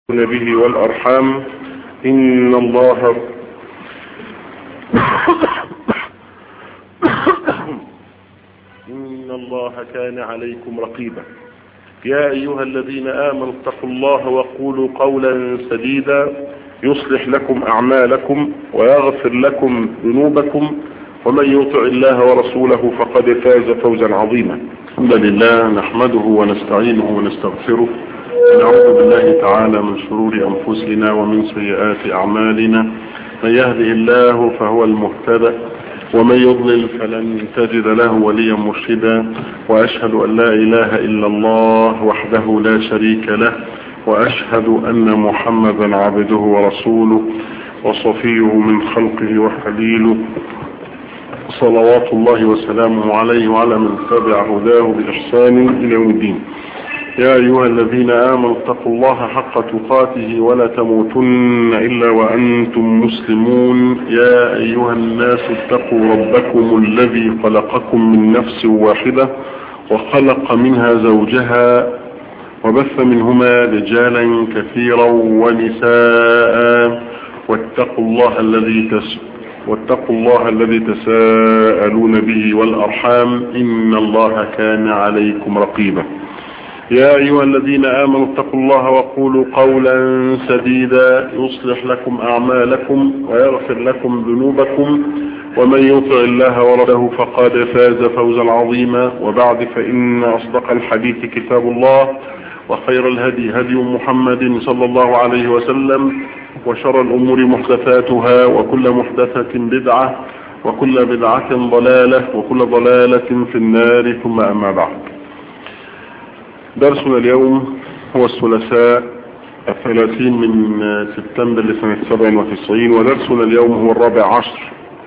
به والأرحام إن الله إن الله كان عليكم رقيبا يا أيها الذين آمنوا اتقوا الله وقولوا قولا سديدا يصلح لكم أعمالكم ويغفر لكم ذنوبكم ومن يطع الله ورسوله فقد فاز فوزا عظيما الحمد لله نحمده ونستعينه ونستغفره ونعوذ بالله تعالى من شرور أنفسنا ومن سيئات أعمالنا من يهده الله فهو المهتدى ومن يضلل فلن تجد له وليا مرشدا وأشهد أن لا إله إلا الله وحده لا شريك له وأشهد أن محمدا عبده ورسوله وصفيه من خلقه وخليله صلوات الله وسلامه عليه وعلى من تبع هداه بإحسان إلى يوم الدين يا أيها الذين آمنوا اتقوا الله حق تقاته ولا تموتن إلا وأنتم مسلمون يا أيها الناس اتقوا ربكم الذي خلقكم من نفس واحدة وخلق منها زوجها وبث منهما رجالا كثيرا ونساء واتقوا الله الذي تس واتقوا الله الذي تساءلون به والأرحام إن الله كان عليكم رقيبا يا أيها الذين آمنوا اتقوا الله وقولوا قولا سديدا يصلح لكم أعمالكم ويغفر لكم ذنوبكم ومن يطع الله ورسوله فقد فاز فوزا عظيما وبعد فإن أصدق الحديث كتاب الله وخير الهدي هدي محمد صلى الله عليه وسلم وشر الأمور محدثاتها وكل محدثة بدعة وكل بدعة ضلالة وكل ضلالة في النار ثم أما بعد درسنا اليوم هو الثلاثاء الثلاثين من سبتمبر لسنة سبع وتسعين ودرسنا اليوم هو الرابع عشر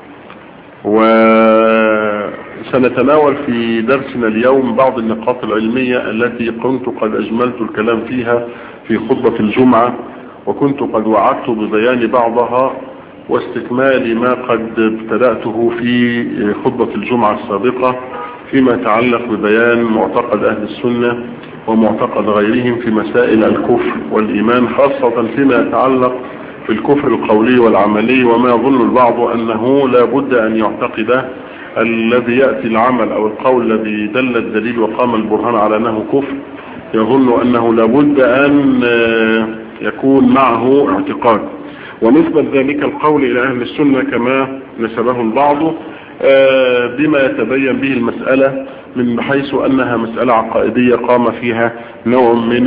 وسنتناول في درسنا اليوم بعض النقاط العلمية التي كنت قد أجملت الكلام فيها في خطبة الجمعة وكنت قد وعدت ببيان بعضها واستكمال ما قد ابتدأته في خطبة الجمعة السابقة فيما يتعلق ببيان معتقد أهل السنة ومعتقد غيرهم في مسائل الكفر والإيمان خاصة فيما يتعلق بالكفر القولي والعملي وما يظن البعض أنه لا بد أن يعتقد الذي يأتي العمل أو القول الذي دل الدليل وقام البرهان على أنه كفر يظن أنه لا بد أن يكون معه اعتقاد ونسبة ذلك القول إلى أهل السنة كما نسبه البعض بما يتبين به المسألة من حيث أنها مسألة عقائدية قام فيها نوع من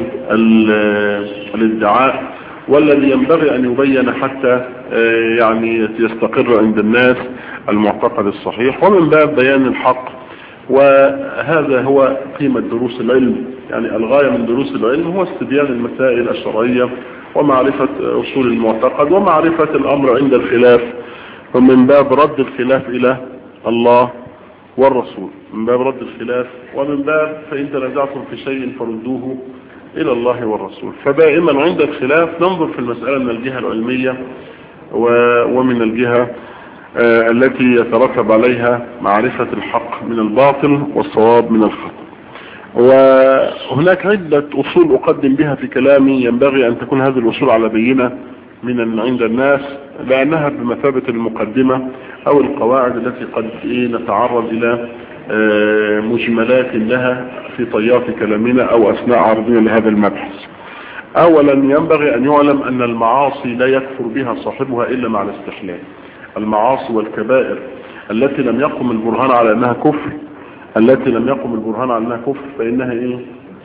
الادعاء والذي ينبغي أن يبين حتى يعني يستقر عند الناس المعتقد الصحيح ومن باب بيان الحق وهذا هو قيمة دروس العلم يعني الغاية من دروس العلم هو استبيان المسائل الشرعية ومعرفة أصول المعتقد ومعرفة الأمر عند الخلاف ومن باب رد الخلاف إلى الله والرسول من باب رد الخلاف ومن باب فإن تنازعتم في شيء فردوه إلى الله والرسول فدائما عند الخلاف ننظر في المسألة من الجهة العلمية ومن الجهة التي يترتب عليها معرفة الحق من الباطل والصواب من الخطأ وهناك عدة أصول أقدم بها في كلامي ينبغي أن تكون هذه الأصول على بينة من عند الناس لأنها بمثابة المقدمة أو القواعد التي قد نتعرض إلى مجملات لها في طيات كلامنا أو أثناء عرضنا لهذا المبحث أولا ينبغي أن يعلم أن المعاصي لا يكفر بها صاحبها إلا مع الاستحلال المعاصي والكبائر التي لم يقم البرهان على أنها كفر التي لم يقم البرهان على أنها كفر فإنها إيه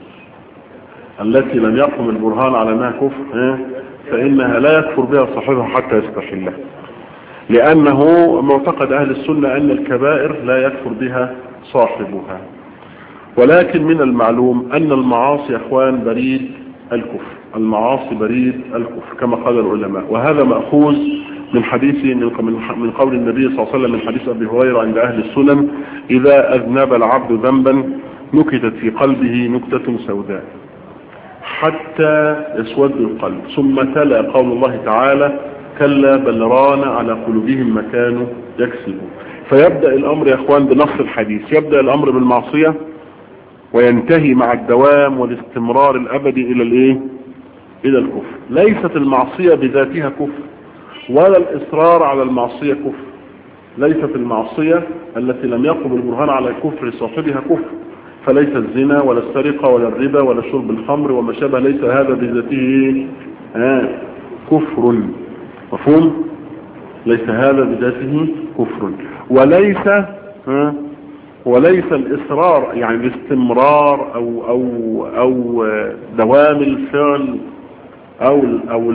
التي لم يقم البرهان على أنها كفر إيه؟ فإنها لا يكفر بها صاحبها حتى يستحلها لأنه معتقد أهل السنة أن الكبائر لا يكفر بها صاحبها ولكن من المعلوم أن المعاصي أخوان بريد الكفر المعاصي بريد الكفر كما قال العلماء وهذا مأخوذ من حديث من قول النبي صلى الله عليه وسلم من حديث أبي هريرة عند أهل السنن إذا أذنب العبد ذنبا نكتت في قلبه نكتة سوداء حتى يسود القلب ثم تلا قول الله تعالى كلا بل ران على قلوبهم ما كانوا يكسبون فيبدأ الأمر يا أخوان بنص الحديث يبدأ الأمر بالمعصية وينتهي مع الدوام والاستمرار الأبدي إلى الإيه الى الكفر ليست المعصية بذاتها كفر ولا الاصرار على المعصية كفر ليست المعصية التي لم يقم البرهان على كفر صاحبها كفر فليس الزنا ولا السرقة ولا الربا ولا شرب الخمر وما شابه ليس هذا بذاته آه كفر مفهوم ليس هذا بذاته كفر وليس آه وليس الإصرار يعني الاستمرار أو, أو, أو دوام الفعل أو, أو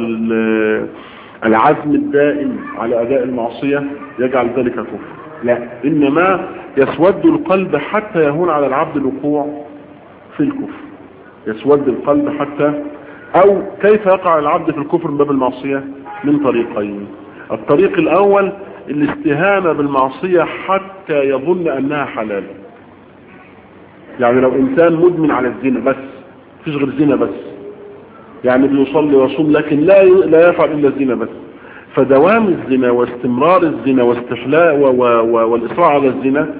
العزم الدائم على أداء المعصية يجعل ذلك كفر لا إنما يسود القلب حتى يهون على العبد الوقوع في الكفر يسود القلب حتى أو كيف يقع العبد في الكفر من باب المعصية من طريقين الطريق الأول الاستهانة بالمعصية حتى يظن أنها حلال يعني لو إنسان مدمن على الزنا بس فيش غير زنا بس يعني بيصلي ويصوم لكن لا لا يفعل إلا الزنا بس فدوام الزنا واستمرار الزنا واستحلاء والإصرار على الزنا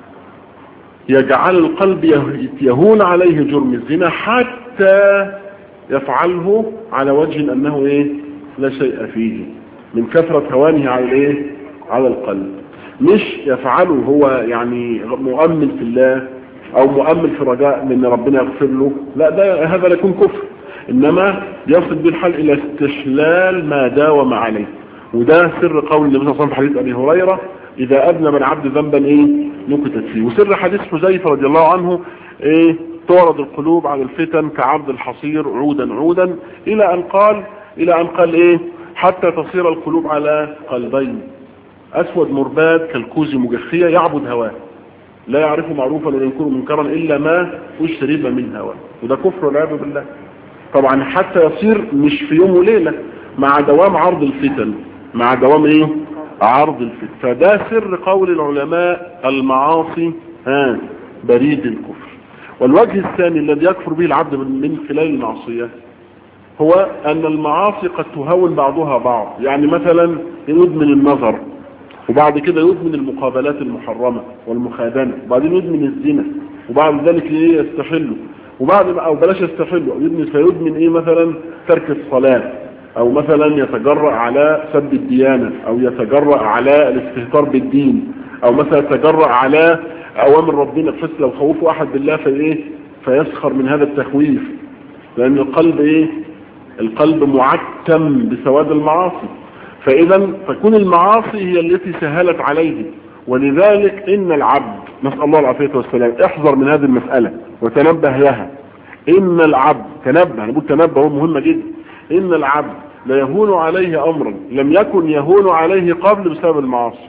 يجعل القلب يهون عليه جرم الزنا حتى يفعله على وجه أنه إيه لا شيء فيه من كثرة هوانه على الإيه على القلب مش يفعله هو يعني مؤمن في الله او مؤمن في رجاء ان ربنا يغفر له لا ده هذا لا يكون كفر انما يصل به الحال الى استحلال ما داوم عليه وده سر قول النبي صلى الله عليه وسلم في حديث ابي هريره اذا اذنب العبد ذنبا ايه نكتت فيه وسر حديث حذيفه رضي الله عنه ايه تعرض القلوب على الفتن كعرض الحصير عودا عودا الى ان قال الى ان قال ايه حتى تصير القلوب على قلبين اسود مرباد كالكوز مجخية يعبد هواه لا يعرف معروفا ولا ينكر منكرا الا ما اشرب من هواه وده كفر والعياذ بالله طبعا حتى يصير مش في يوم وليلة مع دوام عرض الفتن مع دوام ايه عرض الفتن فده سر قول العلماء المعاصي ها بريد الكفر والوجه الثاني الذي يكفر به العبد من خلال المعصية هو ان المعاصي قد تهون بعضها بعض يعني مثلا يدمن النظر وبعد كده يدمن المقابلات المحرمة والمخادنة وبعدين يدمن الزنا وبعد ذلك ايه يستحله وبعد ما او بلاش يستحله أو يدمن فيدمن ايه مثلا ترك الصلاة او مثلا يتجرأ على سب الديانة او يتجرأ على الاستهتار بالدين او مثلا يتجرأ على اوامر ربنا بحيث لو خوفوا احد بالله في ايه فيسخر من هذا التخويف لان القلب ايه القلب معتم بسواد المعاصي فاذا تكون المعاصي هي التي سهلت عليه ولذلك ان العبد نسأل الله العافية والسلام احذر من هذه المسألة وتنبه لها ان العبد تنبه انا بقول تنبه هو مهمة جدا ان العبد لا يهون عليه امرا لم يكن يهون عليه قبل بسبب المعاصي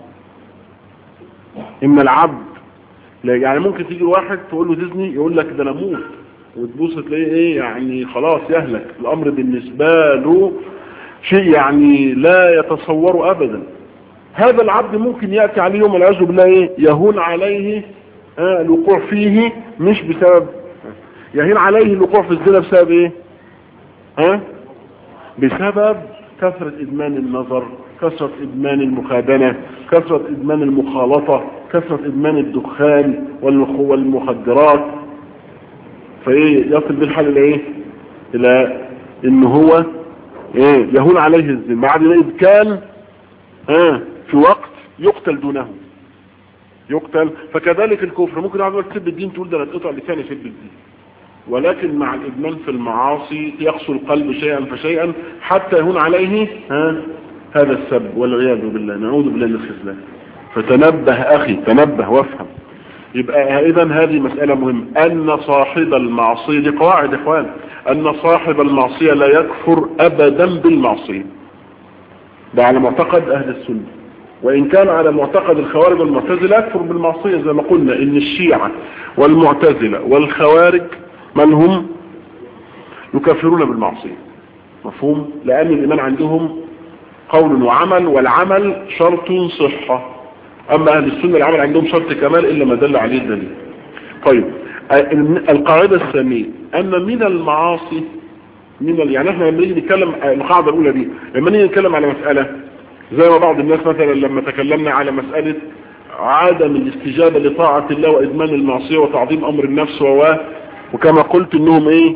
ان العبد لا يعني ممكن تيجي واحد تقول له تزني يقول لك ده انا اموت وتبص تلاقيه ايه يعني خلاص يهلك الامر بالنسبة له شيء يعني لا يتصور ابدا هذا العبد ممكن يأتي عليه يوم العزو بالله ايه يهون عليه آه الوقوع فيه مش بسبب يهين عليه الوقوع في الزنا بسبب ايه ها آه؟ بسبب كثرة ادمان النظر كثرة ادمان المخادنة كثرة ادمان المخالطة كثرة ادمان الدخان والمخدرات فايه يصل بالحال الى ايه الى ان هو ايه يهون عليه الزنا بعد ما اذ كان اه في وقت يقتل دونه يقتل فكذلك الكفر ممكن واحد تسب الدين تقول ده انا اتقطع لساني يسب الدين ولكن مع الادمان في المعاصي يقسو القلب شيئا فشيئا حتى يهون عليه ها هذا السب والعياذ بالله نعوذ بالله من الخذلان فتنبه اخي تنبه وافهم يبقى اذا هذه مسألة مهمة ان صاحب المعصية دي قواعد اخوان ان صاحب المعصية لا يكفر ابدا بالمعصية ده على معتقد اهل السنة وان كان على معتقد الخوارج والمعتزلة يكفر بالمعصية زي ما قلنا ان الشيعة والمعتزلة والخوارج من هم يكفرون بالمعصية مفهوم لان الايمان عندهم قول وعمل والعمل شرط صحة اما اهل السنة العمل عندهم شرط كمال الا ما دل عليه الدليل طيب القاعدة الثانية ان من المعاصي من ال... يعني احنا لما نيجي نتكلم القاعدة الاولى دي لما نيجي نتكلم على مسألة زي ما بعض الناس مثلا لما تكلمنا على مسألة عدم الاستجابة لطاعة الله وادمان المعصية وتعظيم امر النفس و وكما قلت انهم ايه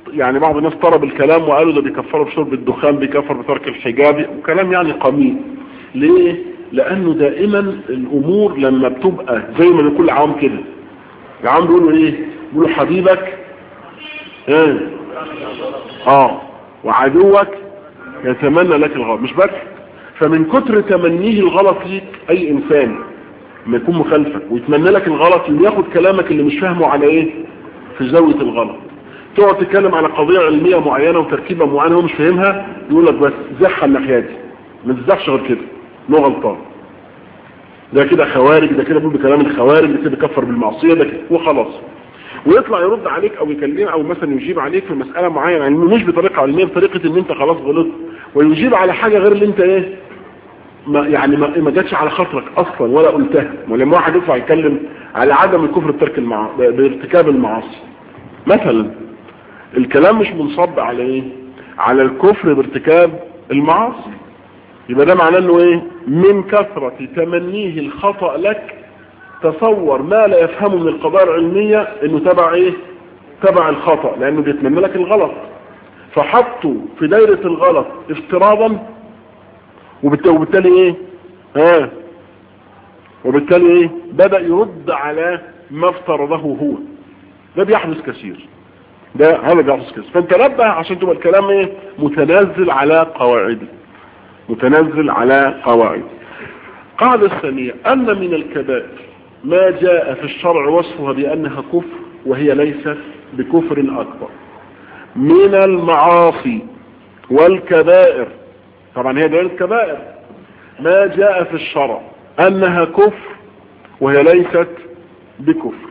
يعني بعض الناس طرب الكلام وقالوا ده بيكفروا بشرب الدخان بيكفر بترك الحجاب وكلام يعني قميء ليه لانه دائما الامور لما بتبقى زي ما بيقول العوام كده العوام بيقولوا ايه بيقولوا حبيبك ايه اه وعدوك يتمنى لك الغلط مش بس فمن كتر تمنيه الغلط ليك اي انسان ما يكون مخالفك ويتمنى لك الغلط ياخد كلامك اللي مش فاهمه على ايه في زاوية الغلط تقعد تتكلم على قضية علمية معينة وتركيبة معينة هو مش فاهمها يقول لك بس زحها الناحية دي ما تزحش غير كده انه غلطان ده كده خوارج ده كده بيقول بكلام الخوارج ده كده بيكفر بالمعصية ده كده وخلاص ويطلع يرد عليك او يكلمك او مثلا يجيب عليك في مسألة معينة يعني مش بطريقة علمية بطريقة ان انت خلاص غلطت ويجيب على حاجة غير اللي انت ايه ما يعني ما, ما جاتش على خاطرك اصلا ولا قلتها ولما واحد يطلع يتكلم على عدم الكفر بترك المع... بارتكاب المعاصي مثلا الكلام مش منصب على ايه على الكفر بارتكاب المعاصي يبقى ده معناه انه ايه من كثرة تمنيه الخطأ لك تصور ما لا يفهمه من القضايا العلمية انه تبع ايه تبع الخطأ لانه بيتمنى لك الغلط فحطوا في دايرة الغلط افتراضا وبالتالي ايه ها وبالتالي ايه بدأ يرد على ما افترضه هو ده بيحدث كثير ده هذا بيحدث كثير فانت نبه عشان تبقى الكلام ايه متنزل على قواعده متنزل على قواعد قاعدة الثانية أن من الكبائر ما جاء في الشرع وصفها بأنها كفر وهي ليست بكفر أكبر من المعاصي والكبائر طبعا هي دليل الكبائر ما جاء في الشرع أنها كفر وهي ليست بكفر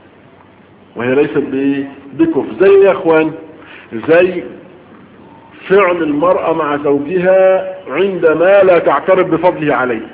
وهي ليست بكفر زي يا اخوان زي فعل المرأة مع زوجها عندما لا تعترف بفضله عليه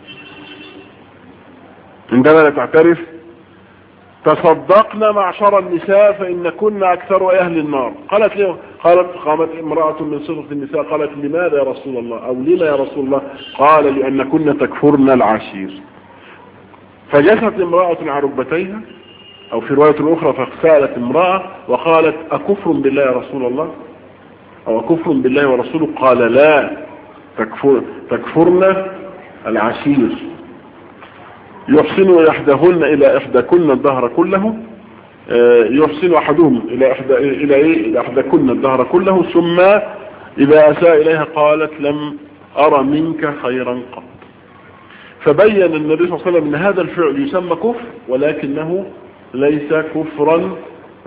عندما لا تعترف تصدقنا معشر النساء فإن كنا أكثر أهل النار قالت له قالت قامت امرأة من صفة النساء قالت لماذا يا رسول الله أو لما يا رسول الله قال لأن كنا تكفرن العشير فجلست امرأة على ركبتيها أو في رواية أخرى فسألت امرأة وقالت أكفر بالله يا رسول الله أو أكفر بالله ورسوله قال لا تكفر تكفرن العشير يحسن إحداهن إلى إحداكن الدهر كله يحسن أحدهم إلى إحدى إلى إيه إلى إحداكن الدهر كله ثم إذا أساء إليها قالت لم أرى منك خيرا قط فبين النبي صلى الله عليه وسلم أن هذا الفعل يسمى كفر ولكنه ليس كفرا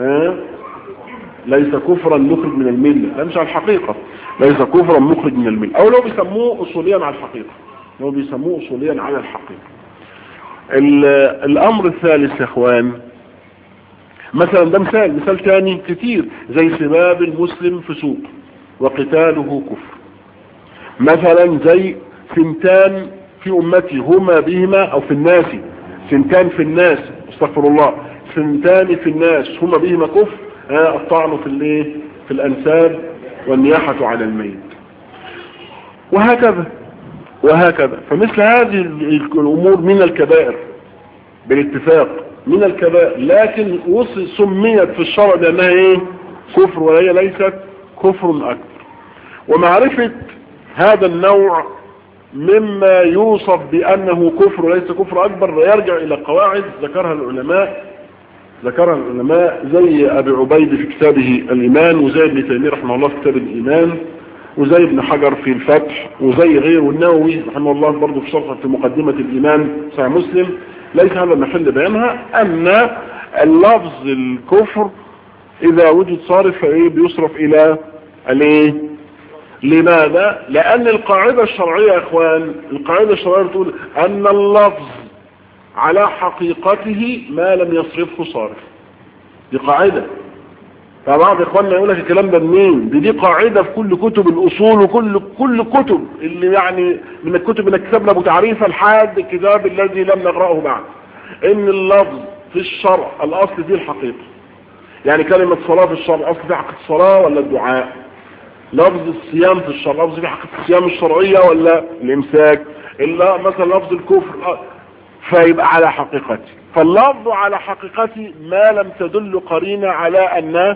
ليس كفرا مخرج من الملة لا مش على الحقيقة ليس كفرا مخرج من الملة او لو بيسموه اصوليا على الحقيقة لو بيسموه اصوليا على الحقيقة الامر الثالث يا اخوان مثلا ده مثال مثال تاني كتير زي سباب المسلم فسوق وقتاله كفر مثلا زي سنتان في امتي هما بهما او في الناس سنتان في الناس استغفر الله سنتان في الناس هما بهما كفر الطعن في الايه في الانساب والنياحة على الميت وهكذا وهكذا فمثل هذه الامور من الكبائر بالاتفاق من الكبائر لكن سميت في الشرع بانها ايه كفر وهي ليست كفر اكبر ومعرفة هذا النوع مما يوصف بانه كفر وليس كفر اكبر يرجع الى قواعد ذكرها العلماء ذكرها العلماء زي ابي عبيد في كتابه الايمان وزي ابن تيميه رحمه الله في كتاب الايمان وزي ابن حجر في الفتح وزي غيره والنووي رحمه الله برضه في شرح في مقدمة الايمان صحيح مسلم ليس هذا محل بيانها ان اللفظ الكفر اذا وجد صارف فايه بيصرف الى الايه لماذا لان القاعدة الشرعية يا اخوان القاعدة الشرعية بتقول ان اللفظ على حقيقته ما لم يصرفه صارف دي قاعدة فبعض اخواننا يقول لك الكلام ده منين دي دي قاعدة في كل كتب الاصول وكل كل كتب اللي يعني من الكتب اللي كتبنا ابو تعريفها لحد الكتاب الذي لم نقرأه بعد ان اللفظ في الشرع الاصل فيه الحقيقة يعني كلمة صلاة في الشرع الاصل فيه حقيقة الصلاة ولا الدعاء لفظ الصيام في الشرع لفظ فيه حقيقة الصيام الشرعية ولا الامساك الا مثلا لفظ الكفر فيبقى على حقيقته فاللفظ على حقيقته ما لم تدل قرينة على ان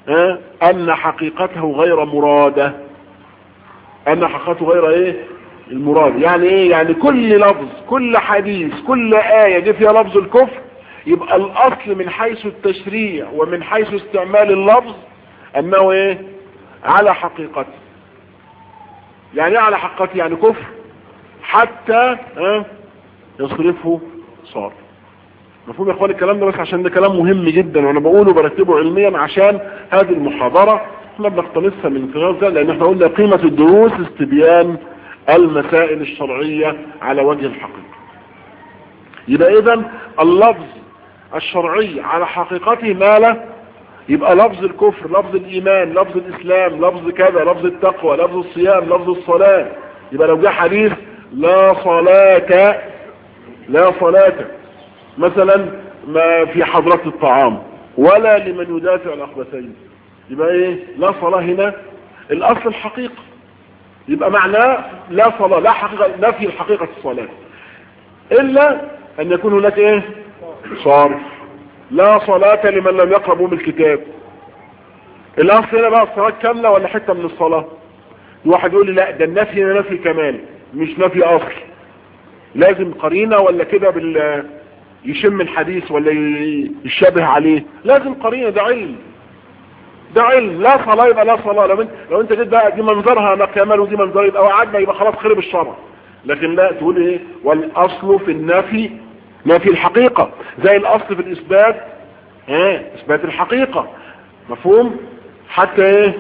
ها ان حقيقته غير مرادة ان حقيقته غير ايه المراد يعني ايه يعني كل لفظ كل حديث كل آية جه فيها لفظ الكفر يبقى الاصل من حيث التشريع ومن حيث استعمال اللفظ انه ايه على حقيقته يعني ايه على حقيقته يعني كفر حتى ها يصرفه صار مفهوم يا اخوان الكلام ده بس عشان ده كلام مهم جدا وانا بقوله برتبه علميا عشان هذه المحاضرة احنا بنقتنصها من خلال ده لان احنا قلنا قيمة الدروس استبيان المسائل الشرعية على وجه الحقيقة يبقى اذا اللفظ الشرعي على حقيقته ما له يبقى لفظ الكفر لفظ الايمان لفظ الاسلام لفظ كذا لفظ التقوى لفظ الصيام لفظ الصلاة يبقى لو جاء حديث لا صلاة لا صلاة مثلا ما في حضرة الطعام ولا لمن يدافع الاخبثين يبقى ايه لا صلاة هنا الاصل الحقيقة يبقى معناه لا صلاة لا حقيقة نفي الحقيقة الصلاة الا ان يكون هناك ايه صارف لا صلاة لمن لم يقرأ بهم الكتاب الاصل هنا بقى الصلاة كاملة ولا حتة من الصلاة واحد يقول لي لا ده النفي هنا نفي كمال مش نفي اصل لازم قرينة ولا كده بال يشم الحديث ولا يشبه عليه لازم قرينة ده علم ده علم لا صلاة يبقى لا صلاة لو انت, لو انت جيت بقى دي منظرها انا كمال ودي منظر يبقى وعدنا يبقى خلاص خرب الشرع لكن لا تقول ايه والاصل في النفي نفي الحقيقة زي الاصل في الاثبات ها اثبات الحقيقة مفهوم حتى ايه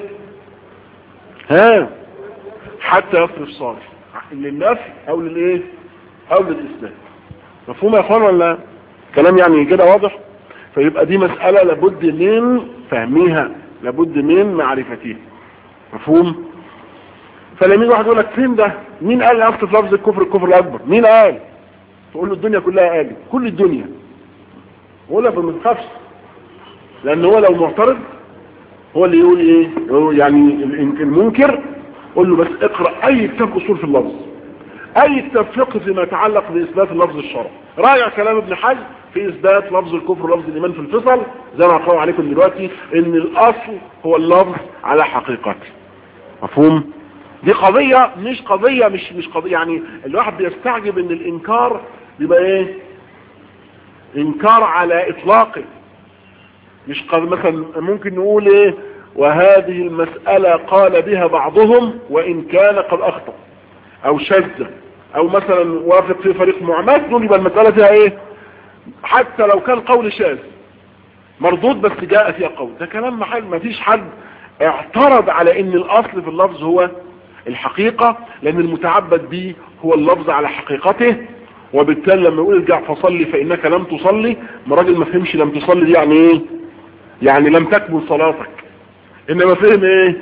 ها حتى يصرف صالح للنفي او للايه او للاثبات مفهوم يا اخوان ولا كلام يعني كده واضح فيبقى دي مسألة لابد من فهمها لابد من معرفتها مفهوم فلمين واحد يقول لك فين ده مين قال اصل في لفظ الكفر الكفر الاكبر مين قال تقول له الدنيا كلها قال كل الدنيا يقول لك ما تخافش لان هو لو معترض هو اللي يقول ايه يعني المنكر قول له بس اقرأ اي كتاب اصول في اللفظ اي كتاب فقه فيما يتعلق باثبات اللفظ الشرعي راجع كلام ابن حزم في اثبات لفظ الكفر ولفظ الايمان في الفصل زي ما اقرأ عليكم دلوقتي ان الاصل هو اللفظ على حقيقته مفهوم دي قضية مش قضية مش مش قضية يعني الواحد بيستعجب ان الانكار بيبقى ايه انكار على اطلاقه مش قضية مثلا ممكن نقول ايه وهذه المسألة قال بها بعضهم وان كان قد اخطأ او شذ او مثلا وافق في فريق معمات دول يبقى المسألة فيها ايه حتى لو كان قول شاذ مردود بس جاء فيها قول ده كلام محل ما فيش حد اعترض على ان الاصل في اللفظ هو الحقيقة لان المتعبد به هو اللفظ على حقيقته وبالتالي لما يقول ارجع فصلي فانك لم تصلي ما راجل ما فهمش لم تصلي دي يعني ايه يعني لم تكمل صلاتك انما فهم ايه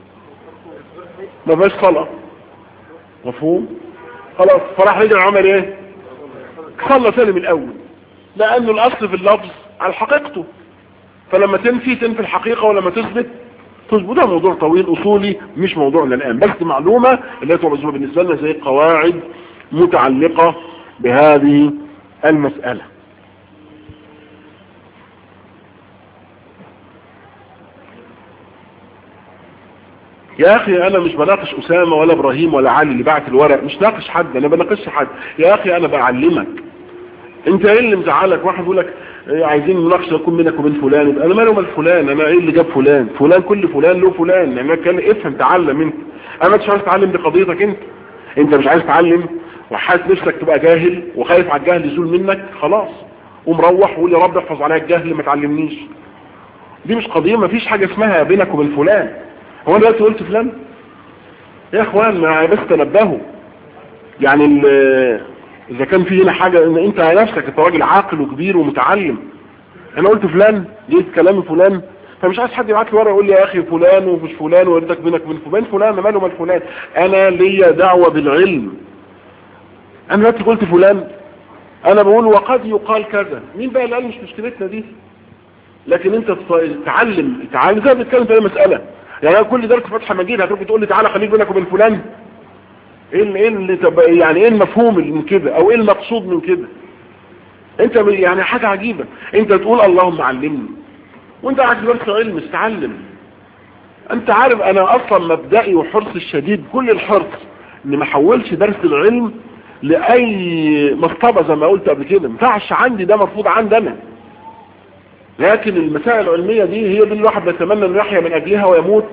ما فيهاش صلاة مفهوم خلاص فراح رجع عمل ايه صلى سالم الاول لانه الاصل في اللفظ على حقيقته فلما تنفي تنفي الحقيقة ولما تثبت تثبت ده موضوع طويل اصولي مش موضوعنا الان بس معلومة اللي هي مزمة بالنسبة لنا زي قواعد متعلقة بهذه المسألة يا اخي انا مش بناقش اسامة ولا ابراهيم ولا علي اللي بعت الورق مش ناقش حد انا بناقش حد يا اخي انا بعلمك انت ايه اللي مزعلك واحد يقول لك إيه عايزين مناقشه يكون بينك وبين فلان يبقى انا مالي ومال فلان انا ايه اللي جاب فلان فلان كل فلان له فلان يعني كان افهم تعلم انت انا مش عايز اتعلم بقضيتك انت انت مش عايز تتعلم وحاسس نفسك تبقى جاهل وخايف على الجهل يزول منك خلاص ومروح وقول يا رب احفظ عليا الجهل ما تعلمنيش دي مش قضيه ما فيش حاجه اسمها بينك وبين فلان هو انا دلوقتي قلت فلان يا اخوان ما بس تنبهوا يعني اذا كان في هنا حاجة ان انت نفسك انت راجل عاقل وكبير ومتعلم انا قلت فلان جيت كلامي فلان فمش عايز حد يبعت لي ورقه يقول لي يا اخي فلان ومش فلان وردك بينك وبين فلان فلان ماله مال فلان انا ليا دعوة بالعلم انا دلوقتي قلت فلان انا بقول وقد يقال كذا مين بقى اللي قال مش مشكلتنا دي لكن انت تتعلم تعالى زي بتتكلم في اي مسألة يعني انا كل درس فتحة مجيد هتروح تقول لي تعالى خليك بينك وبين فلان ايه ايه اللي تب... يعني ايه المفهوم من كده او ايه المقصود من كده انت يعني حاجة عجيبة انت تقول اللهم علمني وانت قاعد في درس علم استعلم انت عارف انا اصلا مبدئي وحرص الشديد كل الحرص اني ما احولش درس العلم لاي مصطبه زي ما قلت قبل كده ما ينفعش عندي ده مرفوض عندي انا لكن المسائل العلميه دي هي دي اللي الواحد بيتمنى انه يحيا من اجلها ويموت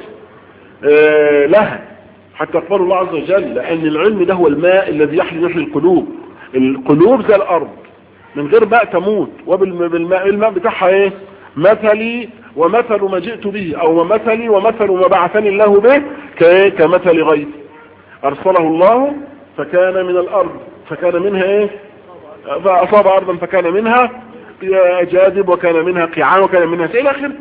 آه لها حتى يقبل الله عز وجل لان العلم ده هو الماء الذي يحيي يحيي القلوب القلوب زي الارض من غير ماء تموت وبالماء الماء بتاعها ايه مثلي ومثل ما جئت به او مثلي ومثل ما بعثني الله به كمثل غيث ارسله الله فكان من الارض فكان منها ايه فاصاب ارضا فكان منها جاذب وكان منها قيعان وكان منها الى اخره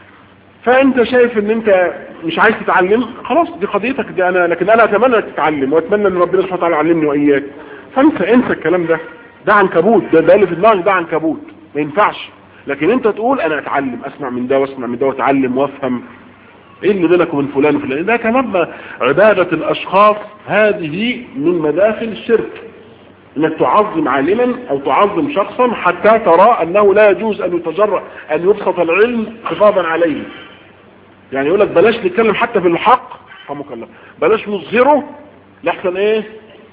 فانت شايف ان انت مش عايز تتعلم خلاص دي قضيتك دي انا لكن انا اتمنى انك تتعلم واتمنى ان ربنا سبحانه وتعالى يعلمني واياك فانسى انسى الكلام ده ده عنكبوت ده ده اللي في دماغك ده عنكبوت ما ينفعش لكن انت تقول انا اتعلم اسمع من ده واسمع من ده واتعلم وافهم ايه اللي بينك وبين فلان وفلان ده كمان عبادة الاشخاص هذه من مداخل الشرك انك تعظم عالما او تعظم شخصا حتى ترى انه لا يجوز ان يتجرأ ان يبسط العلم خطابا عليه يعني يقول لك بلاش نتكلم حتى في الحق رحمك الله بلاش نظهره لحسن ايه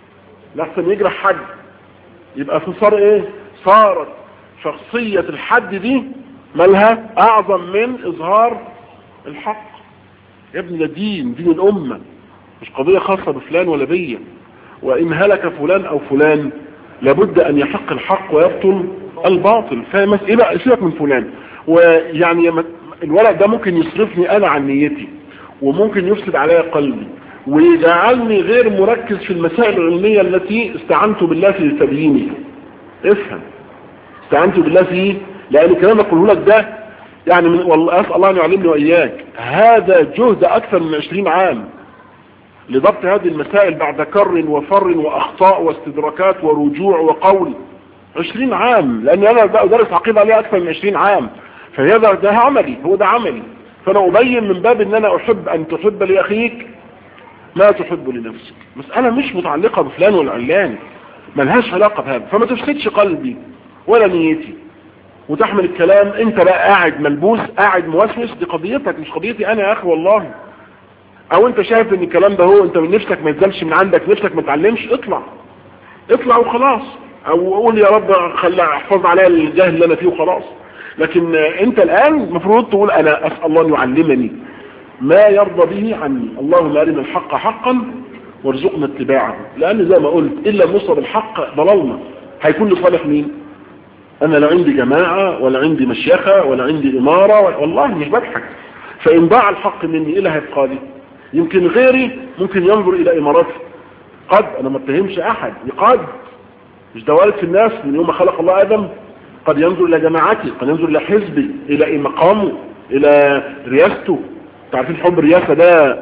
لحسن يجرح حد يبقى في صار ايه صارت شخصية الحد دي مالها اعظم من اظهار الحق يا ابني ده دين دين الامة مش قضية خاصة بفلان ولا بيا وان هلك فلان او فلان لابد ان يحق الحق ويبطل الباطل فاهم ايه بقى سيبك من فلان ويعني الولد ده ممكن يصرفني انا عن نيتي وممكن يفسد عليا قلبي ويجعلني غير مركز في المسائل العلمية التي استعنت بالله في تبيينها افهم استعنت بالله فيه لان الكلام اقوله لك ده يعني من والله اسال الله ان يعلمني واياك هذا جهد اكثر من 20 عام لضبط هذه المسائل بعد كر وفر واخطاء واستدراكات ورجوع وقول 20 عام لان انا درس عقيده عليها اكثر من 20 عام فهذا ده عملي هو ده عملي فانا ابين من باب ان انا احب ان تحب لاخيك ما تحب لنفسك مسألة مش متعلقة بفلان ولا علان ملهاش علاقة بهذا فما تفسدش قلبي ولا نيتي وتحمل الكلام انت بقى قاعد ملبوس قاعد موسوس دي قضيتك مش قضيتي انا يا اخي والله او انت شايف ان الكلام ده هو انت من نفسك ما يتزلش من عندك نفسك ما تعلمش اطلع اطلع وخلاص او قول يا رب خلي احفظ عليا الجهل اللي انا فيه وخلاص لكن انت الان المفروض تقول انا اسال الله ان يعلمني ما يرضى به عني اللهم ارنا الحق حقا وارزقنا اتباعه لان زي ما قلت الا نصر الحق ضللنا هيكون لصالح مين انا لا عندي جماعة ولا عندي مشيخة ولا عندي امارة والله مش بضحك فان ضاع الحق مني ايه اللي هيبقى لي يمكن غيري ممكن ينظر الى اماراتي قد انا ما اتهمش احد قد مش ده وارد في الناس من يوم ما خلق الله ادم قد ينظر الى جماعتي قد ينظر الى حزبي الى مقامه الى رياسته تعرفين حب الرياسة ده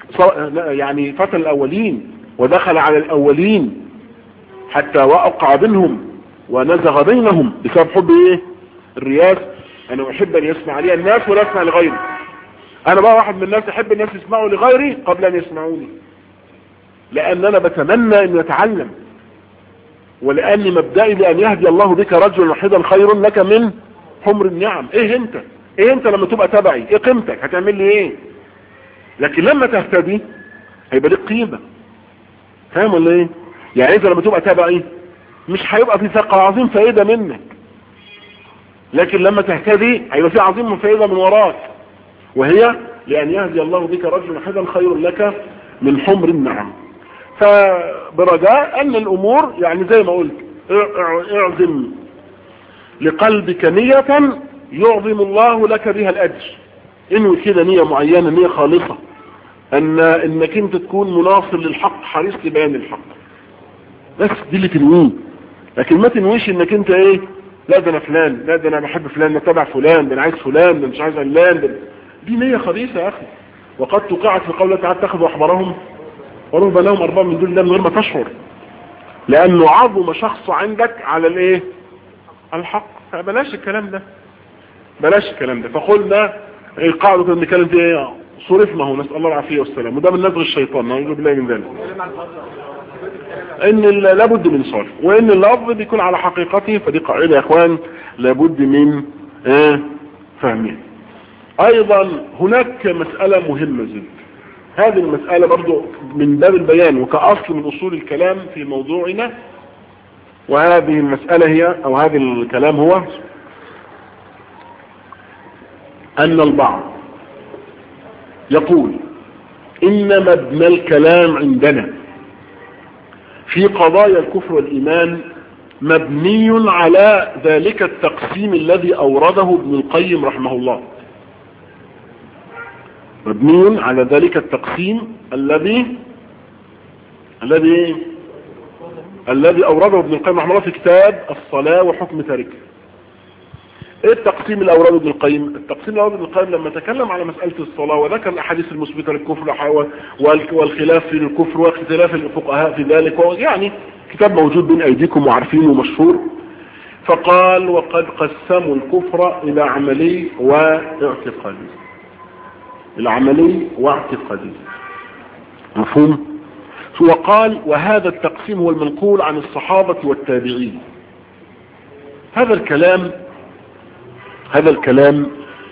يعني فتن الاولين ودخل على الاولين حتى وقع بينهم ونزغ بينهم بسبب حب ايه الرياسة انا احب ان يسمع لي الناس ولا اسمع لغيري انا بقى واحد من الناس احب الناس يسمعوا لغيري قبل ان يسمعوني لان انا بتمنى ان يتعلم ولاني مبدئي بان يهدي الله بك رجلا واحدا خير لك من حمر النعم ايه انت ايه انت لما تبقى تبعي ايه قيمتك هتعمل لي ايه لكن لما تهتدي هيبقى لك قيمة فاهم ولا ايه يعني انت لما تبقى تبعي مش هيبقى في ثقة عظيم فائدة منك لكن لما تهتدي هيبقى في عظيم فائدة من وراك وهي لان يهدي الله بك رجلا واحدا خير لك من حمر النعم فبرجاء ان الامور يعني زي ما قلت اعظم لقلبك نية يعظم الله لك بها الاجر انوي كده نية معينة نية خالصة ان انك انت تكون مناصر للحق حريص لبيان الحق بس دي اللي تنويه لكن ما تنويش انك انت ايه لا ده انا فلان لا ده انا بحب فلان ده تبع فلان ده انا عايز فلان ده مش عايز علان ده دي نية خبيثة يا اخي وقد توقعت في قوله تعالى اتخذوا احبارهم ورهبانهم ارباب من دون الله من غير ما تشعر لانه عظم شخص عندك على الايه الحق فبلاش الكلام ده بلاش الكلام ده فقلنا القاعدة كنا بنتكلم في ايه صرفنا هو نسأل الله العافية والسلام وده من نزغ الشيطان نعوذ بالله من ذلك ان لابد من صرف وان اللفظ بيكون على حقيقته فدي قاعدة يا اخوان لابد من اه فهمين ايضا هناك مسألة مهمة جدا هذه المسألة برضو من باب البيان وكأصل من اصول الكلام في موضوعنا وهذه المسألة هي او هذا الكلام هو ان البعض يقول ان مبنى الكلام عندنا في قضايا الكفر والايمان مبني على ذلك التقسيم الذي اورده ابن القيم رحمه الله مبني على ذلك التقسيم الذي الذي الذي اورده ابن القيم رحمه الله في كتاب الصلاة وحكم تاركها ايه التقسيم اللي اورده ابن القيم التقسيم اللي اورده ابن القيم لما تكلم على مسألة الصلاة وذكر الاحاديث المثبتة للكفر والخلاف في الكفر واختلاف الفقهاء في ذلك يعني كتاب موجود بين ايديكم وعارفينه ومشهور فقال وقد قسموا الكفر الى عملي واعتقادي العملي واعتقادي مفهوم وقال وهذا التقسيم هو المنقول عن الصحابة والتابعين هذا الكلام هذا الكلام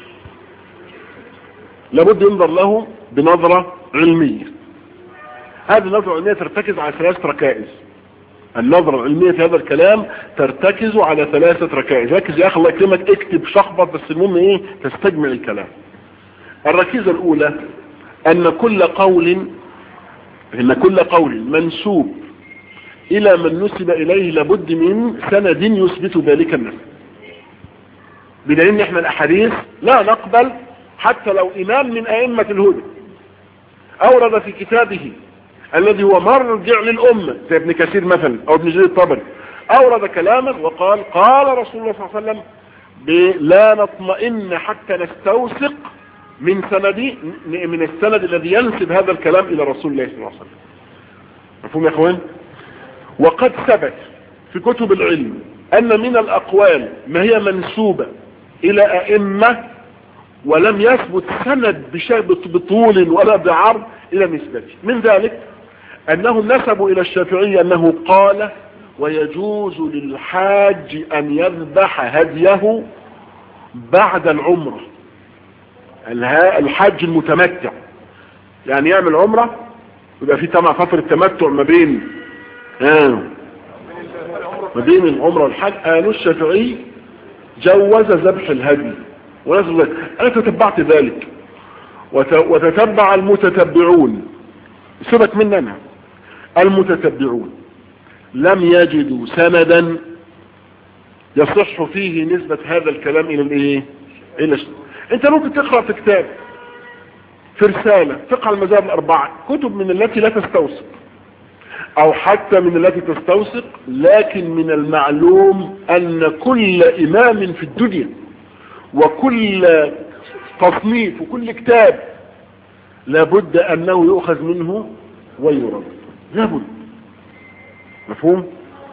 لابد ينظر له بنظرة علمية هذه النظرة العلمية ترتكز على ثلاث ركائز النظرة العلمية في هذا الكلام ترتكز على ثلاثة ركائز ركز يا اخي الله يكرمك اكتب شخبط بس المهم ايه تستجمع الكلام الركيزة الاولى ان كل قول ان كل قول منسوب الى من نسب اليه لابد من سند يثبت ذلك النسب بدليل ان احنا الاحاديث لا نقبل حتى لو امام من ائمة الهدى اورد في كتابه الذي هو مرجع للامة زي ابن كثير مثلا او ابن جرير الطبري اورد كلاما وقال قال رسول الله صلى الله عليه وسلم لا نطمئن حتى نستوثق من سند من السند الذي ينسب هذا الكلام الى رسول الله صلى الله عليه وسلم مفهوم يا اخوان وقد ثبت في كتب العلم ان من الاقوال ما هي منسوبة الى ائمة ولم يثبت سند بطول ولا بعرض الى نسبته من ذلك انهم نسبوا الى الشافعي انه قال ويجوز للحاج ان يذبح هديه بعد العمره الحاج المتمتع يعني يعمل عمرة يبقى في تمع فترة تمتع ما بين آه ما بين العمرة والحج قالوا الشافعي جوز ذبح الهدي ونزل انا تتبعت ذلك وتتبع المتتبعون سبت مننا المتتبعون لم يجدوا سندا يصح فيه نسبة هذا الكلام الى الايه الى انت ممكن تقرأ في كتاب في رسالة فقه المذاهب الاربعة كتب من التي لا تستوثق او حتى من التي تستوثق لكن من المعلوم ان كل امام في الدنيا وكل تصنيف وكل كتاب لابد انه يؤخذ منه ويرد لابد مفهوم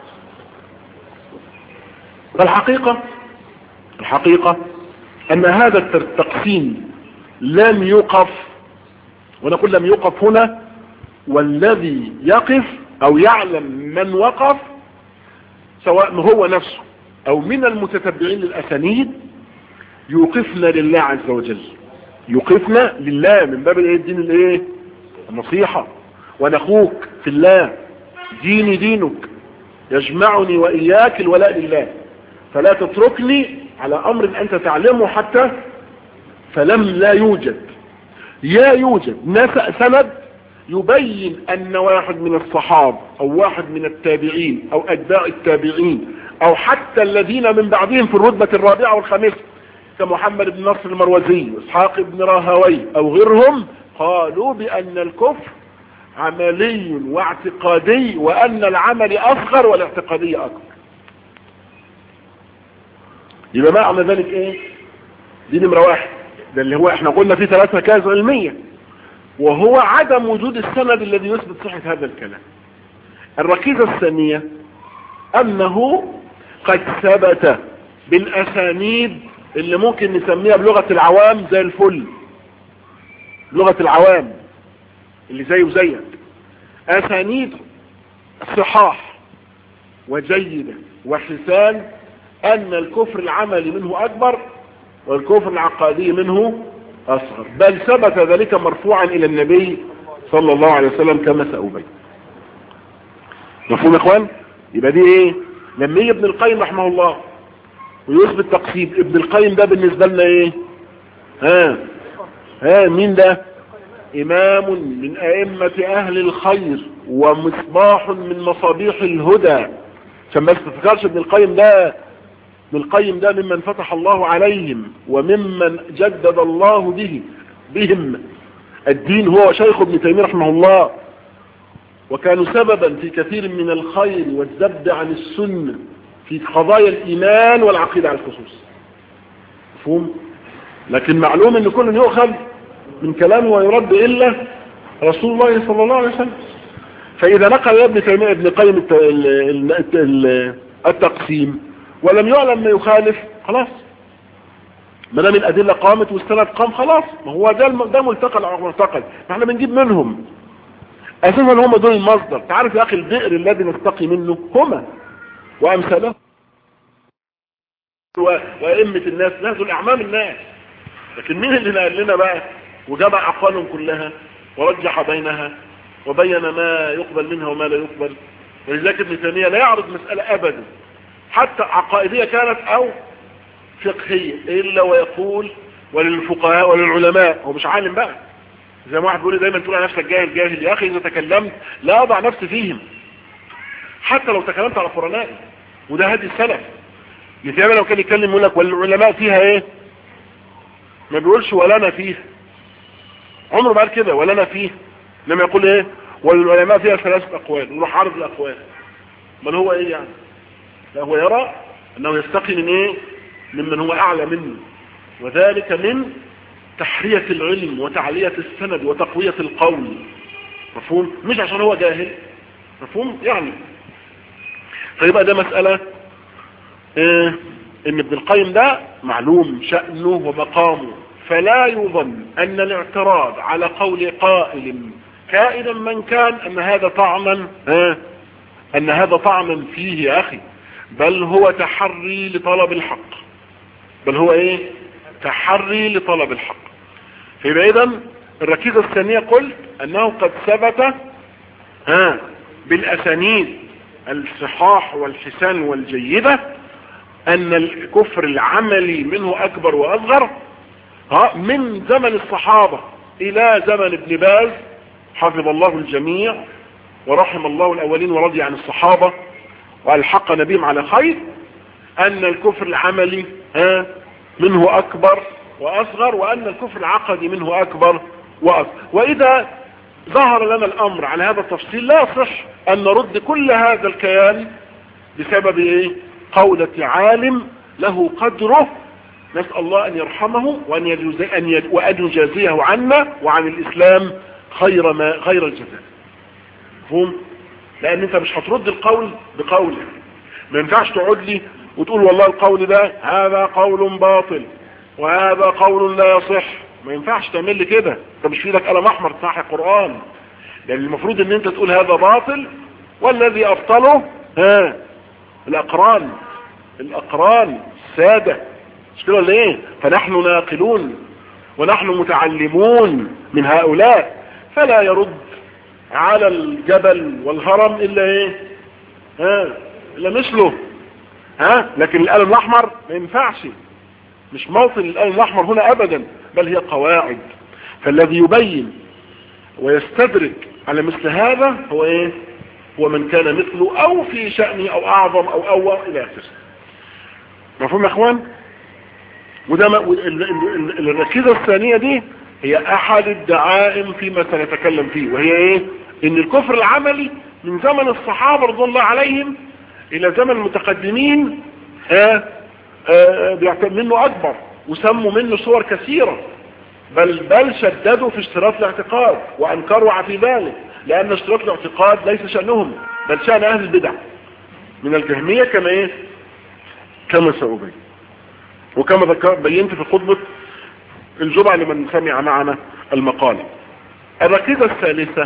فالحقيقة الحقيقة ان هذا التقسيم لم يقف ونقول لم يقف هنا والذي يقف او يعلم من وقف سواء هو نفسه او من المتتبعين للاسانيد يوقفنا لله عز وجل يوقفنا لله من باب الايه الدين الايه النصيحة وانا اخوك في الله ديني دينك يجمعني واياك الولاء لله فلا تتركني على امر انت تعلمه حتى فلم لا يوجد يا يوجد سند يبين ان واحد من الصحابة او واحد من التابعين او اتباع التابعين او حتى الذين من بعدهم في الرتبة الرابعة والخامسة كمحمد بن نصر المروزي واسحاق بن راهوي او غيرهم قالوا بان الكفر عملي واعتقادي وان العمل اصغر والاعتقادي اكبر يبقى معنى ذلك ايه دي نمرة واحد ده اللي هو احنا قلنا فيه ثلاث ركائز علمية وهو عدم وجود السند الذي يثبت صحة هذا الكلام الركيزة الثانية انه قد ثبت بالاسانيد اللي ممكن نسميها بلغة العوام زي الفل لغة العوام اللي زيه وزيك اسانيد صحاح وجيدة وحسان ان الكفر العملي منه اكبر والكفر العقادي منه اصغر بل ثبت ذلك مرفوعا الى النبي صلى الله عليه وسلم كما سأبين مفهوم يا اخوان يبقى دي ايه لما يجي ابن القيم رحمه الله ويثبت تقسيم ابن القيم ده بالنسبة لنا ايه ها ها مين ده امام من ائمة اهل الخير ومصباح من مصابيح الهدى عشان ما تفكرش ابن القيم ده ابن القيم ده ممن فتح الله عليهم وممن جدد الله به بهم الدين هو شيخ ابن تيمية رحمه الله وكانوا سببا في كثير من الخير والزبد عن السنة في قضايا الإيمان والعقيدة على الخصوص مفهوم لكن معلوم ان كل يؤخذ من كلامه ويرد إلا رسول الله صلى الله عليه وسلم فإذا نقل ابن تيمية ابن قيم التقسيم ولم يعلم ما يخالف خلاص ما دام الأدلة قامت والسند قام خلاص ما هو ده ده ملتقى أو معتقد احنا بنجيب منهم اساسا هم دول المصدر تعرف يا اخي البئر الذي نستقي منه هما وامثاله وائمه الناس ناس دول اعمام الناس لكن مين اللي نقل لنا بقى وجمع اقوالهم كلها ورجح بينها وبين ما يقبل منها وما لا يقبل ولذلك ابن تيميه لا يعرض مساله ابدا حتى عقائديه كانت او فقهيه الا ويقول وللفقهاء وللعلماء هو مش عالم بقى زي ما واحد بيقول دايما تقول على نفسك جاهل جاهل يا اخي اذا تكلمت لا اضع نفسي فيهم حتى لو تكلمت على قرنائي وده هدي السلف مثلا لو كان يتكلم يقول لك والعلماء فيها ايه ما بيقولش ولا انا فيها عمره ما قال كده ولا انا فيه لما يقول ايه والعلماء فيها ثلاثة اقوال ويروح عرض الاقوال من هو ايه يعني لا هو يرى انه يستقي من ايه ممن هو اعلى منه وذلك من تحرية العلم وتعلية السند وتقوية القول مفهوم مش عشان هو جاهل مفهوم يعني فيبقى ده مسألة إيه ان ابن القيم ده معلوم شأنه ومقامه فلا يظن ان الاعتراض على قول قائل كائنا من كان ان هذا طعما اه ان هذا طعما فيه يا اخي بل هو تحري لطلب الحق بل هو ايه تحري لطلب الحق فيبقى اذا الركيزة الثانية قلت انه قد ثبت ها بالاسانيد الصحاح والحسان والجيدة ان الكفر العملي منه اكبر واصغر ها من زمن الصحابة الى زمن ابن باز حفظ الله الجميع ورحم الله الاولين ورضي عن الصحابة والحق نبيهم على خير ان الكفر العملي ها منه اكبر واصغر وان الكفر العقدي منه اكبر واصغر واذا ظهر لنا الامر على هذا التفصيل لا يصح ان نرد كل هذا الكيان بسبب ايه قولة عالم له قدره نسأل الله ان يرحمه وان يجزي أن يج... وان يجازيه عنا وعن الاسلام خير ما خير الجزاء فهم لان انت مش هترد القول بقوله ما ينفعش تقعد لي وتقول والله القول ده هذا قول باطل وهذا قول لا يصح ما ينفعش تعمل لي كده انت مش في ايدك قلم احمر تصحح القران لان المفروض ان انت تقول هذا باطل والذي ابطله ها الاقران الاقران الساده مش كده ولا ايه فنحن ناقلون ونحن متعلمون من هؤلاء فلا يرد على الجبل والهرم الا ايه ها الا مثله ها لكن القلم الاحمر ما ينفعش مش موطن القلم الاحمر هنا ابدا بل هي قواعد فالذي يبين ويستدرك على مثل هذا هو ايه هو من كان مثله او في شأنه او اعظم او اول الى اخره مفهوم يا اخوان وده الركيزة الثانية دي هي احد الدعائم فيما سنتكلم فيه وهي ايه ان الكفر العملي من زمن الصحابة رضي الله عليهم الى زمن المتقدمين ها بيعتبر منه اكبر وسموا منه صور كثيرة بل بل شددوا في اشتراط الاعتقاد وانكروا في ذلك لان اشتراط الاعتقاد ليس شأنهم بل شأن اهل البدع من الجهمية كما ايه كما سأبين وكما بينت في خطبة الجمعة لمن سمع معنا المقال الركيزة الثالثة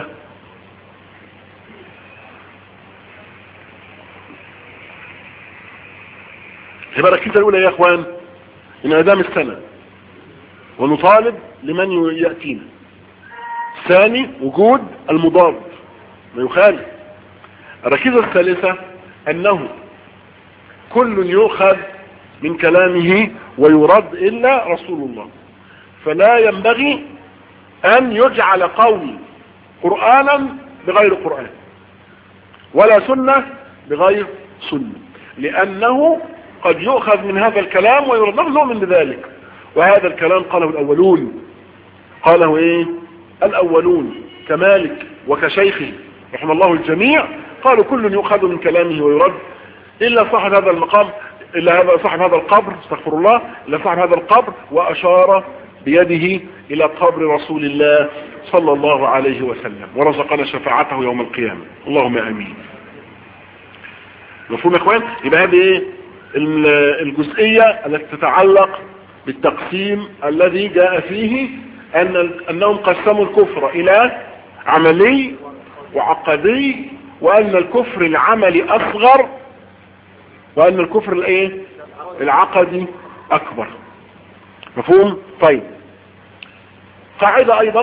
يبقى الركيزة الاولى يا اخوان ان ادام السنة ونطالب لمن يأتينا ثاني وجود المضاد ما يخالف الركيزة الثالثة أنه كل يؤخذ من كلامه ويرد إلا رسول الله فلا ينبغي أن يجعل قولي قرآنا بغير قرآن ولا سنة بغير سنة لأنه قد يؤخذ من هذا الكلام ويرد نحن نؤمن بذلك وهذا الكلام قاله الأولون قاله إيه الأولون كمالك وكشيخه رحم الله الجميع قالوا كل يؤخذ من كلامه ويرد إلا صاحب هذا المقام إلا هذا صاحب هذا القبر استغفر الله إلا صاحب هذا القبر وأشار بيده إلى قبر رسول الله صلى الله عليه وسلم ورزقنا شفاعته يوم القيامة اللهم أمين مفهوم يا اخوان يبقى هذه ايه الجزئية التي تتعلق بالتقسيم الذي جاء فيه أن أنهم قسموا الكفر إلى عملي وعقدي وأن الكفر العملي أصغر وأن الكفر الايه العقدي أكبر مفهوم طيب قاعدة أيضا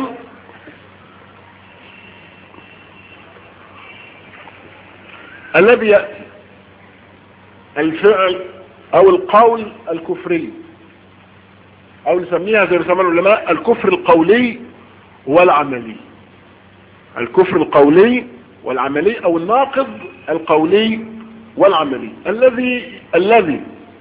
الذي يأتي الفعل او القول الكفري او نسميها زي ما سمى العلماء الكفر القولي والعملي الكفر القولي والعملي او الناقض القولي والعملي الذي الذي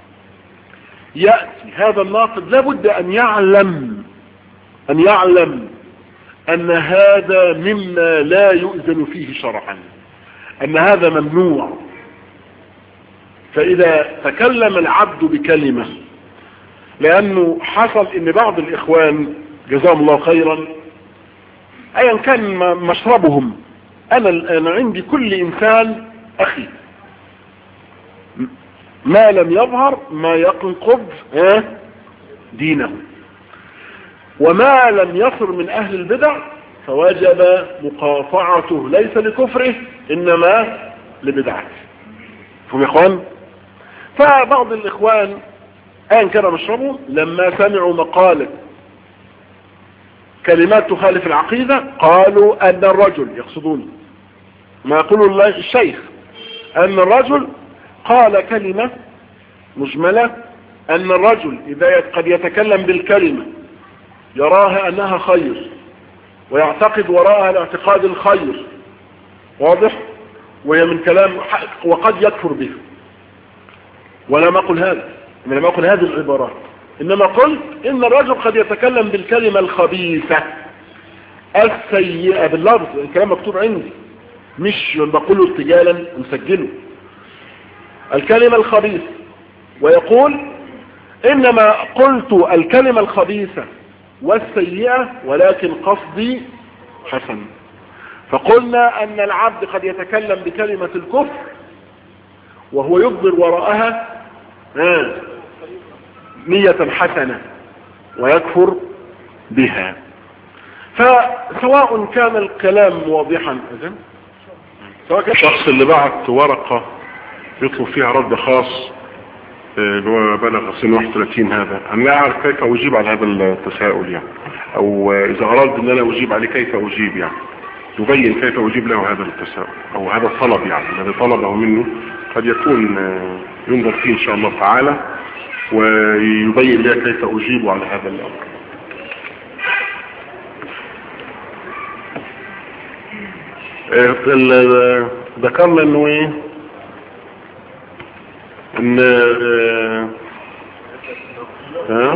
يأتي هذا الناقض لابد ان يعلم ان يعلم ان هذا مما لا يؤذن فيه شرعا ان هذا ممنوع فاذا تكلم العبد بكلمة لانه حصل ان بعض الاخوان جزاهم الله خيرا ايا كان مشربهم انا الان عندي كل انسان اخي ما لم يظهر ما ينقض دينه وما لم يصر من اهل البدع فوجب مقاطعته ليس لكفره انما لبدعته فهم يا اخوان فبعض الاخوان ان كان مشربه لما سمعوا مقالة كلمات تخالف العقيدة قالوا ان الرجل يقصدون ما يقول الله الشيخ ان الرجل قال كلمة مجملة ان الرجل اذا قد يتكلم بالكلمة يراها انها خير ويعتقد وراءها الاعتقاد الخير واضح وهي من كلام وقد يكفر به ولم أقل هذا لم أقل هذه العبارات إنما قلت إن الرجل قد يتكلم بالكلمة الخبيثة السيئة باللفظ الكلام مكتوب عندي مش بقوله ارتجالا مسجله الكلمة الخبيثة ويقول إنما قلت الكلمة الخبيثة والسيئة ولكن قصدي حسن فقلنا أن العبد قد يتكلم بكلمة الكفر وهو يضمر وراءها نية حسنة ويكفر بها فسواء كان الكلام واضحا أذن سواء كان الشخص اللي بعت ورقة يطلب فيها رد خاص اللي هو بلغ سن 31 هذا انا لا اعرف كيف اجيب على هذا التساؤل يعني او اذا اراد ان انا اجيب عليه كيف اجيب يعني يبين كيف اجيب له هذا التساؤل او هذا الطلب يعني الذي طلبه منه قد يكون ينظر فيه ان شاء الله تعالى ويبين لي كيف اجيب على هذا الامر ذكرنا انه ايه ان ها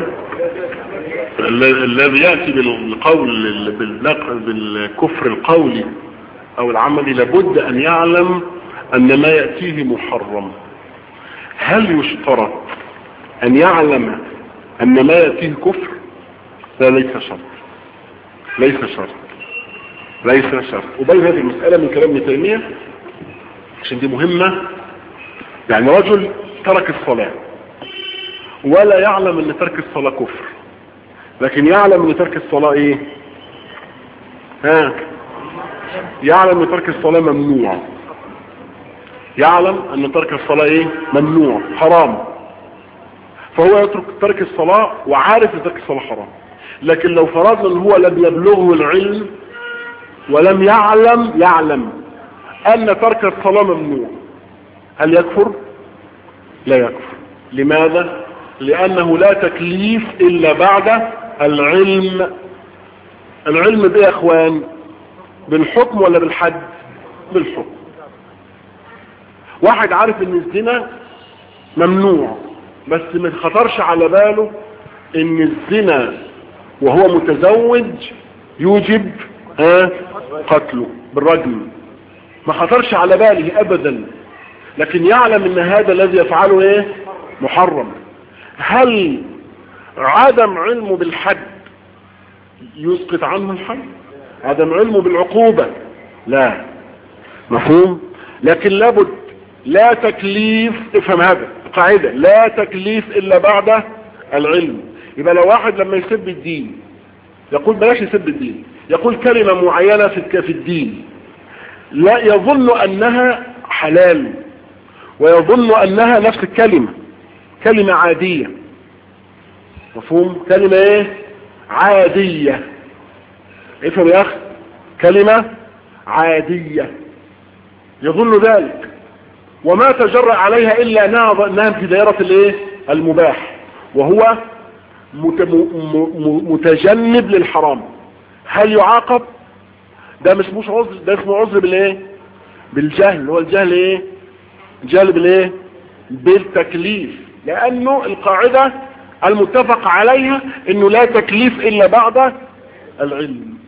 الذي يأتي بالقول بالكفر القولي او العملي لابد ان يعلم ان ما يأتيه محرم هل يشترط ان يعلم ان ما يأتيه كفر لا ليس شرط ليس شرط ليس شرط وبين هذه المسألة من كلام ابن تيمية عشان دي مهمة يعني رجل ترك الصلاة ولا يعلم ان ترك الصلاة كفر لكن يعلم ان ترك الصلاة ايه ها يعلم ان ترك الصلاة ممنوع يعلم ان ترك الصلاة ايه ممنوع حرام فهو يترك ترك الصلاة وعارف ان ترك الصلاة حرام لكن لو فرضنا ان هو لم يبلغه العلم ولم يعلم يعلم ان ترك الصلاة ممنوع هل يكفر لا يكفر لماذا لانه لا تكليف الا بعد العلم العلم بايه يا اخوان بالحكم ولا بالحد بالحكم واحد عارف ان الزنا ممنوع بس ما خطرش على باله ان الزنا وهو متزوج يوجب ها قتله بالرجم ما خطرش على باله ابدا لكن يعلم ان هذا الذي يفعله ايه محرم هل عدم علمه بالحد يسقط عنه الحد عدم علمه بالعقوبة لا مفهوم لكن لابد لا تكليف افهم هذا قاعدة لا تكليف الا بعد العلم يبقى لو واحد لما يسب الدين يقول بلاش يسب الدين يقول كلمة معينة في في الدين لا يظن انها حلال ويظن انها نفس الكلمة كلمة عادية مفهوم كلمة ايه عادية افهم يا اخي كلمة عادية يظن ذلك وما تجرأ عليها الا انها انها في دائرة الايه المباح وهو متجنب للحرام هل يعاقب ده مش مش عذر ده اسمه عذر بالايه بالجهل هو الجهل ايه الجهل بالايه بالتكليف لانه القاعدة المتفق عليها انه لا تكليف الا بعد العلم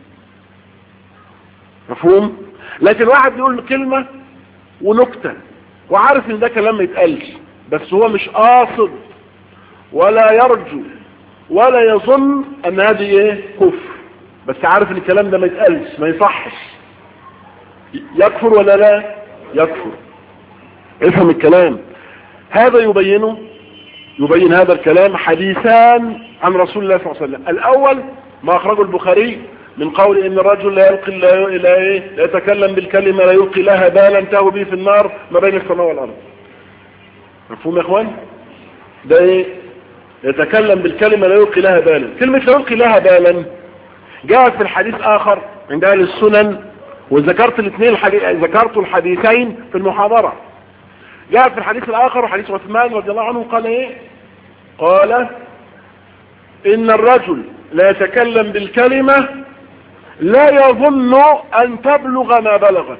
مفهوم لكن واحد يقول كلمة ونكتة وعارف ان ده كلام ما يتقالش بس هو مش قاصد ولا يرجو ولا يظن ان هذه ايه كفر بس عارف ان الكلام ده ما يتقالش ما يصحش يكفر ولا لا يكفر افهم الكلام هذا يبينه يبين هذا الكلام حديثان عن رسول الله صلى الله عليه وسلم الاول ما اخرجه البخاري من قول ان الرجل لا يلقي لا, لا, إيه؟ لا يتكلم بالكلمة لا يلقي لها بالا تهوي به في النار ما بين السماء والارض مفهوم يا اخوان ده ايه يتكلم بالكلمة لا يلقي لها بالا كلمة لا يلقي لها بالا جاءت في الحديث اخر عند اهل السنن وذكرت الاثنين الحديث ذكرت الحديثين في المحاضرة جاء في الحديث الاخر حديث عثمان رضي الله عنه قال ايه قال ان الرجل لا يتكلم بالكلمة لا يظن ان تبلغ ما بلغت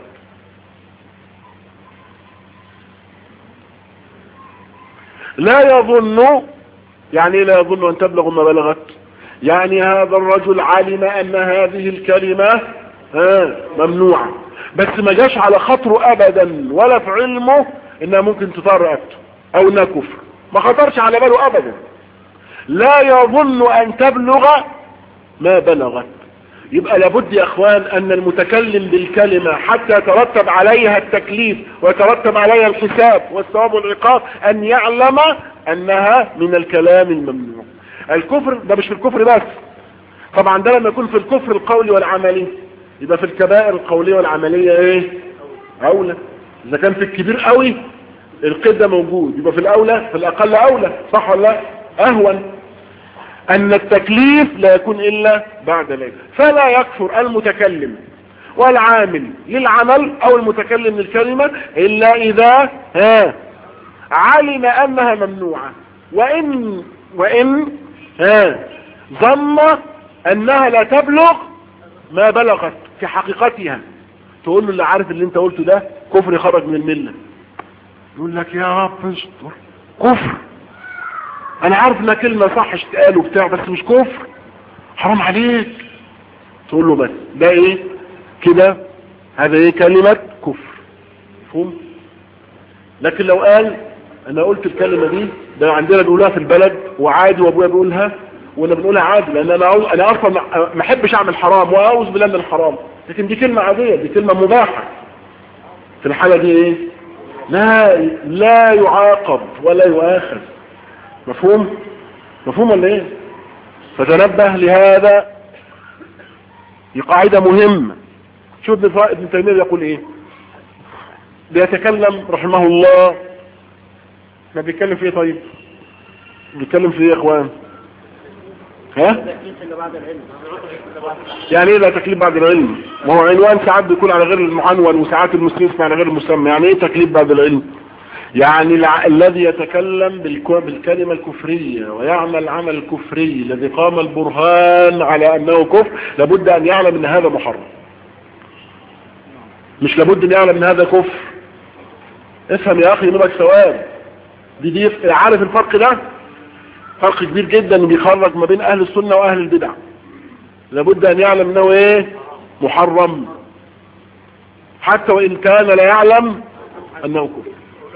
لا يظن يعني لا يظن ان تبلغ ما بلغت يعني هذا الرجل علم ان هذه الكلمة ها ممنوعة بس ما جاش على خطره ابدا ولا في علمه انها ممكن تطار رقبته او انها كفر ما خطرش على باله ابدا لا يظن ان تبلغ ما بلغت يبقى لابد يا اخوان ان المتكلم بالكلمة حتى يترتب عليها التكليف ويترتب عليها الحساب والثواب والعقاب ان يعلم انها من الكلام الممنوع الكفر ده مش في الكفر بس طبعا ده لما يكون في الكفر القولي والعملي يبقى في الكبائر القولية والعملية ايه اولى اذا كان في الكبير قوي القيد ده موجود يبقى في الاولى في الاقل اولى صح ولا لا اهون ان التكليف لا يكون الا بعد ذلك فلا يكفر المتكلم والعامل للعمل او المتكلم للكلمة الا اذا ها علم انها ممنوعة وان وان ها ظن انها لا تبلغ ما بلغت في حقيقتها تقول له اللي عارف اللي انت قلته ده كفر خرج من الملة يقول لك يا رب استر كفر انا عارف انها كلمة صح اشتقال وبتاع بس مش كفر حرام عليك تقول له بس ده ايه كده هذا ايه كلمة كفر مفهوم لكن لو قال انا قلت الكلمة دي ده عندنا بيقولها في البلد وعادي وابويا بيقولها وانا بنقولها عادي لان انا عاوز انا اصلا ما احبش اعمل حرام واعوذ بالله من الحرام لكن دي كلمة عادية دي كلمة مباحة في الحالة دي ايه لا لا يعاقب ولا يؤاخذ مفهوم مفهوم ولا ايه فتنبه لهذا دي قاعدة مهمة شوف ابن تيمية يقول ايه بيتكلم رحمه الله ما بيتكلم في ايه طيب بيتكلم في ايه يا اخوان ها يعني ايه لا تكليف بعد العلم ما هو عنوان ساعات بيكون على غير المعنون وساعات المسلم اسمه على غير المسمى يعني ايه تكليف بعد العلم يعني الع... الذي يتكلم بالكو... بالكلمة الكفرية ويعمل عمل الكفري الذي قام البرهان على انه كفر لابد ان يعلم ان هذا محرم مش لابد ان يعلم ان هذا كفر افهم يا اخي ينبغي ثواب دي دي عارف الفرق ده فرق كبير جدا بيخرج ما بين اهل السنة واهل البدع لابد ان يعلم انه ايه محرم حتى وان كان لا يعلم انه كفر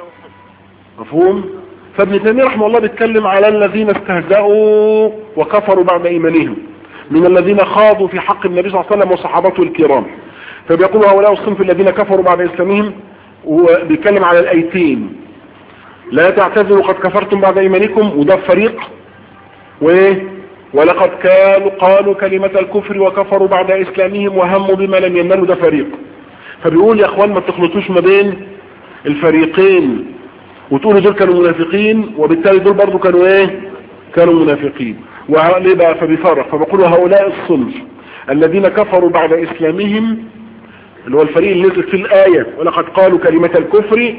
مفهوم فابن تيمية رحمه الله بيتكلم على الذين استهزأوا وكفروا بعد ايمانهم من الذين خاضوا في حق النبي صلى الله عليه وسلم وصحابته الكرام فبيقول هؤلاء الصنف الذين كفروا بعد اسلامهم وبيتكلم على الايتين لا تعتذروا قد كفرتم بعد ايمانكم وده فريق وايه ولقد كانوا قالوا كلمة الكفر وكفروا بعد اسلامهم وهموا بما لم ينالوا ده فريق فبيقول يا اخوان ما تخلطوش ما بين الفريقين وتقولوا دول كانوا منافقين وبالتالي دول برضو كانوا ايه كانوا منافقين وليه بقى فبيفرق فبقولوا هؤلاء الصنف الذين كفروا بعد اسلامهم اللي هو الفريق اللي نزل في الآية ولقد قالوا كلمة الكفر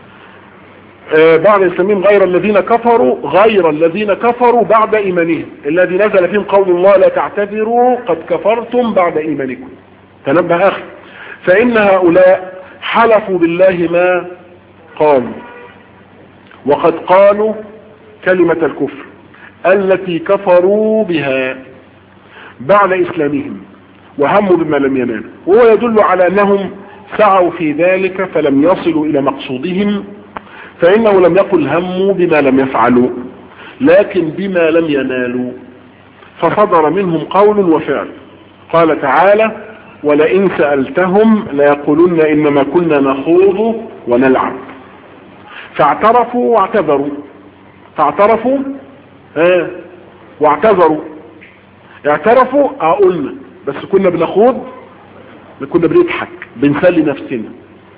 آه بعد اسلامهم غير الذين كفروا غير الذين كفروا بعد ايمانهم الذي نزل فيهم قول الله لا تعتذروا قد كفرتم بعد ايمانكم تنبه اخي فان هؤلاء حلفوا بالله ما قالوا وقد قالوا كلمة الكفر التي كفروا بها بعد اسلامهم وهموا بما لم ينالوا وهو يدل على انهم سعوا في ذلك فلم يصلوا الى مقصودهم فانه لم يقل هموا بما لم يفعلوا لكن بما لم ينالوا فصدر منهم قول وفعل قال تعالى ولئن سألتهم ليقولن انما كنا نخوض ونلعب فاعترفوا واعتذروا فاعترفوا اه واعتذروا اعترفوا اقولنا بس كنا بنخوض كنا بنضحك بنسلي نفسنا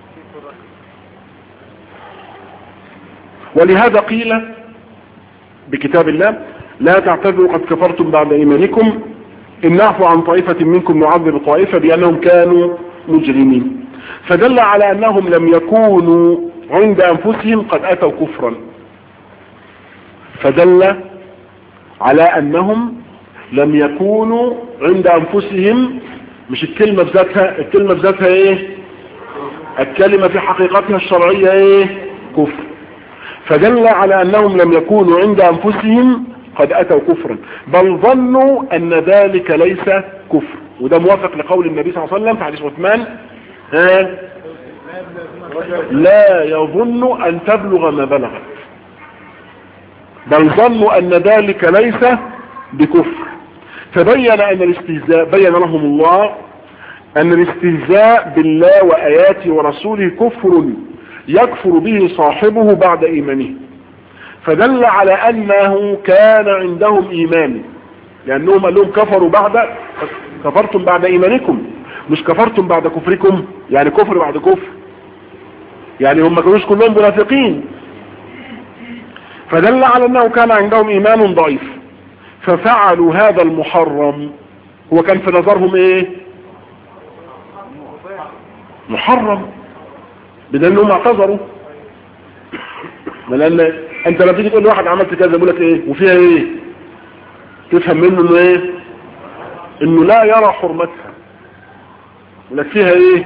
ولهذا قيل بكتاب الله لا تعتذروا قد كفرتم بعد ايمانكم ان نعفو عن طائفة منكم نعذب طائفة بانهم كانوا مجرمين فدل على انهم لم يكونوا عند انفسهم قد اتوا كفرا فدل على انهم لم يكونوا عند انفسهم مش الكلمة بذاتها الكلمة بذاتها ايه الكلمة في حقيقتها الشرعية ايه كفر فدل على انهم لم يكونوا عند انفسهم قد اتوا كفرا بل ظنوا ان ذلك ليس كفر وده موافق لقول النبي صلى الله عليه وسلم في حديث عثمان ها لا يظن ان تبلغ ما بلغت بل ظنوا ان ذلك ليس بكفر فبين ان الاستهزاء بين لهم الله ان الاستهزاء بالله واياته ورسوله كفر يكفر به صاحبه بعد ايمانه فدل على انه كان عندهم ايمان لانهم قال لهم كفروا بعد كفرتم بعد ايمانكم مش كفرتم بعد كفركم يعني كفر بعد كفر يعني هم كانوش كلهم منافقين فدل على انه كان عندهم ايمان ضعيف ففعلوا هذا المحرم هو كان في نظرهم ايه محرم بدل انهم اعتذروا لان انت لما تيجي تقول لواحد عملت كذا يقول لك ايه وفيها ايه تفهم منه انه ايه انه لا يرى حرمتها يقول لك فيها ايه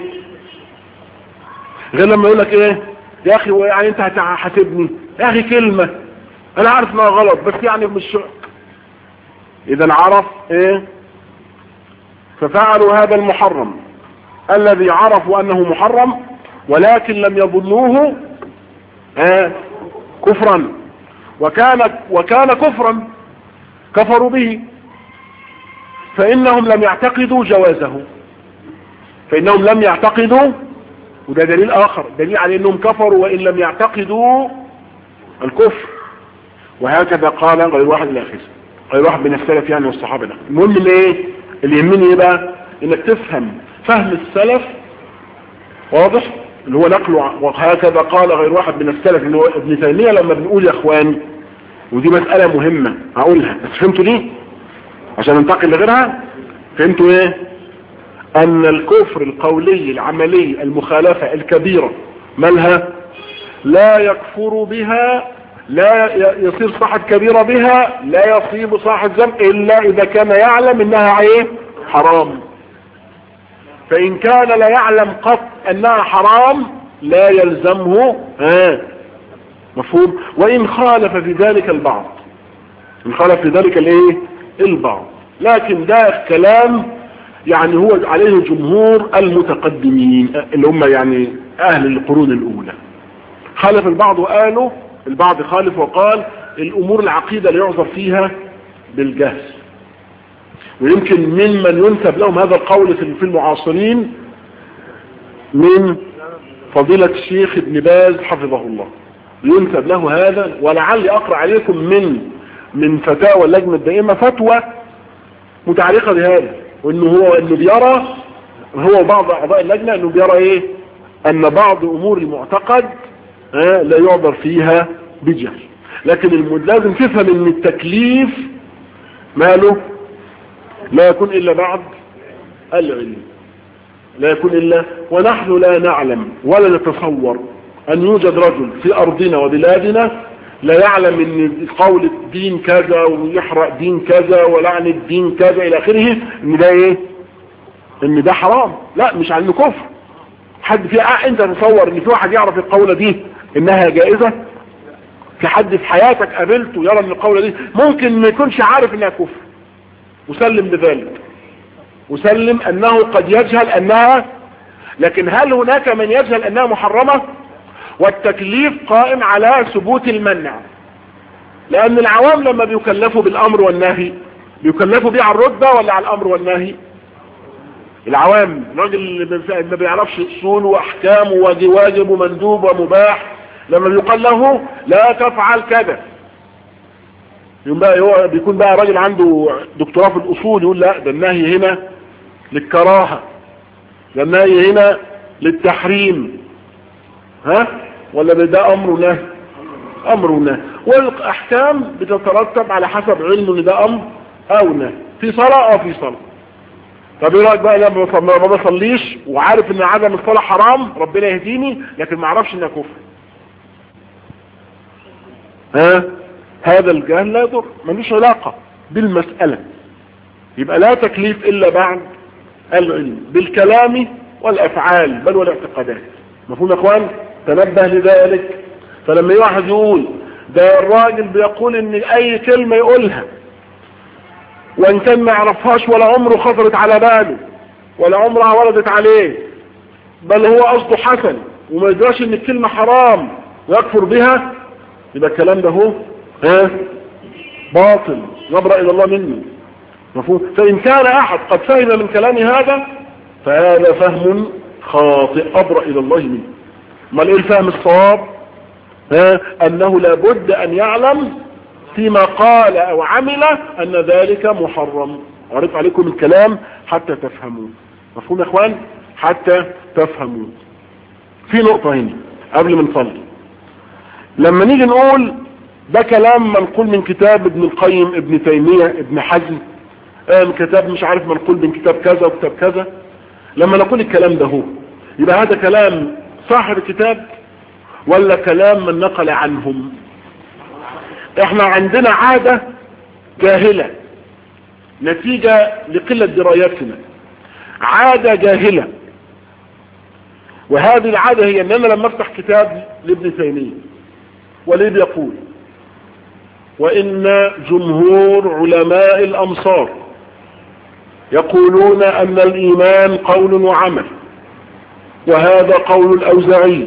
غير لما يقول لك ايه يا اخي يعني انت هتحاسبني يا اخي كلمة انا عارف انها غلط بس يعني مش اذا عرف ايه ففعلوا هذا المحرم الذي عرفوا انه محرم ولكن لم يظنوه آه كفرا وكان وكان كفرا كفروا به فانهم لم يعتقدوا جوازه فانهم لم يعتقدوا وده دليل اخر دليل على انهم كفروا وان لم يعتقدوا الكفر وهكذا قال غير واحد من الاخر غير واحد من السلف يعني والصحابه ده المهم اللي ايه اللي يهمني ايه بقى انك تفهم فهم السلف واضح اللي هو نقله وهكذا قال غير واحد من السلف اللي هو ابن تيمية لما بنقول يا اخوان ودي مسألة مهمة هقولها بس فهمتوا ليه عشان ننتقل لغيرها فهمتوا ايه ان الكفر القولي العملي المخالفة الكبيرة مالها لا يكفر بها لا يصير صاحب كبيرة بها لا يصيب صاحب ذنب الا اذا كان يعلم انها ايه حرام فان كان لا يعلم قط انها حرام لا يلزمه ها مفهوم وان خالف في ذلك البعض ان خالف في ذلك الايه البعض لكن ده كلام يعني هو عليه جمهور المتقدمين اللي هم يعني اهل القرون الاولى خالف البعض وقالوا البعض خالف وقال الامور العقيدة اللي يعذر فيها بالجهل ويمكن ممن ينسب لهم هذا القول في المعاصرين من فضيلة الشيخ ابن باز حفظه الله ينسب له هذا ولعلي اقرأ عليكم من من فتاوى اللجنة الدائمة فتوى متعلقة بهذا وانه هو انه بيرى هو بعض اعضاء اللجنة انه بيرى ايه ان بعض امور المعتقد اه لا يعبر فيها بجهل لكن لازم تفهم ان التكليف ماله لا يكون الا بعد العلم لا يكون الا ونحن لا نعلم ولا نتصور ان يوجد رجل في ارضنا وبلادنا لا يعلم ان قول الدين كذا ويحرق دين كذا ولعن الدين كذا الى اخره ان ده ايه ان ده حرام لا مش على انه كفر حد في اه انت تصور ان في واحد يعرف القولة دي انها جائزة في حد في حياتك قابلته يرى ان القولة دي ممكن ما يكونش عارف انها كفر وسلم بذلك وسلم انه قد يجهل انها لكن هل هناك من يجهل انها محرمة والتكليف قائم على ثبوت المنع لان العوام لما بيكلفوا بالامر والنهي بيكلفوا بيه على الرتبة ولا على الامر والنهي العوام الراجل اللي ما بيعرفش اصول واحكام وواجب ومندوب ومباح لما بيقال له لا تفعل كذا بقى هو بيكون بقى راجل عنده دكتوراه في الاصول يقول لا ده النهي هنا للكراهه ده النهي هنا للتحريم ها ولا ده امر نهي امر نهي والاحكام بتترتب على حسب علمه ان ده امر او نهي في صلاه او في صلاه طب ايه رايك بقى لما ما بصليش وعارف ان عدم الصلاه حرام ربنا يهديني لكن ما اعرفش انها كفر ها هذا الجهل لا يضر ملوش علاقه بالمساله يبقى لا تكليف الا بعد العلم بالكلام والافعال بل والاعتقادات مفهوم يا اخوان تنبه لذلك فلما واحد يقول ده الراجل بيقول ان اي كلمه يقولها وان كان ما يعرفهاش ولا عمره خطرت على باله ولا عمرها وردت عليه بل هو قصده حسن وما يدراش ان الكلمة حرام ويكفر بها يبقى الكلام ده هو ها باطل نبرأ الى الله منه مفهوم فان كان احد قد فهم من كلام هذا فهذا فهم خاطئ ابرأ الى الله منه ما ايه الفهم الصواب ها انه لابد ان يعلم فيما قال او عمل ان ذلك محرم عرض عليكم الكلام حتى تفهموا مفهوم يا اخوان حتى تفهموا في نقطة هنا قبل ما نصلي لما نيجي نقول ده كلام منقول من كتاب ابن القيم ابن تيمية ابن حزم آه كتاب مش عارف منقول من كتاب كذا وكتاب كذا لما نقول الكلام ده هو يبقى هذا كلام صاحب الكتاب ولا كلام من نقل عنهم احنا عندنا عادة جاهلة نتيجة لقلة درايتنا عادة جاهلة وهذه العادة هي ان انا لما افتح كتاب لابن تيمية وليه بيقول وان جمهور علماء الامصار يقولون ان الايمان قول وعمل وهذا قول الاوزاعي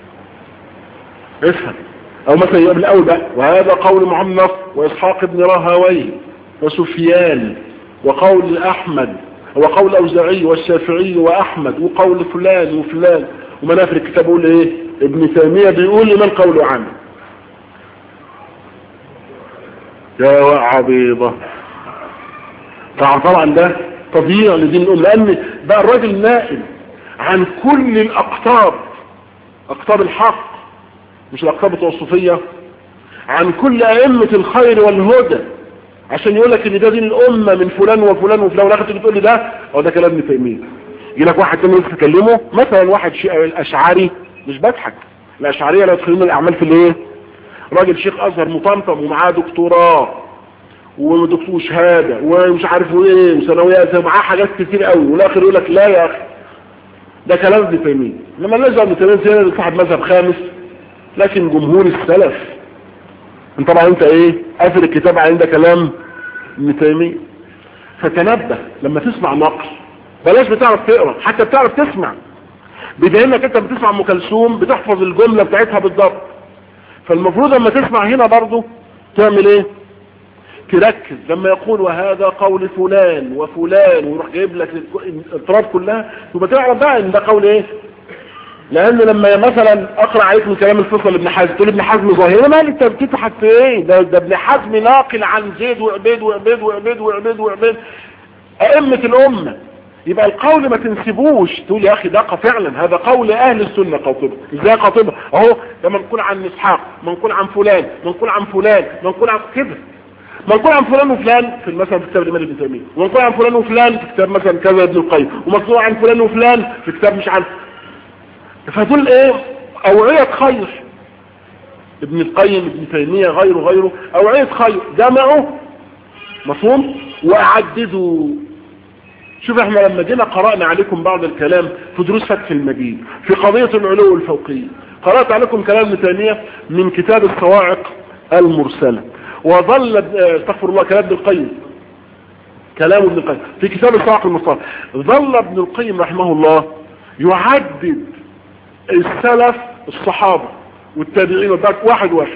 افهم او مثلا يبقى الاول بقى وهذا قول محمد نصر واسحاق بن راهوي وسفيان وقول احمد وقول الاوزاعي والشافعي واحمد وقول فلان وفلان ومنافر الكتاب يقول ايه ابن تيميه بيقول لمن قوله عنه يا عبيضة طبعا ده تضييع لدين الأم لأن بقى الراجل نائل عن كل الأقطاب أقطاب الحق مش الأقطاب بتوع الصوفية عن كل أئمة الخير والهدى عشان يقول لك ان ده دين الامه من فلان وفلان وفلان والاخر تيجي تقول لي ده هو ده كلام ابن تيميه يجي لك واحد تاني يجي تكلمه مثلا واحد شيء الاشعري مش بضحك الاشعريه لا يدخلون الاعمال في الايه راجل شيخ ازهر مطمطم ومعاه دكتوراه ودكتور شهاده ومش عارف ايه وثانويات معاه حاجات كتير قوي والاخر يقول لك لا يا اخي ده كلام ابن تيميه لما نزل ابن تيميه صاحب مذهب خامس لكن جمهور السلف انت طبعا انت ايه قافل الكتاب عند كلام ابن تيميه فتنبه لما تسمع نقل بلاش بتعرف تقرا حتى بتعرف تسمع بدليل انك انت بتسمع ام كلثوم بتحفظ الجمله بتاعتها بالضبط فالمفروض لما تسمع هنا برضو تعمل ايه تركز لما يقول وهذا قول فلان وفلان ويروح جايب لك الاطراف كلها يبقى تعرف بقى ان ده قول ايه لان لما مثلا اقرا عليك من كلام الفصل ابن حزم تقول ابن حزم ظاهر مالي انت بتضحك في ايه ده, ده ابن حزم ناقل عن زيد وعبيد وعبيد وعبيد وعبيد وعبيد ائمه الامه يبقى القول ما تنسبوش تقول يا اخي ده فعلا هذا قول اهل السنه قاطبه ازاي قاطبه اهو لما نقول عن اسحاق منقول عن فلان منقول عن فلان منقول عن كده منقول عن فلان وفلان في مثلا في كتاب الامام ابن تيميه ومنقول عن فلان وفلان في كتاب مثلا كذا ابن القيم ومنقول عن فلان وفلان في كتاب مش عارف فدول ايه اوعيه خير ابن القيم ابن تيميه غيره غيره اوعيه خير جمعوا مفهوم واعددوا شوف احنا لما جينا قرأنا عليكم بعض الكلام في دروس فتح المجيد في قضية العلو الفوقية قرأت عليكم كلام ابن تيمية من كتاب الصواعق المرسلة وظل استغفر الله كلام ابن القيم كلام ابن القيم في كتاب الصواعق المرسلة ظل ابن القيم رحمه الله يعدد السلف الصحابة والتابعين والبعد واحد واحد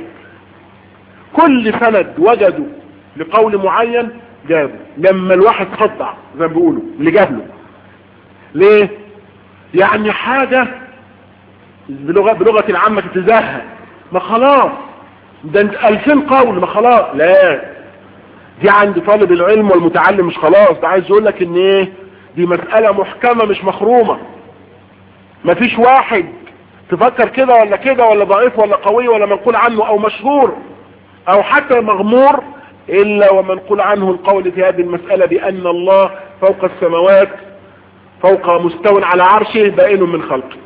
كل سند وجدوا لقول معين جابه لما الواحد خضع زي ما بيقولوا اللي جاب له ليه يعني حاجة بلغة, بلغة العامة تتزهق ما خلاص ده الفين قول ما خلاص لا دي عند طالب العلم والمتعلم مش خلاص ده عايز يقول لك ان ايه دي مسألة محكمة مش مخرومة مفيش واحد تفكر كده ولا كده ولا ضعيف ولا قوي ولا منقول عنه او مشهور او حتى مغمور الا ومنقول عنه القول في هذه المسألة بان الله فوق السماوات فوق مستوى على عرشه بائن من خلقه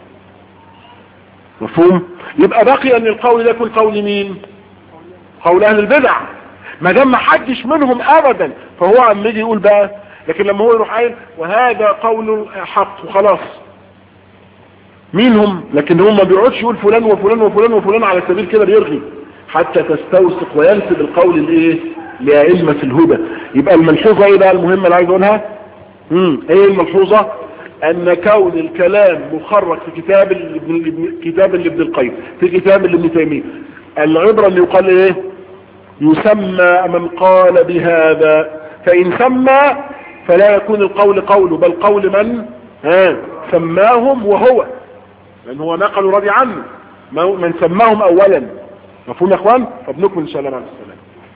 مفهوم يبقى بقي ان القول ده يكون قول مين قول اهل البدع ما دام ما حدش منهم ابدا فهو عم يجي يقول بقى لكن لما هو يروح قايل وهذا قول حق وخلاص مين هم لكن هم ما بيقعدش يقول فلان وفلان وفلان وفلان على سبيل كده بيرغي حتى تستوثق وينسب القول الايه لأئمة الهدى يبقى الملحوظة ايه بقى المهمة اللي عايز اقولها امم ايه الملحوظة ان كون الكلام مخرج في كتاب ابن كتاب لابن القيم في كتاب لابن تيمية العبرة اللي يقال ايه يسمى من قال بهذا فان سمى فلا يكون القول قوله بل قول من ها سماهم وهو لان هو نقل راضي عنه من سماهم اولا مفهوم يا اخوان طب نكمل ان شاء الله مع السلامه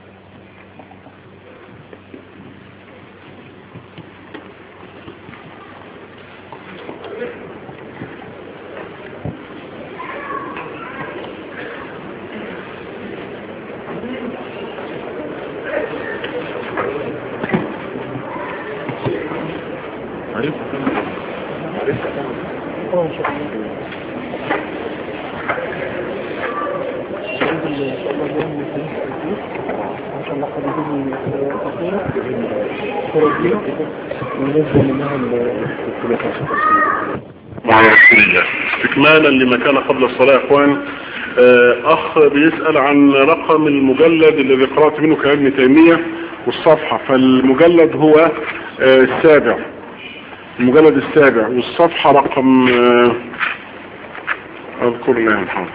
استكمالا لما كان قبل الصلاة يا اخوان اخ بيسأل عن رقم المجلد الذي قرأت منه كلام ابن تيمية والصفحة فالمجلد هو السابع المجلد السابع والصفحة رقم اذكر لها محمد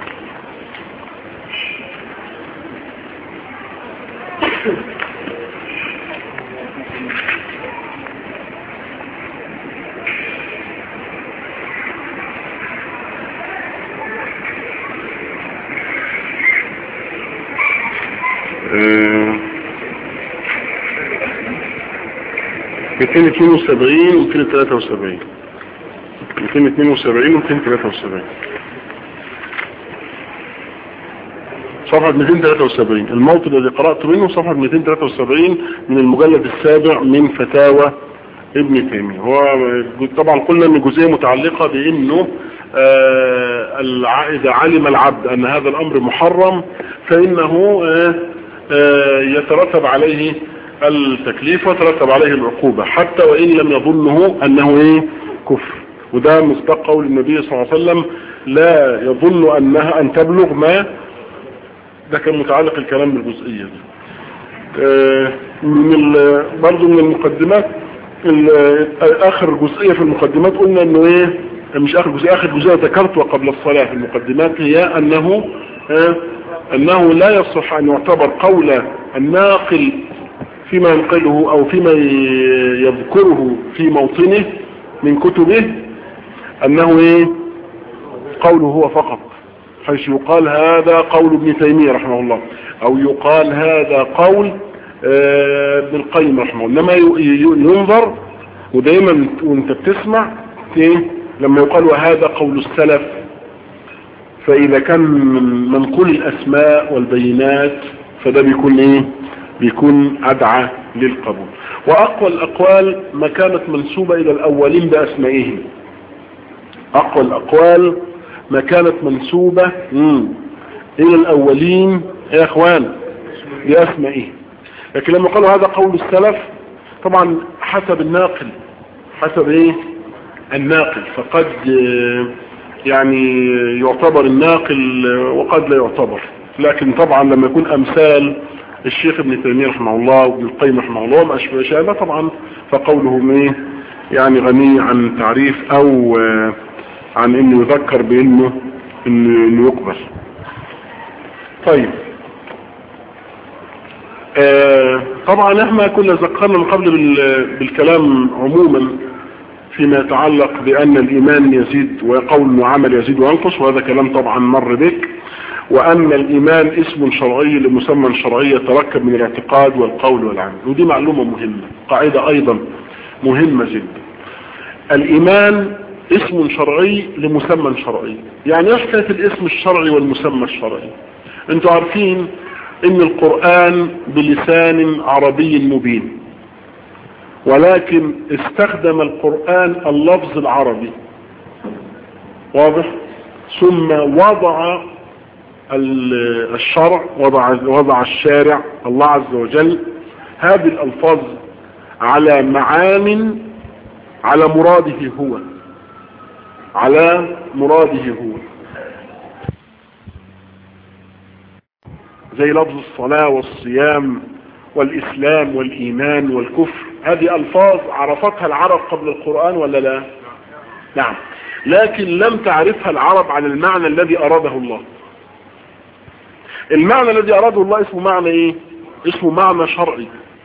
ميتين اتنين وسبعين وميتين تلاتة وسبعين ميتين اتنين وسبعين وميتين تلاتة وسبعين صفحة 273 الموطن الذي قرأت منه صفحة 273 من المجلد السابع من فتاوى ابن تيمية هو طبعا قلنا ان جزئية متعلقة بانه آه اذا علم العبد ان هذا الامر محرم فانه آه آه يترتب عليه التكليف وترتب عليه العقوبة حتى وان لم يظنه انه ايه كفر وده مصدق قول النبي صلى الله عليه وسلم لا يظن انها ان تبلغ ما ده كان متعلق الكلام بالجزئية دي من برضه من المقدمات اخر جزئية في المقدمات قلنا انه ايه مش اخر جزئية اخر جزئية ذكرتها قبل الصلاة في المقدمات هي انه اه انه لا يصح ان يعتبر قول الناقل فيما ينقله او فيما يذكره في موطنه من كتبه انه ايه قوله هو فقط حيث يقال هذا قول ابن تيمية رحمه الله او يقال هذا قول ابن القيم رحمه الله انما ينظر ودايما وانت بتسمع ايه لما يقال وهذا قول السلف فاذا كان من منقول الاسماء والبينات فده بيكون ايه بيكون ادعى للقبول واقوى الاقوال ما كانت منسوبة الى الاولين باسمائهم اقوى الاقوال ما كانت منسوبة مم. الى الاولين يا اخوان باسمائهم لكن لما قالوا هذا قول السلف طبعا حسب الناقل حسب ايه الناقل فقد يعني يعتبر الناقل وقد لا يعتبر لكن طبعا لما يكون امثال الشيخ ابن تيمية رحمه الله وابن القيم رحمه الله وما اشبه شيء طبعا فقولهم ايه يعني غني عن تعريف او عن انه يذكر بانه انه يقبل طيب آه طبعا احنا كنا ذكرنا من قبل بالكلام عموما فيما يتعلق بان الايمان يزيد وقول وعمل يزيد وينقص وهذا كلام طبعا مر بك وان الايمان اسم شرعي لمسمى شرعي يتركب من الاعتقاد والقول والعمل ودي معلومة مهمة قاعدة ايضا مهمة جدا الايمان اسم شرعي لمسمى شرعي يعني ايش كانت الاسم الشرعي والمسمى الشرعي انتوا عارفين ان القرآن بلسان عربي مبين ولكن استخدم القرآن اللفظ العربي واضح ثم وضع الشرع وضع, وضع الشارع الله عز وجل هذه الألفاظ على معان على مراده هو على مراده هو زي لفظ الصلاة والصيام والإسلام والإيمان والكفر هذه ألفاظ عرفتها العرب قبل القرآن ولا لا نعم لكن لم تعرفها العرب على المعنى الذي أراده الله المعنى الذي أراده الله اسمه معنى إيه اسمه معنى شرعي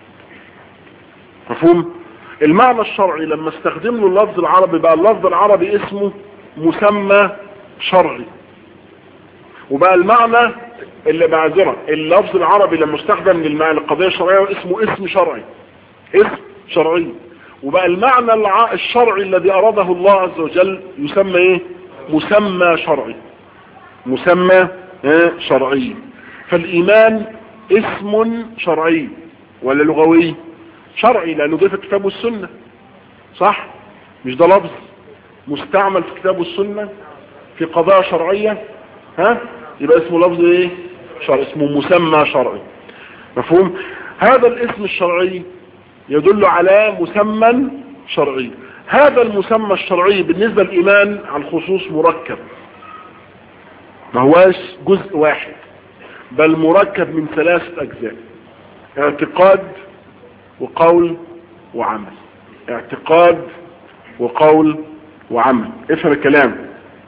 مفهوم المعنى الشرعي لما استخدم له اللفظ العربي بقى اللفظ العربي اسمه مسمى شرعي وبقى المعنى اللي بعذرة اللفظ العربي لما استخدم للمعنى القضية الشرعية اسمه اسم شرعي اسم شرعي وبقى المعنى الع... الشرعي الذي أراده الله عز وجل يسمى ايه مسمى شرعي مسمى ايه شرعي فالإيمان اسم شرعي ولا لغوي شرعي لأنه جه في الكتاب والسنة صح مش ده لفظ مستعمل في الكتاب والسنة في قضايا شرعية ها يبقى اسمه لفظ ايه شرعي اسمه مسمى شرعي مفهوم هذا الاسم الشرعي يدل على مسمى شرعي هذا المسمى الشرعي بالنسبة للإيمان على الخصوص مركب ما هواش جزء واحد بل مركب من ثلاثة أجزاء اعتقاد وقول وعمل اعتقاد وقول وعمل افهم الكلام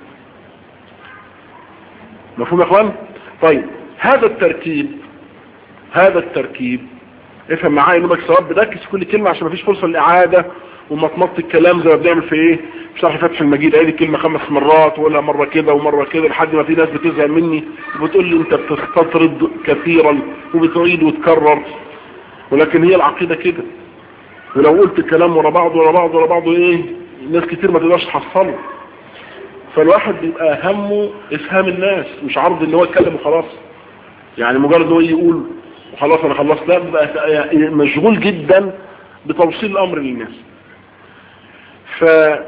مفهوم يا اخوان طيب هذا التركيب هذا التركيب افهم معايا انك سواء بركز في كل كلمة عشان مفيش فرصة للإعادة ومطمط الكلام زي ما بنعمل في ايه في شرح فتح المجيد عيد الكلمة خمس مرات ولا مرة كده ومرة كده لحد ما في ناس بتزهق مني وبتقول لي انت بتستطرد كثيرا وبتعيد وتكرر ولكن هي العقيدة كده ولو قلت الكلام ورا بعض ورا بعض ورا بعض ايه ناس كتير ما تقدرش تحصله فالواحد بيبقى همه افهام الناس مش عرض ان هو يتكلم وخلاص يعني مجرد هو يقول وخلاص انا خلصت لا بقى مشغول جدا بتوصيل الامر للناس ف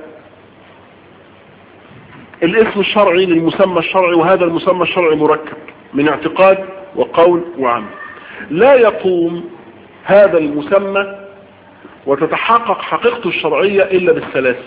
الاسم الشرعي للمسمى الشرعي وهذا المسمى الشرعي مركب من اعتقاد وقول وعمل لا يقوم هذا المسمى وتتحقق حقيقته الشرعية إلا بالثلاثة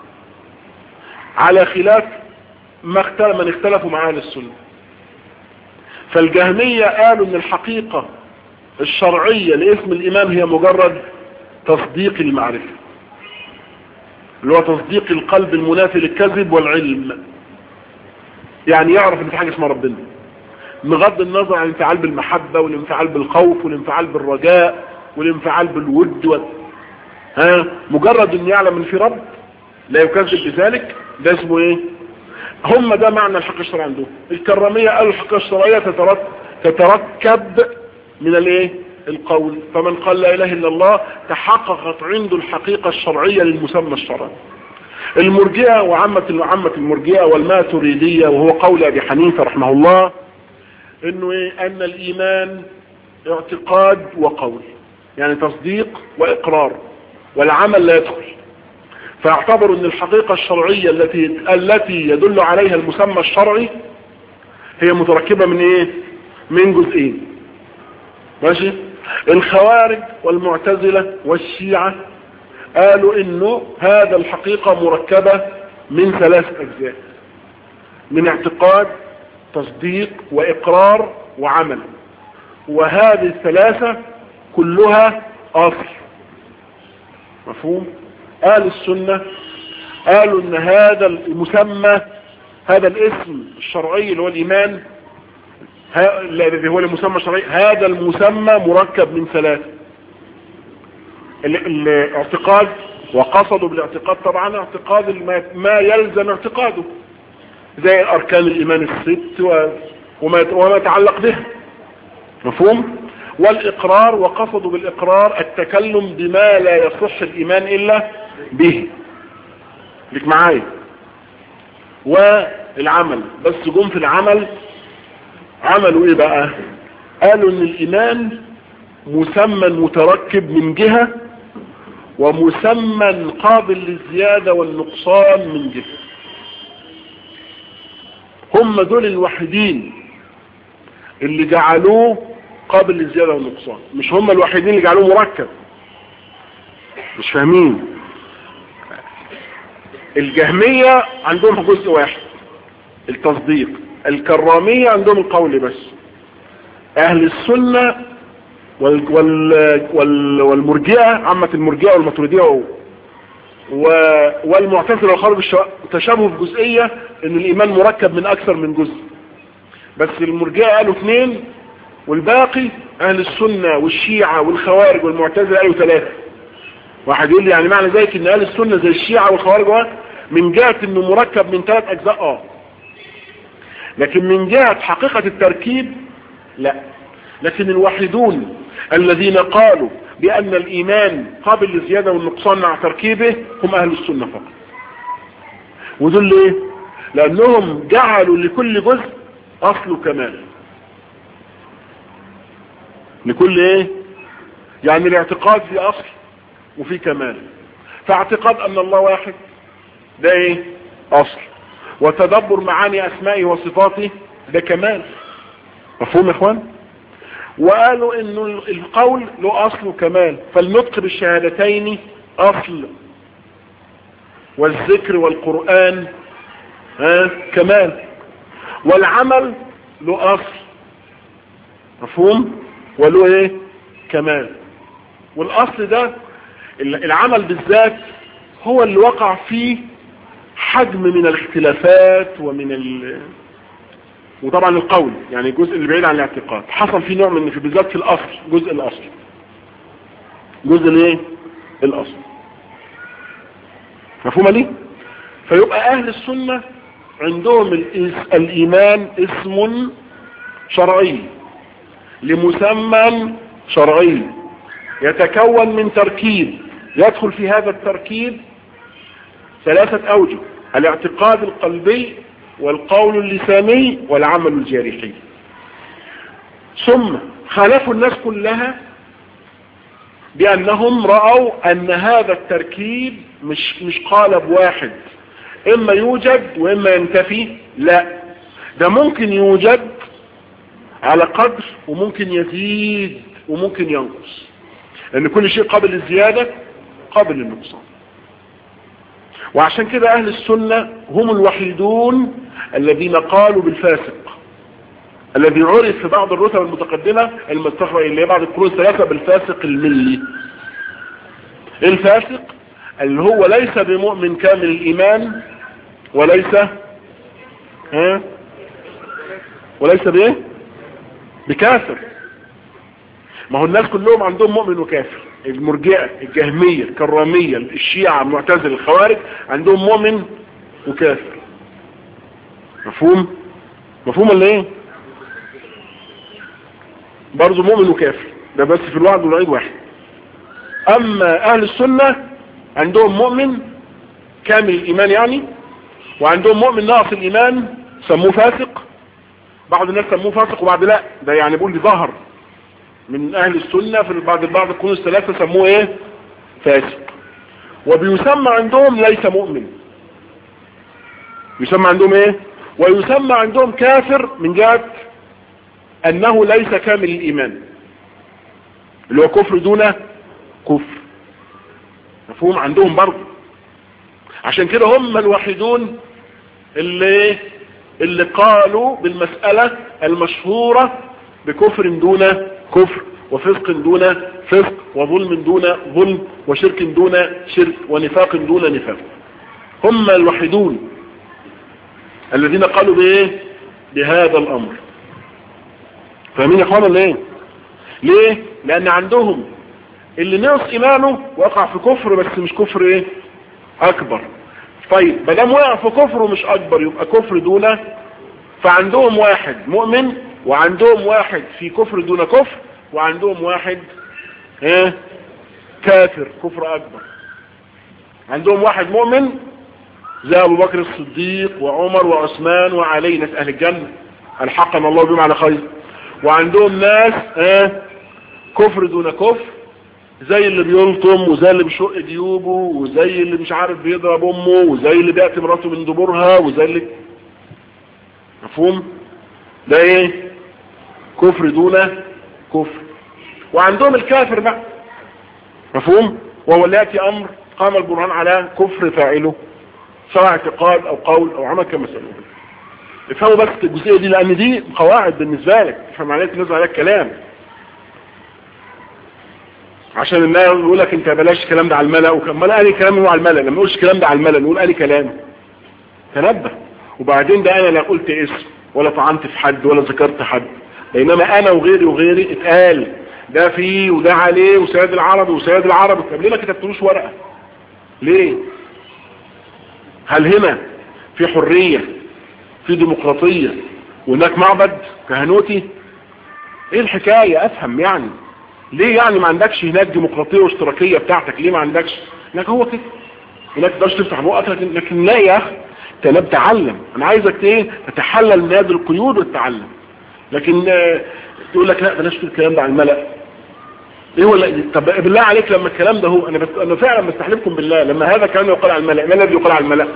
على خلاف ما اختلف من اختلفوا مع اهل السنة فالجهمية قالوا ان الحقيقة الشرعية لاسم الإمام هي مجرد تصديق المعرفة اللي هو تصديق القلب المنافي للكذب والعلم يعني يعرف ان في حاجة اسمها ربنا بغض النظر عن الانفعال بالمحبة والانفعال بالخوف والانفعال بالرجاء والانفعال بالود و... ها مجرد ان يعلم ان في رب لا يكذب بذلك ده اسمه ايه هم ده معنى الحق الشرعي عندهم الكرامية قالوا الحق الشرعية تترك تتركب من الايه القول فمن قال لا اله الا الله تحققت عنده الحقيقة الشرعية للمسمى الشرعي المرجئة وعامة وعامة المرجئة والماتريدية وهو قول ابي حنيفة رحمه الله انه ايه ان الايمان اعتقاد وقول يعني تصديق واقرار والعمل لا يدخل فاعتبروا ان الحقيقة الشرعية التي التي يدل عليها المسمى الشرعي هي متركبة من ايه من جزئين ماشي الخوارج والمعتزلة والشيعة قالوا انه هذا الحقيقة مركبة من ثلاث اجزاء من اعتقاد تصديق واقرار وعمل وهذه الثلاثة كلها اصل مفهوم قال السنة قالوا ان هذا المسمى هذا الاسم الشرعي اللي هو الايمان الذي هو المسمى الشرعي هذا المسمى مركب من ثلاثة الاعتقاد وقصدوا بالاعتقاد طبعا اعتقاد ما يلزم اعتقاده زي اركان الايمان الست وما وما يتعلق به مفهوم والاقرار وقصدوا بالاقرار التكلم بما لا يصح الايمان الا به لك معايا والعمل بس جم في العمل عملوا ايه بقى قالوا ان الايمان مسمى متركب من جهة ومسمى قابل للزيادة والنقصان من جهة هم دول الوحيدين اللي جعلوه قابل للزيادة والنقصان مش هم الوحيدين اللي جعلوه مركب مش فاهمين الجهمية عندهم جزء واحد التصديق الكرامية عندهم القول بس اهل السنة وال وال وال والمرجئة عامة المرجئة والماتريدية والمعتزلة والخارج تشابهوا في جزئية ان الايمان مركب من اكثر من جزء بس المرجئة قالوا اثنين والباقي اهل السنة والشيعة والخوارج والمعتزلة قالوا ثلاثة واحد يقول لي يعني معنى ذلك ان اهل السنة زي الشيعة والخوارج من جهة انه مركب من ثلاث اجزاء اه لكن من جهة حقيقة التركيب لا لكن الوحيدون الذين قالوا بأن الإيمان قابل للزيادة والنقصان مع تركيبه هم أهل السنة فقط ودول ليه لأنهم جعلوا لكل جزء أصل كمال لكل ايه يعني الاعتقاد في أصل وفي كمال فاعتقاد أن الله واحد ده ايه أصل وتدبر معاني أسمائه وصفاته ده كمال مفهوم يا اخوان وقالوا انه القول له اصل وكمال فالنطق بالشهادتين اصل والذكر والقرآن ها كمال والعمل له اصل مفهوم وله ايه كمال والاصل ده العمل بالذات هو اللي وقع فيه حجم من الاختلافات ومن ال... وطبعا القول يعني الجزء اللي بعيد عن الاعتقاد حصل فيه نوع من في بالذات في الاصل جزء الاصل جزء الايه الاصل مفهومه ليه فيبقى اهل السنة عندهم الايمان اسم شرعي لمسمى شرعي يتكون من تركيب يدخل في هذا التركيب ثلاثة اوجه الاعتقاد القلبي والقول اللساني والعمل الجارحي ثم خالفوا الناس كلها بأنهم رأوا أن هذا التركيب مش, مش قالب واحد إما يوجد وإما ينتفي لا ده ممكن يوجد على قدر وممكن يزيد وممكن ينقص لأن كل شيء قابل للزيادة قابل للنقصان وعشان كده أهل السنة هم الوحيدون الذين قالوا بالفاسق الذي عرف في بعض الرتب المتقدمة المستخرج اللي هي بعض القرون الثلاثة بالفاسق الملي الفاسق اللي هو ليس بمؤمن كامل الإيمان وليس ها وليس بايه بكافر ما هو الناس كلهم عندهم مؤمن وكافر المرجئة الجهمية الكرامية الشيعة المعتزلة الخوارج عندهم مؤمن وكافر مفهوم مفهوم ولا ايه برضه مؤمن وكافر ده بس في الوعد والوعيد واحد اما اهل السنة عندهم مؤمن كامل الايمان يعني وعندهم مؤمن ناقص الايمان سموه فاسق بعض الناس سموه فاسق وبعض لا ده يعني بيقول لي ظهر من اهل السنة في بعض بعض القرون الثلاثة سموه ايه فاسق وبيسمى عندهم ليس مؤمن يسمى عندهم ايه ويسمى عندهم كافر من جهة انه ليس كامل الايمان اللي هو كفر دون كفر مفهوم عندهم برضه عشان كده هم الوحيدون اللي اللي قالوا بالمسألة المشهورة بكفر دون كفر وفسق دون فسق وظلم دون ظلم وشرك دون شرك ونفاق دون نفاق هم الوحيدون الذين قالوا بايه بهذا الامر فاهمين يا اخوانا ليه ليه لان عندهم اللي نقص ايمانه وقع في كفر بس مش كفر ايه اكبر طيب ما دام وقع في كفر ومش اكبر يبقى كفر دون فعندهم واحد مؤمن وعندهم واحد في كفر دون كفر وعندهم واحد ايه كافر كفر اكبر عندهم واحد مؤمن زي ابو بكر الصديق وعمر وعثمان وعلي ناس اهل الجنة الحقنا الله بهم على خير وعندهم ناس ايه كفر دون كفر زي اللي بيلطم وزي اللي بيشق جيوبه وزي اللي مش عارف بيضرب امه وزي اللي بيأتي مراته من دبورها وزي اللي مفهوم ده ايه كفر دون كفر وعندهم الكافر بقى مفهوم وهو اللي يأتي امر قام البرهان على كفر فاعله سواء اعتقاد او قول او عمل كما سألوه افهموا بس الجزئية دي لان دي قواعد بالنسبة لك افهم عليك نزل عليك كلام عشان الناس يقول لك انت بلاش الكلام ده على الملأ وكمان قال كلام هو على الملأ لما نقولش الكلام ده على الملأ نقول قال كلام تنبه وبعدين ده انا لا قلت اسم ولا طعنت في حد ولا ذكرت حد بينما انا وغيري وغيري اتقال ده فيه وده عليه وسيد العرب وسيد العرب طب ليه ما كتبتلوش ورقة ليه هل هنا في حرية في ديمقراطية وهناك معبد كهنوتي ايه الحكاية افهم يعني ليه يعني ما عندكش هناك ديمقراطية واشتراكية بتاعتك ليه ما عندكش هناك هو كده هناك تقدرش تفتح بقك لكن, لكن لا يا اخي انت تعلم انا عايزك ايه تتحلل من هذه القيود والتعلم لكن آه تقول لك لا بلاش تقول الكلام ده على الملأ ايه ولا طب بالله عليك لما الكلام ده هو انا بس انا فعلا بستحلفكم بالله لما هذا الكلام يقال على الملأ ما الذي يقال على الملأ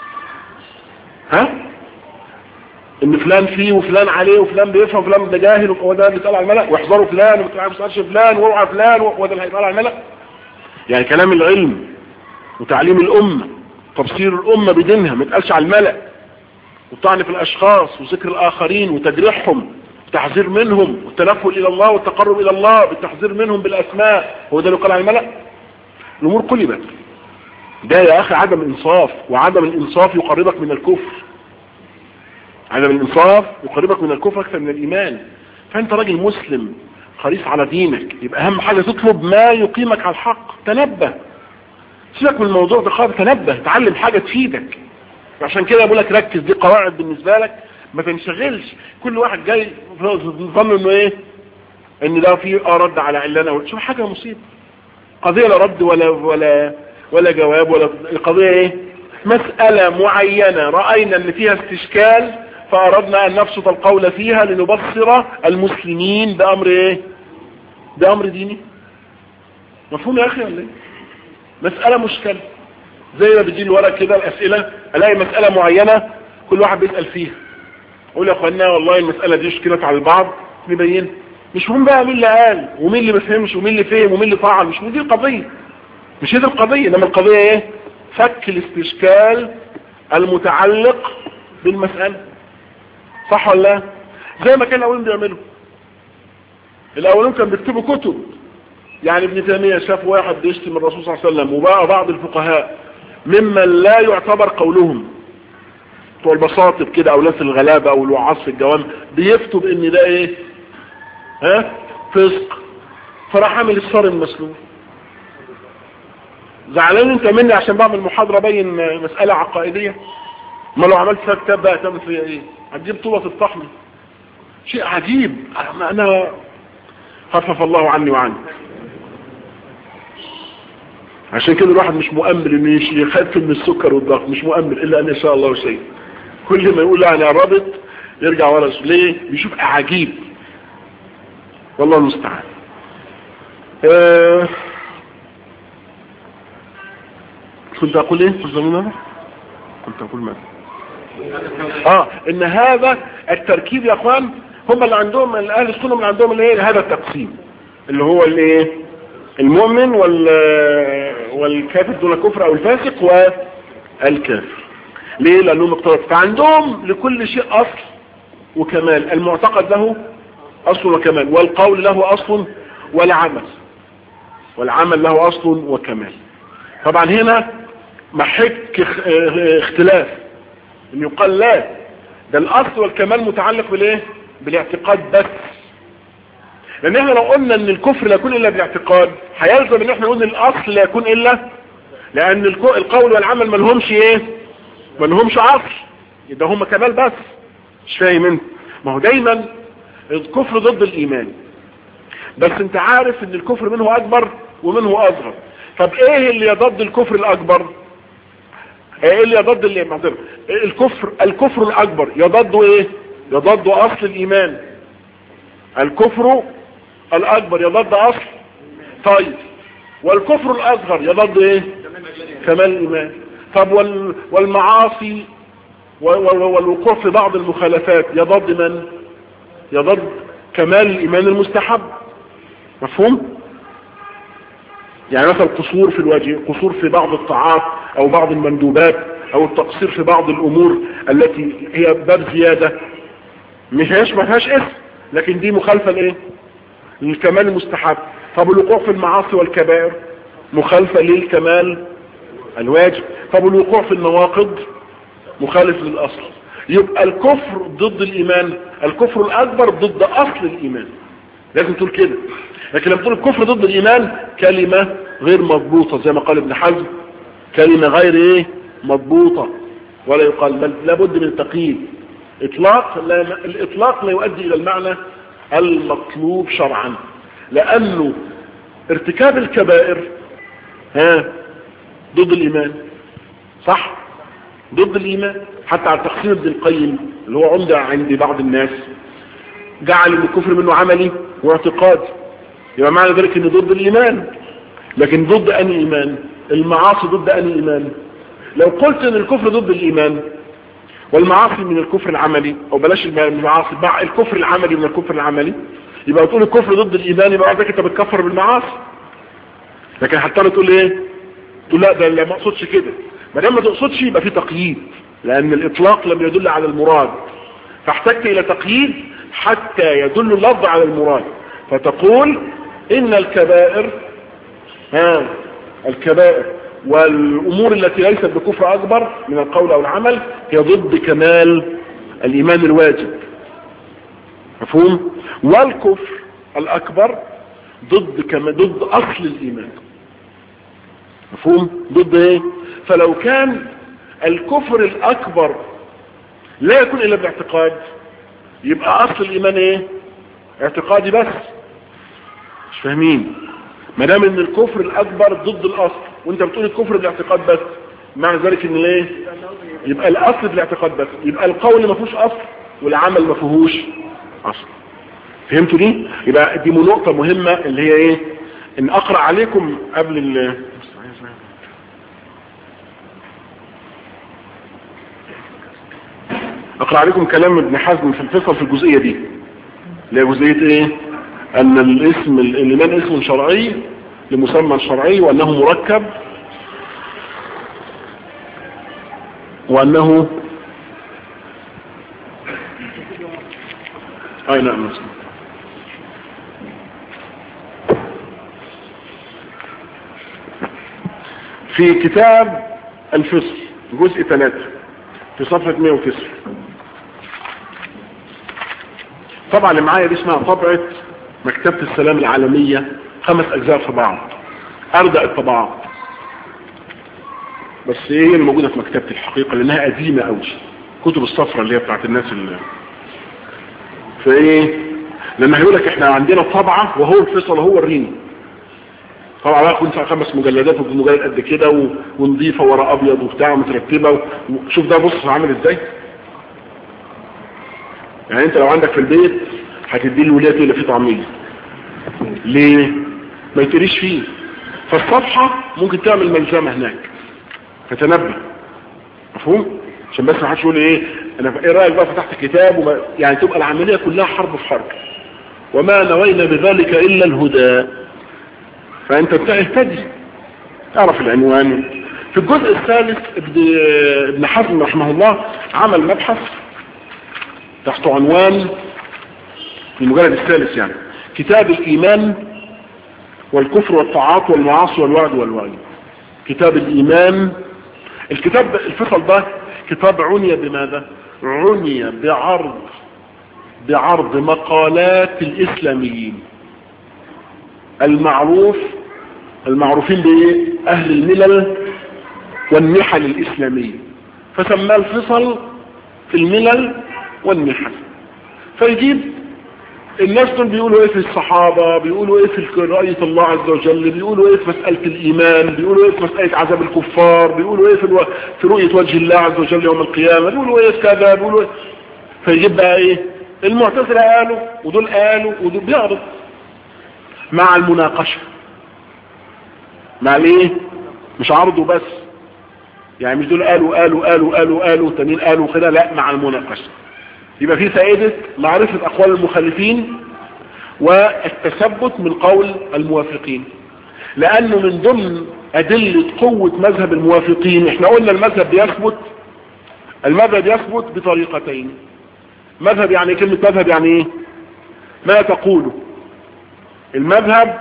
ها ان فلان فيه وفلان عليه وفلان بيفهم وفلان ده جاهل وهو ده اللي بيتقال على الملأ واحذروا فلان وما تسالش فلان واوعى فلان وهو ده اللي هيتقال على الملأ يعني كلام العلم وتعليم الامه تبصير الامه بدينها ما يتقالش على الملأ والطعن في الاشخاص وذكر الاخرين وتجريحهم والتحذير منهم والتنفل الى الله والتقرب الى الله بالتحذير منهم بالاسماء هو ده اللي قال على الملأ الامور قلبت ده يا اخي عدم انصاف وعدم الانصاف يقربك من الكفر عدم الانصاف يقربك من الكفر اكثر من الايمان فانت راجل مسلم حريص على دينك يبقى اهم حاجة تطلب ما يقيمك على الحق تنبه سيبك من الموضوع ده خالص تنبه تعلم حاجة تفيدك عشان كده بقول لك ركز دي قواعد بالنسبة لك ما تنشغلش كل واحد جاي ظن انه ايه ان ده فيه اه رد على علانة شوف حاجة مصيبة قضية لا رد ولا ولا ولا جواب ولا القضية ايه مسألة معينة رأينا ان فيها استشكال فاردنا ان نبسط القول فيها لنبصر المسلمين بامر ايه بامر ديني مفهوم يا اخي ولا ايه مسألة مشكلة زي ما بيجي الورق كده الاسئلة الاقي مسألة معينة كل واحد بيسأل فيها اقول يا اخوانا والله المسألة دي اشكلت على البعض نبين مش مهم بقى مين اللي قال ومين اللي ما فهمش ومين اللي فهم ومين اللي فعل مش دي القضية مش هي دي القضية انما القضية ايه فك الاستشكال المتعلق بالمسألة صح ولا لا زي ما كان الاولين بيعملوا الاولين كانوا بيكتبوا كتب يعني ابن تيمية شاف واحد بيشتم الرسول صلى الله عليه وسلم وبقى بعض الفقهاء ممن لا يعتبر قولهم بتوع البساطب كده او ناس الغلابة او الوعاظ في الجوام بيفتوا بان ده ايه ها فسق فراح عامل الصارم المسلول زعلان انت مني عشان بعمل محاضرة بين مسألة عقائدية ما لو عملت فيها كتاب بقى تعمل فيها ايه هتجيب طوبة تطحني شيء عجيب انا خفف الله عني وعنك عشان كده الواحد مش مؤمل انه يخاف من السكر والضغط مش مؤمل الا ان يشاء الله شيء كل ما يقول لا انا رابط يرجع ورا ليه بيشوف عجيب والله المستعان آه كنت اقول ايه في الزمن كنت اقول ماذا اه ان هذا التركيب يا اخوان هم اللي عندهم اهل السنه اللي عندهم اللي هذا التقسيم اللي هو الايه المؤمن وال والكافر دون كفر او الفاسق والكافر ليه لانهم اقترض فعندهم لكل شيء اصل وكمال المعتقد له اصل وكمال والقول له اصل والعمل والعمل له اصل وكمال طبعا هنا محك اختلاف ان يقال لا ده الاصل والكمال متعلق بالايه بالاعتقاد بس لان احنا لو قلنا ان الكفر لا يكون الا بالاعتقاد هيلزم ان احنا نقول ان الاصل لا يكون الا لان القول والعمل ما لهمش ايه ما لهمش اصل ده هم كمال بس مش فاهم انت ما هو دايما الكفر ضد الايمان بس انت عارف ان الكفر منه اكبر ومنه اصغر طب ايه اللي يضد الكفر الاكبر ايه اللي يضد اللي معذره الكفر الكفر الاكبر يضد ايه يضد اصل الايمان الكفر الاكبر يضد اصل طيب والكفر الاصغر يضد ايه كمال الايمان طب وال والمعاصي والوقوع في بعض المخالفات يضد من يضد كمال الايمان المستحب مفهوم يعني مثلا قصور في الوجه قصور في بعض الطاعات او بعض المندوبات او التقصير في بعض الامور التي هي باب زيادة مش هيش ما فيهاش اسم لكن دي مخالفة لايه للكمال المستحب طب الوقوع في المعاصي والكبائر مخالفة للكمال الواجب طب الوقوع في النواقض مخالف للاصل يبقى الكفر ضد الايمان الكفر الاكبر ضد اصل الايمان لازم تقول كده لكن لما تقول الكفر ضد الايمان كلمة غير مضبوطة زي ما قال ابن حزم كلمة غير ايه مضبوطة ولا يقال بل لابد من التقييد اطلاق لا الاطلاق لا يؤدي الى المعنى المطلوب شرعا لانه ارتكاب الكبائر ها ضد الايمان صح ضد الايمان حتى على تقسيم ابن القيم اللي هو عمدة عند بعض الناس جعل ان الكفر منه عملي واعتقادي يبقى معنى ذلك انه ضد الايمان لكن ضد اني ايمان المعاصي ضد اني ايمان لو قلت ان الكفر ضد الايمان والمعاصي من الكفر العملي او بلاش المعاصي مع الكفر العملي من الكفر العملي يبقى تقول الكفر ضد الايمان يبقى عندك انت بتكفر بالمعاصي لكن حتى تقول ايه تقول لا ده لا ما اقصدش كده ما دام ما تقصدش يبقى في تقييد لان الاطلاق لم يدل على المراد فاحتجت الى تقييد حتى يدل اللفظ على المراد فتقول ان الكبائر ها الكبائر والامور التي ليست بكفر اكبر من القول او العمل هي ضد كمال الايمان الواجب مفهوم والكفر الاكبر ضد كما ضد اصل الايمان مفهوم ضد ايه فلو كان الكفر الاكبر لا يكون الا باعتقاد يبقى اصل الايمان ايه اعتقادي بس مش فاهمين ما دام ان الكفر الاكبر ضد الاصل وانت بتقول الكفر بالاعتقاد بس معنى ذلك ان ليه يبقى الاصل بالاعتقاد بس يبقى القول ما فيهوش اصل والعمل ما فيهوش اصل فهمتوا دي يبقى دي نقطة مهمة اللي هي ايه ان اقرأ عليكم قبل ال اقرأ عليكم كلام ابن حزم في الفصل في الجزئية دي اللي هي جزئية ايه ان الاسم الايمان اسم شرعي لمسمى شرعي وانه مركب وانه اي نعم مسلم في كتاب الفصل جزء ثلاثة في صفحة 109 طبعا اللي معايا دي اسمها طبعة مكتبة السلام العالمية خمس اجزاء في بعض اردأ الطبعات بس ايه هي الموجودة في مكتبة الحقيقة لانها قديمة اوي كتب الصفرة اللي هي بتاعت الناس اللي فايه لما هيقول لك احنا عندنا طبعة وهو الفصل هو الريم طبعا بقى كنت خمس مجلدات ومجلد قد كده و... ونضيفة ورا ابيض وبتاع ومترتبة وشوف ده بص عامل ازاي يعني انت لو عندك في البيت هتدي له وليه اللي فيه طعمية ليه ما يتريش فيه فالصفحة ممكن تعمل ملزمة هناك فتنبه مفهوم عشان بس ما حدش يقول ايه انا ايه رايك بقى فتحت كتاب وما يعني تبقى العمليه كلها حرب في حرب وما نوينا بذلك الا الهدى فانت اهتدي اعرف العنوان في الجزء الثالث ابن ابن حزم رحمه الله عمل مبحث تحت عنوان المجلد الثالث يعني كتاب الايمان والكفر والطاعات والمعاصي والوعد والوعيد كتاب الايمان الكتاب الفصل ده كتاب عني بماذا عني بعرض بعرض مقالات الاسلاميين المعروف المعروفين بايه اهل الملل والنحل الاسلامية فسماه الفصل في الملل والنحل فيجيب الناس دول بيقولوا ايه في الصحابة بيقولوا ايه في رؤية الله عز وجل بيقولوا ايه في مسألة الايمان بيقولوا ايه في مسألة عذاب الكفار بيقولوا ايه في, الو... في رؤية وجه الله عز وجل يوم القيامة بيقولوا ايه في كذا بيقولوا ايه فيجيب بقى ايه المعتزلة قالوا ودول قالوا ودول بيعرض مع المناقشة مع الايه مش عرضه بس يعني مش دول قالوا قالوا قالوا قالوا قالوا تانيين قالوا كده لا مع المناقشة يبقى في فائدة معرفة أقوال المخالفين والتثبت من قول الموافقين لأنه من ضمن أدلة قوة مذهب الموافقين احنا قلنا المذهب بيثبت المذهب يثبت بطريقتين مذهب يعني كلمة مذهب يعني ايه ما تقوله المذهب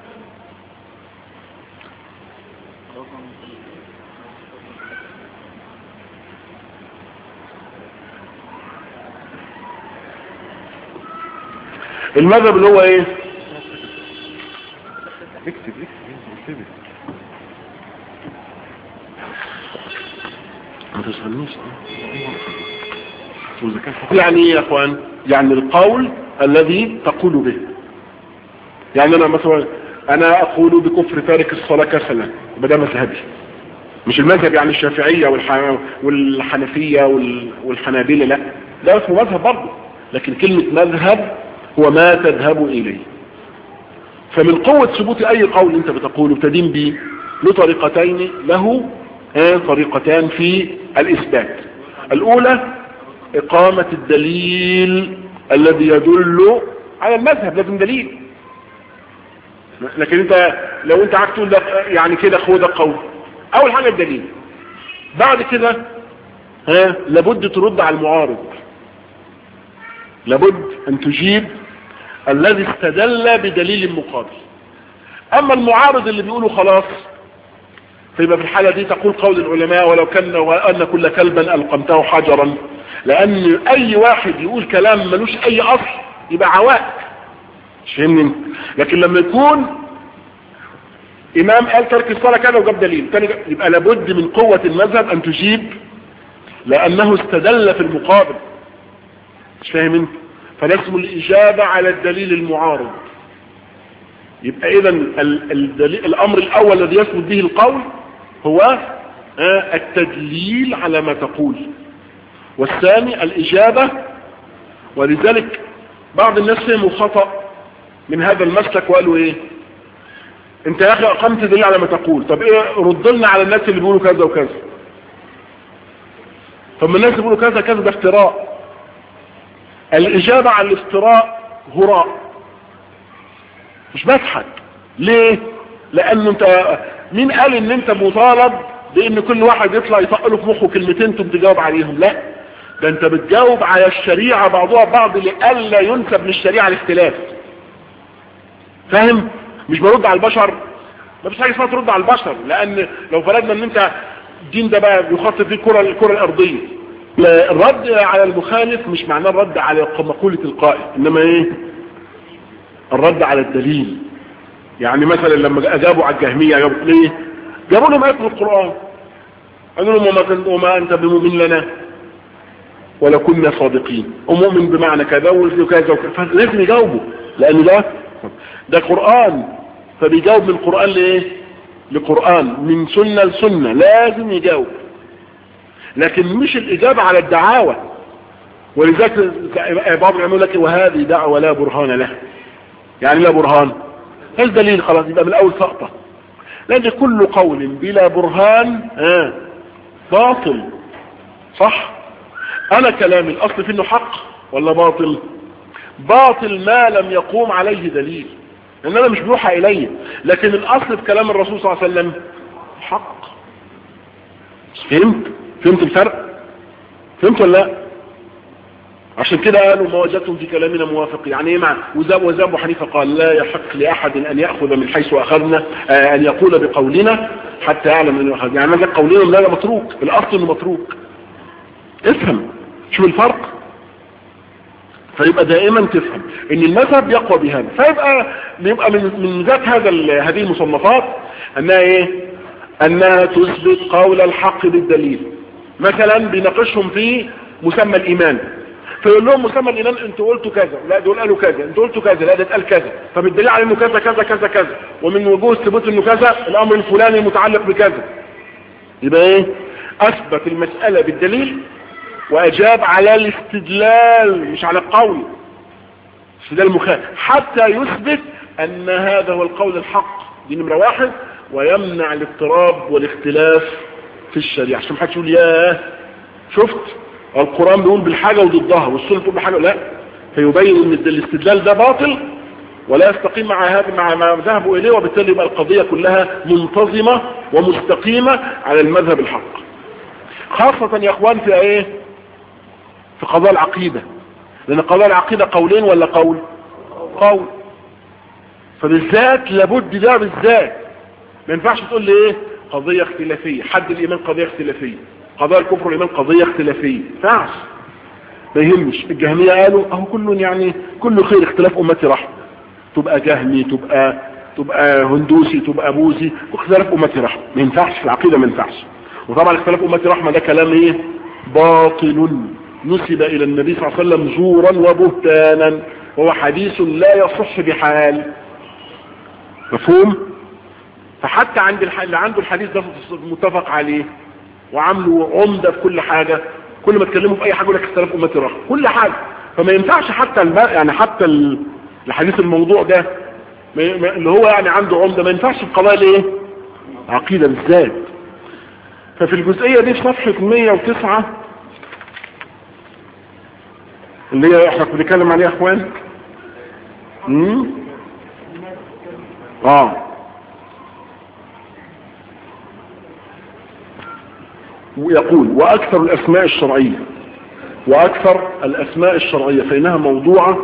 المذهب اللي هو ايه اكتب اكتب اكتب ما تسألنيش يعني ايه يا اخوان يعني القول الذي تقول به يعني انا مثلا انا اقول بكفر تارك الصلاة كسلا ده مذهبي مش المذهب يعني الشافعية والح... والحنفية وال... والحنابلة لا ده اسمه مذهب برضه لكن كلمة مذهب هو ما تذهب إليه فمن قوة ثبوت أي قول أنت بتقوله تدين به له طريقتين له طريقتان في الإثبات الأولى إقامة الدليل الذي يدل على المذهب لازم دليل لكن انت لو انت عايز تقول ده يعني كده هو ده قول اول حاجه الدليل بعد كده ها لابد ترد على المعارض لابد ان تجيب الذي استدل بدليل مقابل اما المعارض اللي بيقولوا خلاص فيبقى في الحالة دي تقول قول العلماء ولو كان وأن كل كلبا ألقمته حجرا لأن أي واحد يقول كلام ملوش أي أصل يبقى عواء مش فهمني لكن لما يكون إمام قال ترك الصلاة كذا وجاب دليل تاني يبقى لابد من قوة المذهب أن تجيب لأنه استدل في المقابل مش فاهم انت فده اسمه الإجابة على الدليل المعارض يبقى إذا الدليل الأمر الأول الذي يثبت به القول هو التدليل على ما تقول والثاني الإجابة ولذلك بعض الناس فهموا خطأ من هذا المسلك وقالوا ايه انت يا اخي اقمت دليل على ما تقول طب ايه رد لنا على الناس اللي بيقولوا كذا وكذا طب ما الناس اللي بيقولوا كذا كذا ده افتراء الاجابة على الافتراء هراء مش بضحك ليه لان انت مين قال ان انت مطالب بان كل واحد يطلع يطقله في مخه كلمتين تقوم تجاوب عليهم لا ده انت بتجاوب على الشريعة بعضها بعض لألا ينسب للشريعة الاختلاف فاهم مش برد على البشر ما فيش حاجه اسمها ترد على البشر لان لو فرضنا ان انت الدين ده بقى بيخاطب فيه الكره الكره الارضيه الرد على المخالف مش معناه الرد على مقوله القائل انما ايه الرد على الدليل يعني مثلا لما اجابوا على الجهميه جابوا ليه جابوا لهم ايه من القران قالوا لهم وما, كنت وما انت بمؤمن لنا ولا كنا صادقين ومؤمن بمعنى كذا وكذا وكذا لازم يجاوبوا لان ده ده قرآن فبيجاوب من القرآن لايه لقرآن من سنة لسنة لازم يجاوب لكن مش الإجابة على الدعاوى ولذلك بعض يقول لك وهذه دعوة لا برهان لها يعني لا برهان ايش دليل خلاص يبقى من الأول سقطة لأن كل قول بلا برهان آه باطل صح أنا كلامي الأصل فيه انه حق ولا باطل باطل ما لم يقوم عليه دليل لان انا مش بيوحى الي لكن الاصل في كلام الرسول صلى الله عليه وسلم حق فهمت فهمت الفرق فهمت ولا لا عشان كده قالوا ما وجدتم في كلامنا موافق يعني ايه معنى وزاب وزاب وحنيفه قال لا يحق لاحد ان ياخذ من حيث اخذنا آه ان يقول بقولنا حتى يعلم انه اخذ يعني مثلا قولنا لا متروك الاصل انه متروك افهم شوف الفرق فيبقى دائما تفهم ان المذهب يقوى بهذا فيبقى يبقى من من ذات هذا هذه المصنفات انها ايه انها تثبت قول الحق بالدليل مثلا بيناقشهم في مسمى الايمان فيقول لهم مسمى الايمان انتوا قلتوا كذا لا دول قالوا كذا انتوا قلتوا كذا لا ده اتقال كذا طب الدليل على انه كذا كذا كذا كذا ومن وجوه ثبوت انه كذا الامر الفلاني متعلق بكذا يبقى ايه اثبت المساله بالدليل واجاب على الاستدلال مش على القول استدلال مخالف حتى يثبت ان هذا هو القول الحق دي نمرة واحد ويمنع الاضطراب والاختلاف في الشريعة عشان محدش يقول ياه شفت القرآن بيقول بالحاجة وضدها والسنة بتقول بحاجة لا فيبين ان الاستدلال ده باطل ولا يستقيم مع هذا مع ما ذهبوا اليه وبالتالي يبقى القضية كلها منتظمة ومستقيمة على المذهب الحق خاصة يا اخوان في ايه في قضاء العقيدة لان قضاء العقيدة قولين ولا قول قول فبالذات لابد ده بالذات ما ينفعش تقول لي ايه قضية اختلافية حد الايمان قضية اختلافية قضاء الكفر والايمان قضية اختلافية فعش ما يهمش الجهمية قالوا اهو كل يعني كل خير اختلاف امتي رحمة تبقى جهمي تبقى تبقى هندوسي تبقى بوذي واختلاف امتي رحمة ما ينفعش في العقيدة ما ينفعش وطبعا اختلاف امتي رحمة ده كلام ايه باطل نسب الى النبي صلى الله عليه وسلم زورا وبهتانا وهو حديث لا يصح بحال مفهوم فحتى عند الح... اللي عنده الحديث ده متفق عليه وعامله عمدة في كل حاجة كل ما تكلموا في اي حاجة يقول لك اختلاف امتي رحمة كل حاجة فما ينفعش حتى الم... يعني حتى ال... الحديث الموضوع ده ما... ما... اللي هو يعني عنده عمدة ما ينفعش في قضايا الايه عقيدة بالذات ففي الجزئية دي في صفحة 109 اللي هي احنا بنتكلم عليها يا اخوان امم اه ويقول واكثر الاسماء الشرعية واكثر الاسماء الشرعية فانها موضوعة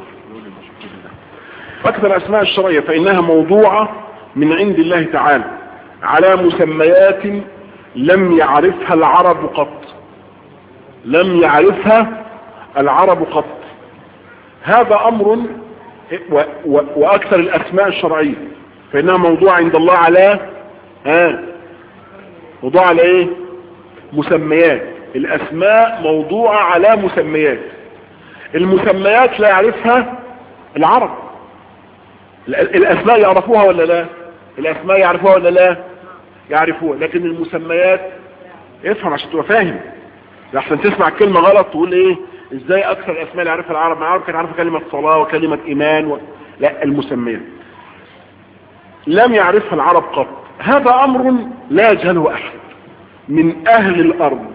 اكثر الاسماء الشرعية فانها موضوعة من عند الله تعالى على مسميات لم يعرفها العرب قط لم يعرفها العرب قط هذا امر و و واكثر الاسماء الشرعية فانها موضوع عند الله على ها موضوع على ايه مسميات الاسماء موضوعة على مسميات المسميات لا يعرفها العرب الاسماء يعرفوها ولا لا الاسماء يعرفوها ولا لا يعرفوها لكن المسميات افهم عشان تبقى فاهم لحسن تسمع كلمة غلط تقول ايه ازاي اكثر الاسماء اللي عرفها العرب ما العرب كانت عارفه كلمه صلاه وكلمه ايمان و... لا المسميات لم يعرفها العرب قط هذا امر لا يجهله احد من اهل الارض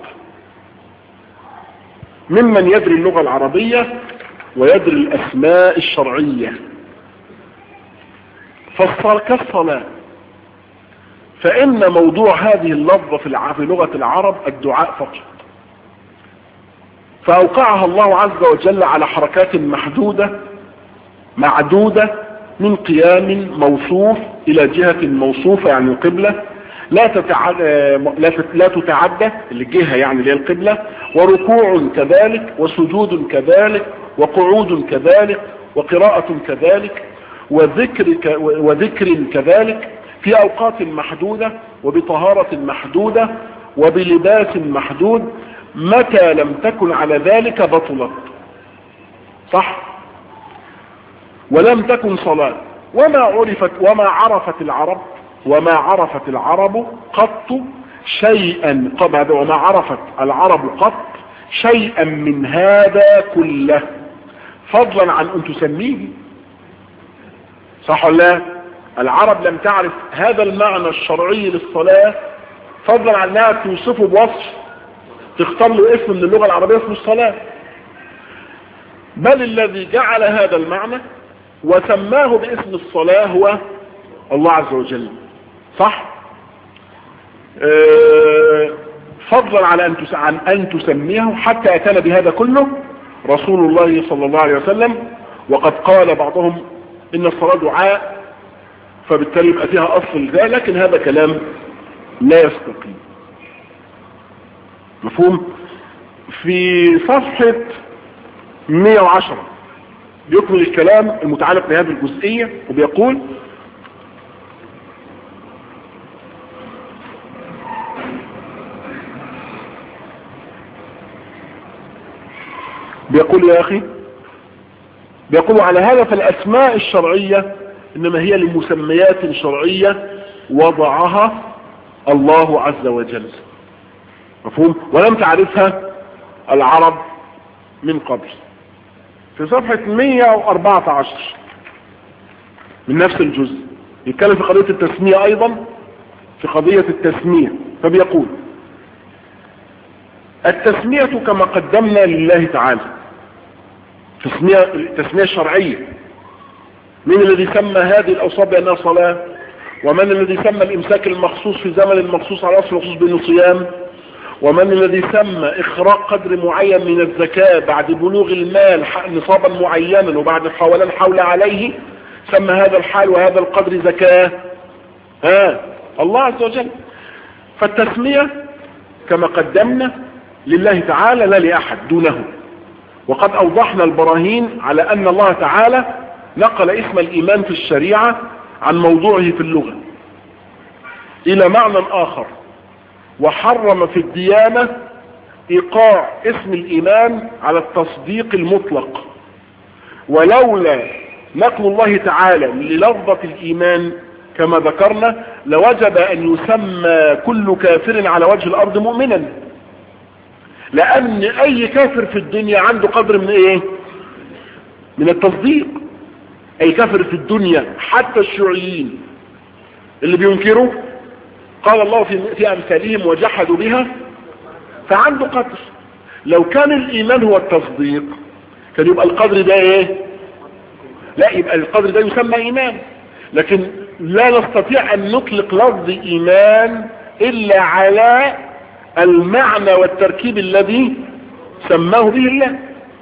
ممن يدري اللغه العربيه ويدري الاسماء الشرعيه فالصلاة كالصلاة فإن موضوع هذه اللفظة في الع- في لغة العرب الدعاء فقط فأوقعها الله عز وجل على حركات محدودة معدودة من قيام موصوف إلى جهة موصوفة يعني القبلة لا تتعدى لا تت- لا تتعدى الجهة يعني اللي هي القبلة وركوع كذلك وسجود كذلك وقعود كذلك وقراءة كذلك وذكر ك- وذكر كذلك في أوقات محدودة وبطهارة محدودة وبلباس محدود متى لم تكن على ذلك بطلت صح ولم تكن صلاة وما عرفت وما عرفت العرب وما عرفت العرب قط شيئا قبل وما عرفت العرب قط شيئا من هذا كله فضلا عن ان تسميه صح ولا لا؟ العرب لم تعرف هذا المعنى الشرعي للصلاة فضلا عن انها توصفه بوصف تختار له اسم من اللغة العربية اسمه الصلاة بل الذي جعل هذا المعنى وسماه باسم الصلاة هو الله عز وجل صح آه، فضلا على أن تس- عن أن تسميه حتى أتانا بهذا كله رسول الله صلى الله عليه وسلم وقد قال بعضهم إن الصلاة دعاء فبالتالي يبقى فيها أصل ذا لكن هذا كلام لا يستقيم مفهوم في صفحة 110 بيكمل الكلام المتعلق بهذه الجزئية وبيقول بيقول يا أخي بيقول على هذا فالأسماء الشرعية إنما هي لمسميات شرعية وضعها الله عز وجل مفهوم ولم تعرفها العرب من قبل في صفحة 114 من نفس الجزء يتكلم في قضية التسمية أيضا في قضية التسمية فبيقول التسمية كما قدمنا لله تعالى تسمية التسمية الشرعية من الذي سمى هذه الأوصاف بأنها صلاة ومن الذي سمى الإمساك المخصوص في زمن المخصوص على أصل مخصوص بأنه صيام ومن الذي سمى إخراج قدر معين من الزكاة بعد بلوغ المال ح- نصابا معينا وبعد حول الحول عليه سمى هذا الحال وهذا القدر زكاة ها الله عز وجل فالتسمية كما قدمنا لله تعالى لا لأحد دونه وقد أوضحنا البراهين على أن الله تعالى نقل اسم الإيمان في الشريعة عن موضوعه في اللغة إلى معنى آخر وحرم في الديانة إيقاع اسم الإيمان على التصديق المطلق ولولا نقل الله تعالى للفظة الإيمان كما ذكرنا لوجب أن يسمى كل كافر على وجه الأرض مؤمنا لأن أي كافر في الدنيا عنده قدر من إيه من التصديق أي كافر في الدنيا حتى الشيوعيين اللي بينكروا قال الله في في أمثالهم وجحدوا بها فعنده قدر لو كان الإيمان هو التصديق كان يبقى القدر ده إيه لا يبقى القدر ده يسمى إيمان لكن لا نستطيع أن نطلق لفظ إيمان إلا على المعنى والتركيب الذي سماه به الله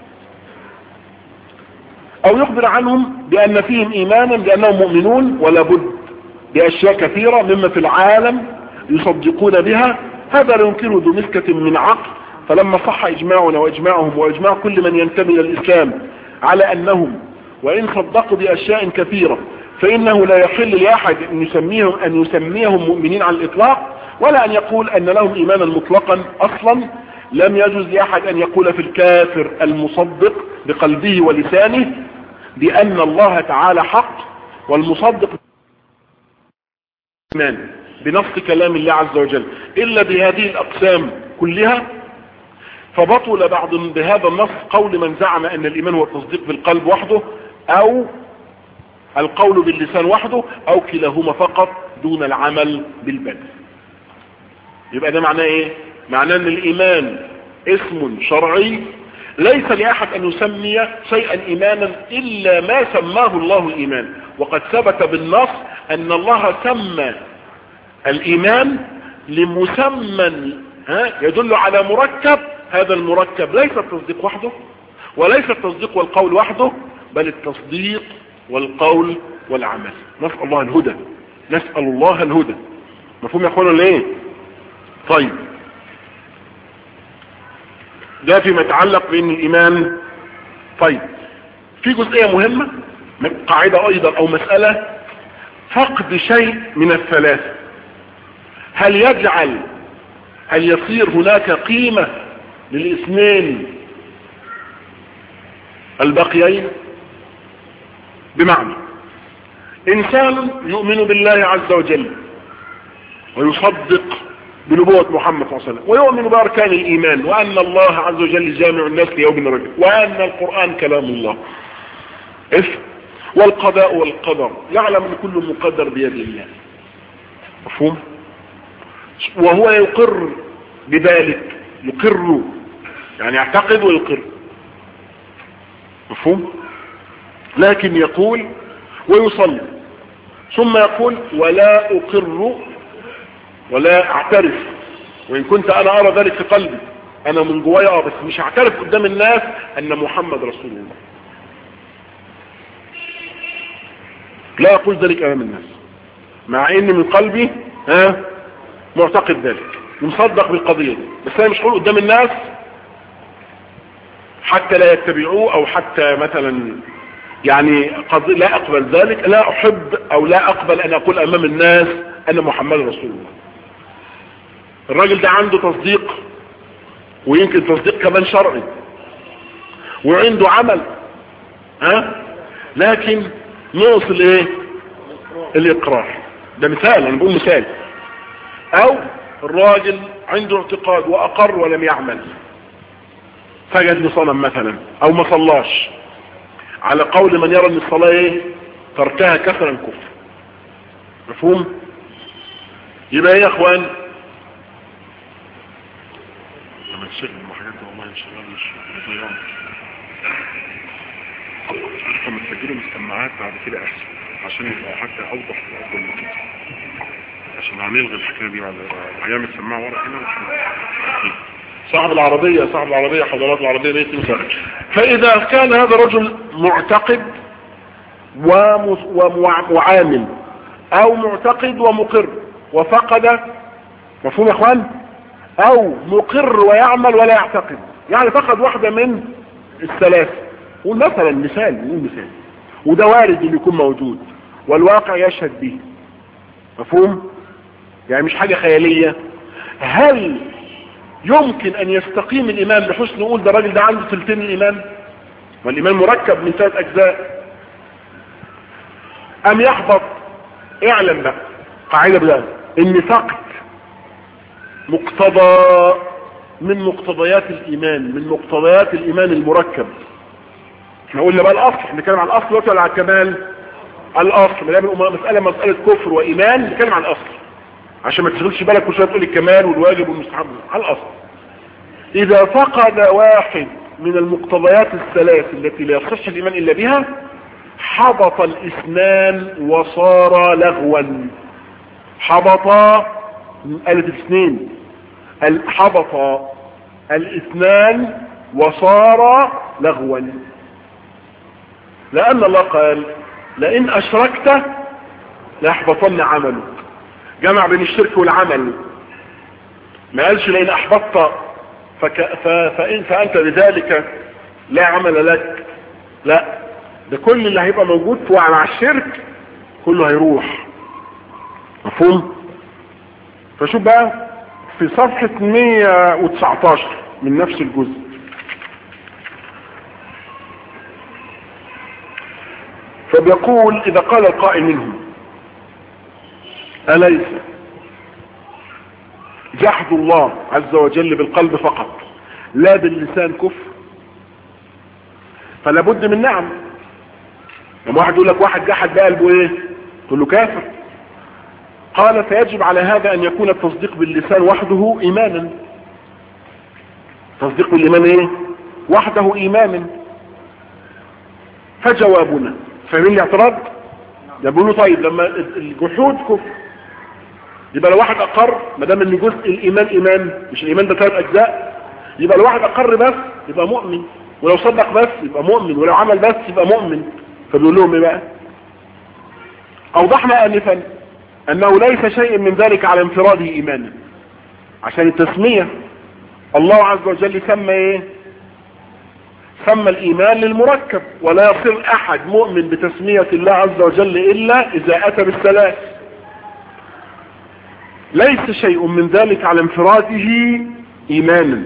أو يخبر عنهم بأن فيهم إيمانا بأنهم مؤمنون ولا بد بأشياء كثيرة مما في العالم يصدقون بها هذا لا ينكره ذو مسكة من عقل فلما صح إجماعنا وإجماعهم وإجماع كل من ينتمي إلى الإسلام على أنهم وإن صدقوا بأشياء كثيرة فإنه لا يحل لأحد أن يسميهم, أن يسميهم مؤمنين على الإطلاق ولا أن يقول أن لهم إيمانا مطلقا أصلا لم يجوز لأحد أن يقول في الكافر المصدق بقلبه ولسانه بأن الله تعالى حق والمصدق إيمان بنص كلام الله عز وجل إلا بهذه الأقسام كلها فبطل بعض بهذا النص قول من زعم ان الايمان هو التصديق بالقلب وحده او القول باللسان وحده او كلاهما فقط دون العمل بالبدن يبقى ده معناه ايه معناه ان الايمان اسم شرعي ليس لأحد أن يسمي شيئا إيمانا إلا ما سماه الله إيمان وقد ثبت بالنص أن الله سمى الإيمان لمسمى ها يدل على مركب هذا المركب ليس التصديق وحده وليس التصديق والقول وحده بل التصديق والقول والعمل نسأل الله الهدى نسأل الله الهدى مفهوم يا اخوانا ليه طيب ده فيما يتعلق بان الايمان طيب في جزئية مهمة قاعدة ايضا او مسألة فقد شيء من الثلاثة هل يجعل هل يصير هناك قيمة للاثنين الباقيين بمعنى انسان يؤمن بالله عز وجل ويصدق بنبوة محمد صلى الله عليه وسلم ويؤمن بأركان الإيمان وأن الله عز وجل جامع الناس ليوم رجل وأن القرآن كلام الله إف والقضاء والقدر يعلم أن كل مقدر بيد الله مفهوم وهو يقر بذلك يقر يعني يعتقد ويقر مفهوم لكن يقول ويصلي ثم يقول ولا أقر ولا اعترف وان كنت انا ارى ذلك في قلبي انا من جوايا اه بس مش هعترف قدام الناس ان محمد رسول الله لا اقول ذلك امام الناس مع ان من قلبي ها معتقد ذلك مصدق بالقضية دي بس انا مش هقول قدام الناس حتى لا يتبعوه او حتى مثلا يعني قضي لا اقبل ذلك لا احب او لا اقبل ان اقول امام الناس ان محمد رسول الله الراجل ده عنده تصديق ويمكن تصديق كمان شرعي وعنده عمل ها لكن نقص الايه الاقرار ده مثال انا بقول مثال او الراجل عنده اعتقاد واقر ولم يعمل سجد لصنم مثلا او ما صلاش على قول من يرى ان الصلاة ايه تركها كثرا كفر مفهوم يبقى ايه يا اخوان لما تشغل الحاجات دي والله ان شاء الله مش ضيعان لما تسجلوا مستمعات بعد كده احسن عشان يبقى حتى اوضح وافضل من كده عشان هنلغي الحكايه دي بعد هيعمل سماعه ورا هنا مش صاحب العربية صاحب العربية حضرات العربية ليس مثال فإذا كان هذا رجل معتقد ومعامل أو معتقد ومقر وفقد مفهوم يا اخوان أو مقر ويعمل ولا يعتقد يعني فقد واحدة من الثلاث قول مثلا مثال نقول مثال وده وارد اللي يكون موجود والواقع يشهد به مفهوم يعني مش حاجة خيالية هل يمكن ان يستقيم الايمان بحسن نقول ده الراجل ده عنده ثلثين الايمان والايمان مركب من ثلاث اجزاء ام يحبط اعلم بقى قاعدة بقى ان فقد مقتضى من مقتضيات الايمان من مقتضيات الايمان المركب احنا قلنا بقى الاصل احنا نتكلم عن الاصل دلوقتي ولا على الكمال الاصل ما دام مساله مساله كفر وايمان نتكلم عن الاصل عشان ما تشغلش بالك كل شويه تقول الكمال والواجب والمستحب على الاصل اذا فقد واحد من المقتضيات الثلاث التي لا يصح الايمان الا بها حبط الاثنان وصار لغوا حبط آلة الاثنين حبط الاثنان وصار لغوا لان الله قال لئن اشركت ليحبطن عملك جمع بين الشرك والعمل ما قالش لئن احبطت فك... ف... فإن فأنت لذلك لا عمل لك لا ده كل اللي هيبقى موجود مع الشرك كله هيروح مفهوم فشوف بقى في صفحة 119 من نفس الجزء فبيقول إذا قال القائل منهم أليس جحد الله عز وجل بالقلب فقط لا باللسان كفر فلا بد من نعم لما واحد يقول لك واحد جحد بقلبه ايه تقول له كافر قال فيجب على هذا ان يكون التصديق باللسان وحده ايمانا تصديق بالايمان ايه وحده ايمانا فجوابنا فاهمين الاعتراض ده بيقولوا طيب لما الجحود كفر يبقى لو واحد اقر ما دام ان جزء الايمان ايمان مش الايمان ده ثلاث اجزاء يبقى لو واحد اقر بس يبقى مؤمن ولو صدق بس يبقى مؤمن ولو عمل بس يبقى مؤمن فبيقول لهم ايه بقى اوضحنا انفا انه ليس شيء من ذلك على انفراده ايمانا عشان التسمية الله عز وجل سمى ايه سمى الايمان للمركب ولا يصير احد مؤمن بتسمية الله عز وجل الا اذا اتى بالثلاث ليس شيء من ذلك على انفراده ايمانا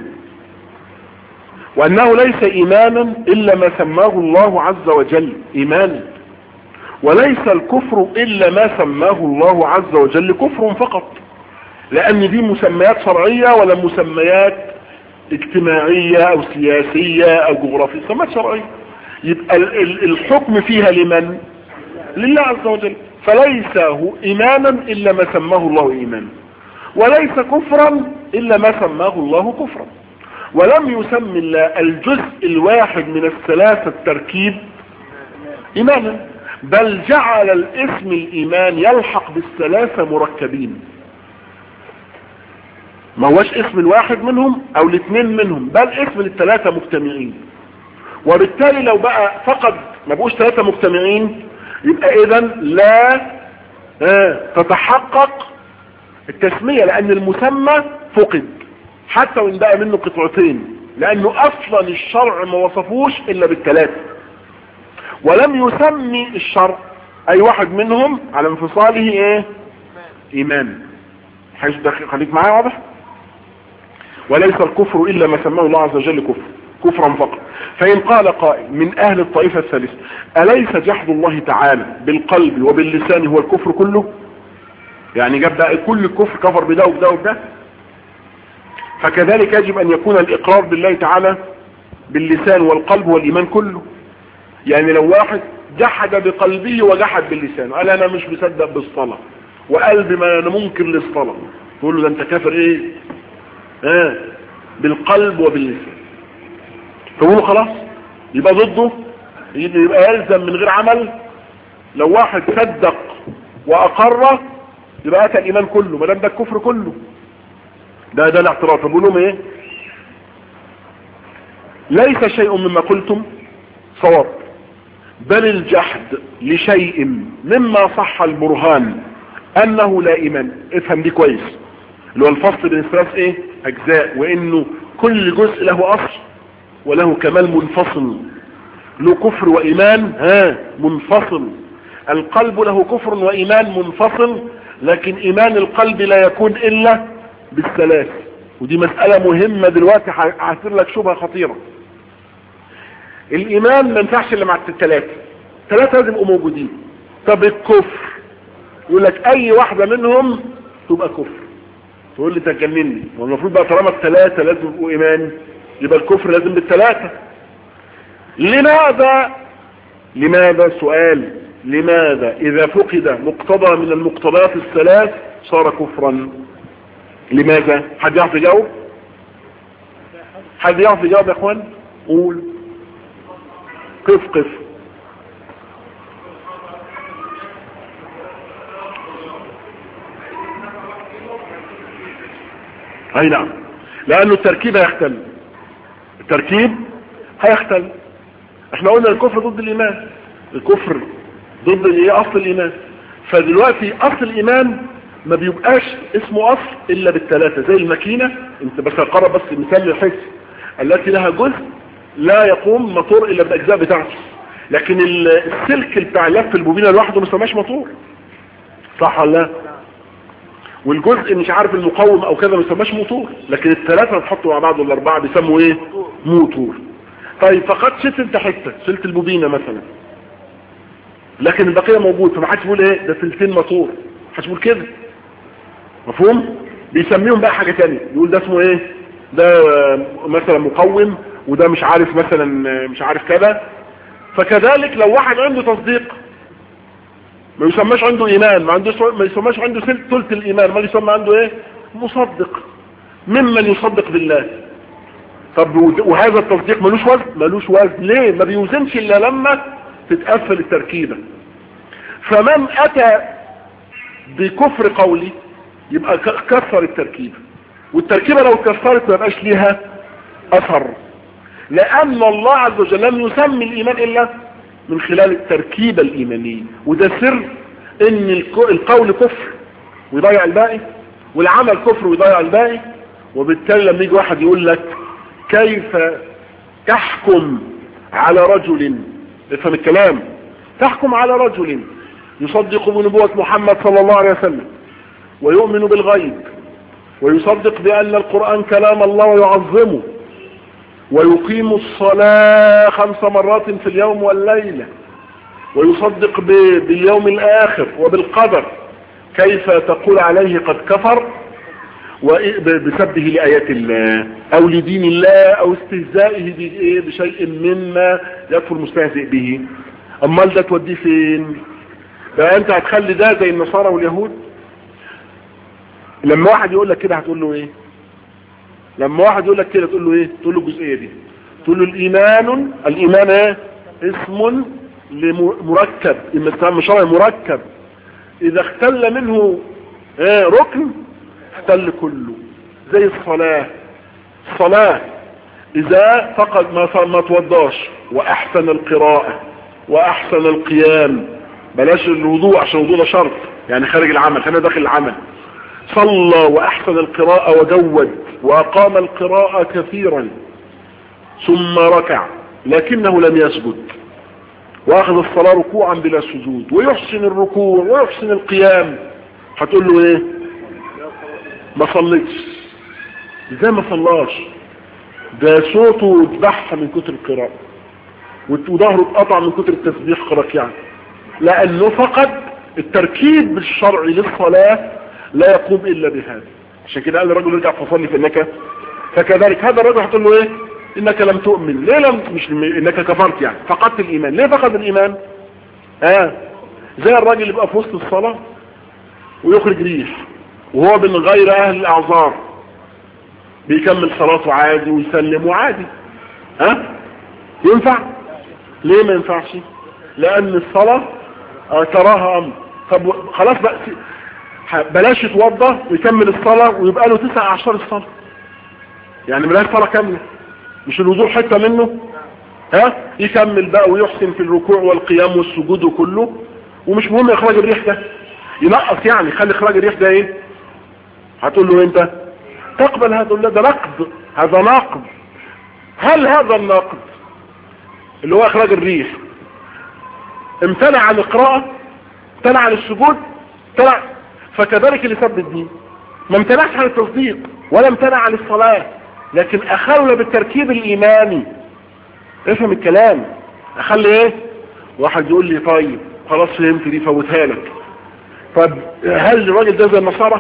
وانه ليس ايمانا الا ما سماه الله عز وجل ايمانا وليس الكفر الا ما سماه الله عز وجل كفر فقط لان دي مسميات شرعية ولا مسميات اجتماعية او سياسية او جغرافية مسميات شرعية يبقى الحكم فيها لمن لله عز وجل فليس هو ايمانا الا ما سماه الله ايمانا وليس كفرا الا ما سماه الله كفرا ولم يسمي الله الجزء الواحد من الثلاثة التركيب ايمانا بل جعل الاسم الايمان يلحق بالثلاثة مركبين ما هوش اسم الواحد منهم او الاثنين منهم بل اسم الثلاثة مجتمعين وبالتالي لو بقى فقط ما بقوش ثلاثة مجتمعين يبقى اذا لا اه تتحقق التسمية لان المسمى فقد حتى وان بقى منه قطعتين لانه اصلا الشرع ما وصفوش الا بالثلاثة ولم يسمي الشرع اي واحد منهم على انفصاله ايه ايمان حيث دقيق خليك معايا واضح وليس الكفر الا ما سماه الله عز وجل كفر كفرا فقط فإن قال قائل من أهل الطائفة الثالثة أليس جحد الله تعالى بالقلب وباللسان هو الكفر كله يعني جاب بقى كل الكفر كفر بده وبده وبده فكذلك يجب أن يكون الإقرار بالله تعالى باللسان والقلب والإيمان كله يعني لو واحد جحد بقلبه وجحد باللسان قال أنا مش مصدق بالصلاة وقلبي ما أنا منكر للصلاة تقول له ده أنت كافر إيه آه بالقلب وباللسان فقولوا خلاص يبقى ضده يبقى يلزم من غير عمل لو واحد صدق واقر يبقى اتى الايمان كله ما دام ده الكفر كله ده ده الاعتراف بقول لهم ايه ليس شيء مما قلتم صواب بل الجحد لشيء مما صح البرهان انه لا ايمان افهم دي كويس اللي هو الفصل بين الثلاث ايه اجزاء وانه كل جزء له اصل وله كمال منفصل له كفر وإيمان ها منفصل القلب له كفر وإيمان منفصل لكن إيمان القلب لا يكون إلا بالثلاث ودي مسألة مهمة دلوقتي هعثر لك شبهة خطيرة الإيمان ما ينفعش إلا مع الثلاثة الثلاثة لازم يبقوا موجودين طب الكفر يقول لك أي واحدة منهم تبقى كفر تقول لي تجنني والمفروض بقى طالما الثلاثة لازم يبقوا إيمان يبقى الكفر لازم بالثلاثة لماذا لماذا سؤال لماذا اذا فقد مقتضى من المقتضيات الثلاث صار كفرا لماذا حد يعرف يجاوب حد يعرف يجاوب يا اخوان قول قف قف اي نعم لانه التركيب هيختلف التركيب هيختل احنا قلنا الكفر ضد الايمان الكفر ضد ايه اصل الايمان فدلوقتي اصل الايمان ما بيبقاش اسمه اصل الا بالثلاثة زي الماكينة انت بس اقرب بس مثال للحس التي لها جزء لا يقوم موتور الا بالاجزاء بتاعته لكن السلك بتاع لف البوبينة لوحده ما سماش موتور صح ولا لا والجزء مش عارف المقاوم او كذا ما يسماش موتور لكن الثلاثه تحطوا مع بعض الاربعه بيسموا ايه موتور طيب فقد شلت انت حته شلت البوبينه مثلا لكن البقيه موجود فما حدش يقول ايه ده سلسين موتور ما حدش يقول كده مفهوم بيسميهم بقى حاجه ثانيه يقول ده اسمه ايه ده مثلا مقوم وده مش عارف مثلا مش عارف كذا فكذلك لو واحد عنده تصديق ما يسماش عنده ايمان ما عندوش ما يسماش عنده ثلث الايمان ما يسمى عنده ايه مصدق ممن يصدق بالله طب وهذا التصديق ملوش وزن ملوش وزن ليه ما بيوزنش الا لما تتقفل التركيبة فمن اتى بكفر قولي يبقى كسر التركيبة والتركيبة لو كسرت ما يبقاش ليها اثر لان الله عز وجل لم يسمي الايمان الا من خلال التركيبة الايمانية وده سر ان القول كفر ويضيع الباقي والعمل كفر ويضيع الباقي وبالتالي لما يجي واحد يقول لك كيف تحكم على رجل افهم الكلام تحكم على رجل يصدق بنبوة محمد صلى الله عليه وسلم ويؤمن بالغيب ويصدق بأن القرآن كلام الله ويعظمه ويقيم الصلاة خمس مرات في اليوم والليلة ويصدق باليوم الآخر وبالقدر كيف تقول عليه قد كفر بسبه لآيات الله او لدين الله او استهزائه بشيء مما يكفر المستهزئ به امال ده توديه فين بقى انت هتخلي ده زي النصارى واليهود لما واحد يقول لك كده هتقول له ايه لما واحد يقول لك كده تقول له ايه تقول له الجزئيه دي تقول له الايمان الايمان ايه اسم لمركب اما شرعي مركب اذا اختل منه ايه ركن اختل كله زي الصلاة الصلاة اذا فقد ما ما توضاش واحسن القراءة واحسن القيام بلاش الوضوء عشان الوضوء ده شرط يعني خارج العمل خلينا داخل العمل صلى واحسن القراءة وجود واقام القراءة كثيرا ثم ركع لكنه لم يسجد واخذ الصلاة ركوعا بلا سجود ويحسن الركوع ويحسن القيام هتقول له ايه ما صليتش ازاي ما صلاش ده صوته اتبح من كتر القراءة وظهره اتقطع من كتر التسبيح قرأ يعني لانه فقد التركيب الشرعي للصلاة لا يقوم الا بهذا عشان كده قال الرجل ارجع فصلي فانك فكذلك هذا الرجل هتقول له ايه انك لم تؤمن ليه لم مش انك كفرت يعني فقدت الايمان ليه فقد الايمان اه زي الراجل اللي يبقى في وسط الصلاة ويخرج ريح وهو من غير اهل الاعذار بيكمل صلاته عادي ويسلم عادي ها أه؟ ينفع ليه ما ينفعش لان الصلاة اه تراها امر طب خلاص بقى بلاش يتوضى ويكمل الصلاة ويبقى له تسع اعشار الصلاة يعني بلاش صلاة كاملة مش الوضوء حتة منه ها يكمل بقى ويحسن في الركوع والقيام والسجود وكله ومش مهم اخراج الريح ده ينقص يعني خلي اخراج الريح ده ايه هتقول له انت تقبل هذا لا ده نقد هذا نقد هل هذا النقد اللي هو اخراج الريح امتنع عن القراءة امتنع عن السجود امتنع فكذلك اللي سب الدين ما امتنعش عن التصديق ولا امتنع عن الصلاة لكن اخلنا بالتركيب الايماني افهم الكلام اخلي ايه واحد يقول لي طيب خلاص فهمت دي فوتها لك طب هل الراجل ده زي النصارى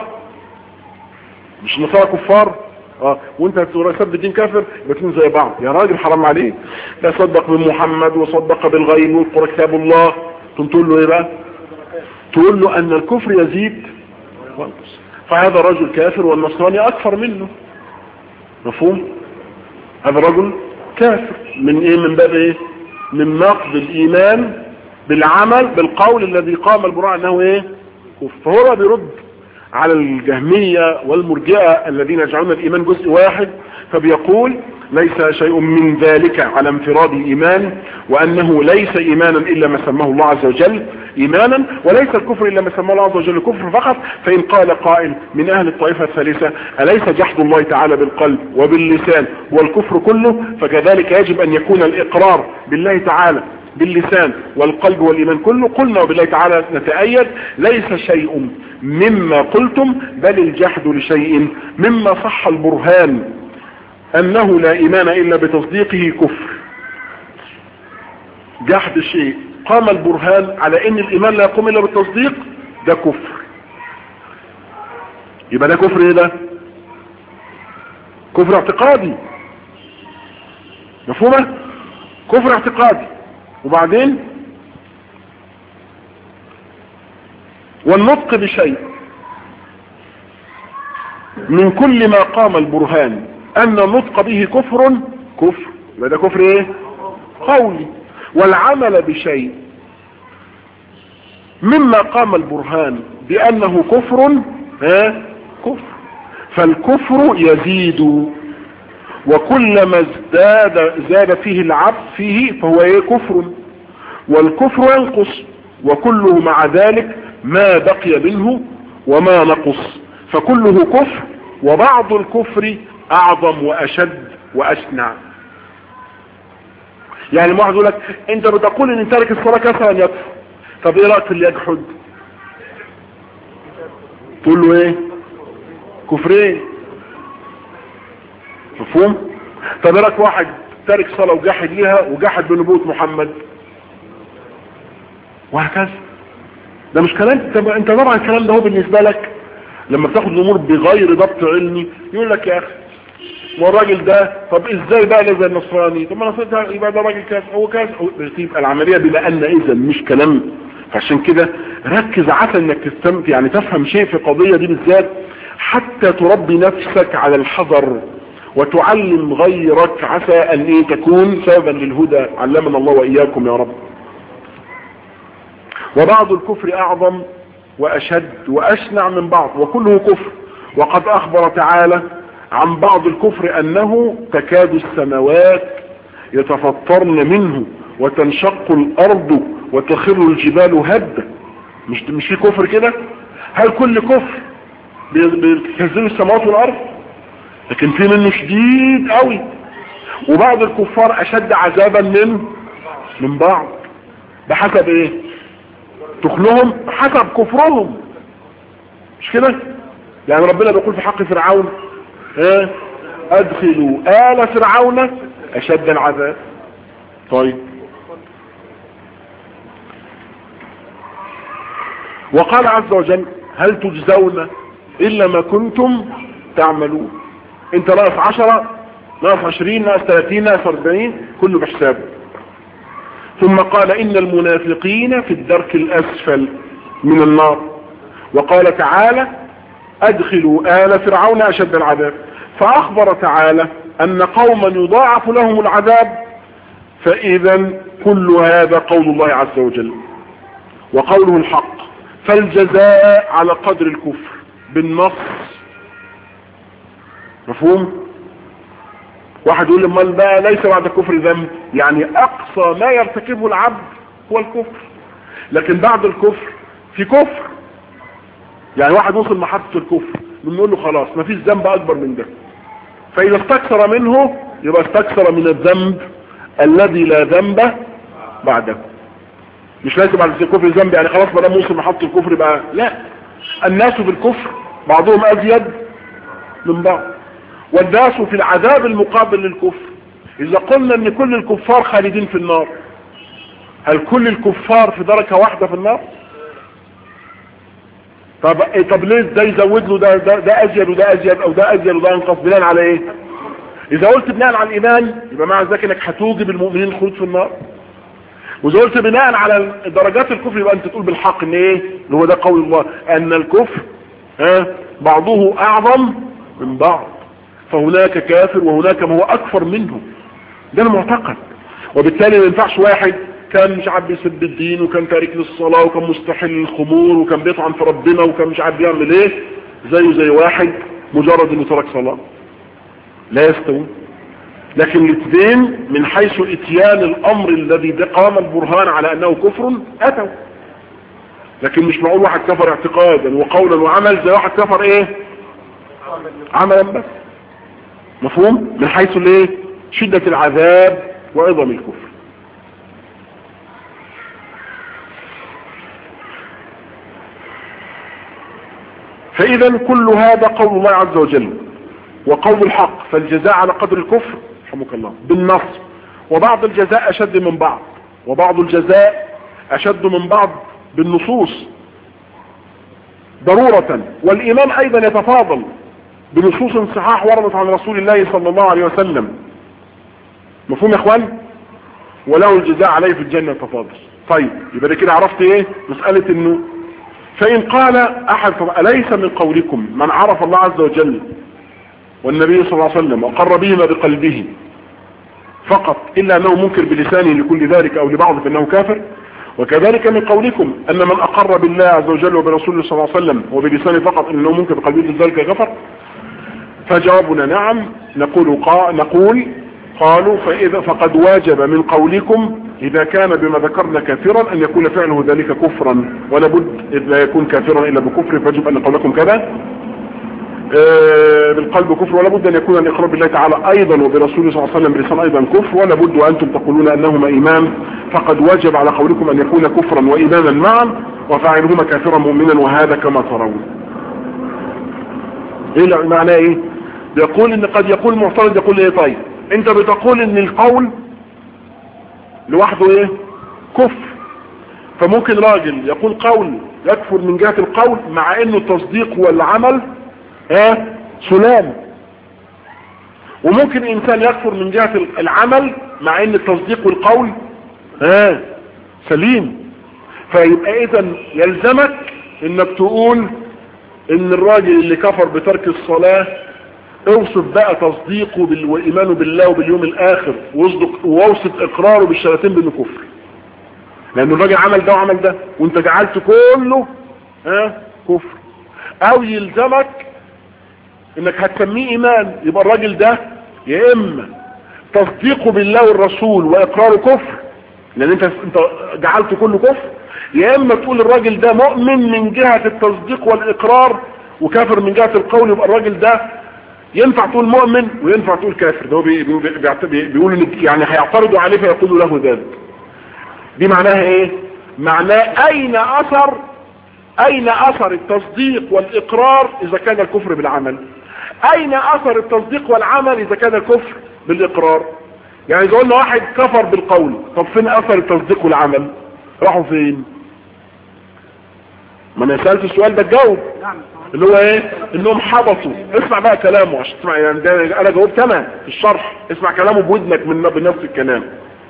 مش النصارى كفار اه وانت تسب الدين كافر الاثنين زي بعض يا راجل حرام عليك لا صدق بمحمد وصدق بالغيب والقرى كتاب الله تقول له ايه بقى تقول له ان الكفر يزيد وينقص فهذا رجل كافر والنصراني اكثر منه مفهوم هذا رجل كافر من ايه من باب ايه من نقض الايمان بالعمل بالقول الذي قام البراء انه ايه كفر فهو بيرد على الجهمية والمرجئة الذين يجعلون الإيمان جزء واحد فبيقول ليس شيء من ذلك على انفراد الإيمان وأنه ليس إيمانا إلا ما سماه الله عز وجل إيمانا وليس الكفر إلا ما سماه الله عز وجل كفر فقط فإن قال قائل من أهل الطائفة الثالثة أليس جحد الله تعالى بالقلب وباللسان والكفر كله فكذلك يجب أن يكون الإقرار بالله تعالى باللسان والقلب والإيمان كله قلنا وبالله تعالى نتأيد ليس شيء مما قلتم بل الجحد لشيء مما صح البرهان أنه لا إيمان إلا بتصديقه كفر جحد الشيء قام البرهان على أن الإيمان لا يقوم إلا بالتصديق ده كفر يبقى ده كفر إيه ده كفر اعتقادي مفهومة كفر اعتقادي وبعدين والنطق بشيء من كل ما قام البرهان ان النطق به كفر كفر يبقى ده كفر ايه قولي والعمل بشيء مما قام البرهان بانه كفر ها كفر فالكفر يزيد وكلما ازداد زاد فيه العبد فيه فهو ايه كفر والكفر ينقص وكله مع ذلك ما بقي منه وما نقص فكله كفر وبعض الكفر اعظم واشد واشنع يعني واحد يقول لك انت بتقول ان تارك الصلاه كفر ان يكفر طب ايه رايك في اللي يجحد تقول له ايه كفرين مفهوم طب ايه رايك واحد تارك صلاه وجحد ليها وجحد بنبوه محمد وهكذا ده مش كلام انت انت طبعا الكلام ده هو بالنسبه لك لما بتاخد الامور بغير ضبط علمي يقول لك يا اخي والراجل ده طب ازاي بقى زي النصراني طب ما النصراني ده يبقى ده راجل كذا هو كذا تبقى العمليه بلا ان اذا مش كلام فعشان كده ركز عسى انك تستمت يعني تفهم شيء في القضيه دي بالذات حتى تربي نفسك على الحذر وتعلم غيرك عسى ان ايه تكون سببا للهدى علمنا الله واياكم يا رب وبعض الكفر اعظم واشد واشنع من بعض وكله كفر وقد اخبر تعالى عن بعض الكفر انه تكاد السماوات يتفطرن منه وتنشق الارض وتخر الجبال هدا مش مش في كفر كده هل كل كفر بيكذبوا السماوات والارض لكن في منه شديد قوي وبعض الكفار اشد عذابا من من بعض بحسب ايه تخلهم حسب كفرهم مش كده يعني ربنا بيقول في حق فرعون اه ادخلوا آل فرعون اشد العذاب طيب وقال عز وجل هل تجزون الا ما كنتم تعملون انت ناقص عشرة ناقص عشرين ناقص ثلاثين ناقص اربعين كله بحسابه ثم قال ان المنافقين في الدرك الاسفل من النار وقال تعالى ادخلوا آل فرعون اشد العذاب فاخبر تعالى ان قوما يضاعف لهم العذاب فاذا كل هذا قول الله عز وجل وقوله الحق فالجزاء على قدر الكفر بالنص مفهوم واحد يقول امال بقى ليس بعد الكفر ذنب يعني اقصى ما يرتكبه العبد هو الكفر لكن بعد الكفر في كفر يعني واحد وصل محطة الكفر بنقول له خلاص ما فيش ذنب اكبر من ده فاذا استكثر منه يبقى استكثر من الذنب الذي لا ذنب بعده مش لازم بعد الكفر ذنب يعني خلاص ما دام وصل محطة الكفر بقى لا الناس في الكفر بعضهم ازيد من بعض والناس في العذاب المقابل للكفر اذا قلنا ان كل الكفار خالدين في النار هل كل الكفار في درجة واحدة في النار طب إيه طب ليه ده يزود له ده ده, ده ازيد وده ازيد او ده ازيد وده انقص بناء على ايه اذا قلت بناء على الايمان يبقى معنى ذلك انك هتوجب المؤمنين الخلود في النار واذا قلت بناء على درجات الكفر يبقى انت تقول بالحق ان ايه اللي هو ده قول الله ان الكفر ها بعضه اعظم من بعض فهناك كافر وهناك ما هو اكثر منه ده المعتقد وبالتالي ما ينفعش واحد كان مش عارف بيسب الدين وكان تارك للصلاة وكان مستحل للخمور وكان بيطعن في ربنا وكان مش عارف بيعمل ايه زيه زي واحد مجرد انه ترك صلاة لا يستوي لكن الاثنين من حيث اتيان الامر الذي قام البرهان على انه كفر اتوا لكن مش معقول واحد كفر اعتقادا وقولا وعمل زي واحد كفر ايه عملا بس مفهوم من حيث الايه شدة العذاب وعظم الكفر فاذا كل هذا قول الله عز وجل وقول الحق فالجزاء على قدر الكفر رحمك الله بالنصر وبعض الجزاء اشد من بعض وبعض الجزاء اشد من بعض بالنصوص ضرورة والايمان ايضا يتفاضل بنصوص صحاح وردت عن رسول الله صلى الله عليه وسلم مفهوم يا اخوان وله الجزاء عليه في الجنة تفاضل طيب يبقى ده كده عرفت ايه مسألة انه فان قال احد طب اليس من قولكم من عرف الله عز وجل والنبي صلى الله عليه وسلم وقر بهما بقلبه فقط الا انه منكر بلسانه لكل ذلك او لبعض فانه كافر وكذلك من قولكم ان من اقر بالله عز وجل وبرسوله صلى الله عليه وسلم وبلسانه فقط انه منكر بقلبه لذلك كفر فجوابنا نعم نقول قا نقول قالوا فإذا فقد واجب من قولكم إذا كان بما ذكرنا كافرا أن يكون فعله ذلك كفرا ولا بد إذ لا يكون كافرا إلا بكفر فيجب أن قولكم كذا آه بالقلب كفر ولا بد أن يكون الإقرار بالله تعالى أيضا وبرسوله صلى الله عليه وسلم بلسان أيضا كفر ولا بد وأنتم تقولون أنهما إيمان فقد وجب على قولكم أن يكون كفرا وإيمانا معا وفاعلهما كافرا مؤمنا وهذا كما ترون ايه معناه ايه يقول ان قد يقول معترض يقول ايه طيب انت بتقول ان القول لوحده ايه كفر فممكن راجل يقول قول يكفر من جهة القول مع انه التصديق والعمل اه سلام وممكن انسان يكفر من جهة العمل مع ان التصديق والقول اه سليم فيبقى اذا يلزمك انك تقول ان الراجل اللي كفر بترك الصلاة اوصف بقى تصديقه بال... وايمانه بالله وباليوم الاخر واصدق واوصف اقراره بالشهادتين بانه كفر لان الراجل عمل ده وعمل ده وانت جعلت كله ها كفر او يلزمك انك هتسميه ايمان يبقى الراجل ده يا اما تصديقه بالله والرسول واقراره كفر لان انت انت جعلته كله كفر يا اما تقول الراجل ده مؤمن من جهة التصديق والاقرار وكافر من جهة القول يبقى الراجل ده ينفع تقول مؤمن وينفع تقول كافر ده هو بي بي بي بيقول يعني هيعترضوا عليه فيقولوا له ذلك دي معناها ايه معناه اين اثر اين اثر التصديق والاقرار اذا كان الكفر بالعمل اين اثر التصديق والعمل اذا كان الكفر بالاقرار يعني اذا قلنا واحد كفر بالقول طب فين اثر التصديق والعمل راحوا فين ما انا سألت السؤال ده تجاوب اللي هو ايه انهم حبطوا اسمع بقى كلامه عشان تسمع يعني ده انا جاوبت انا في الشرح اسمع كلامه بودنك من بنفس الكلام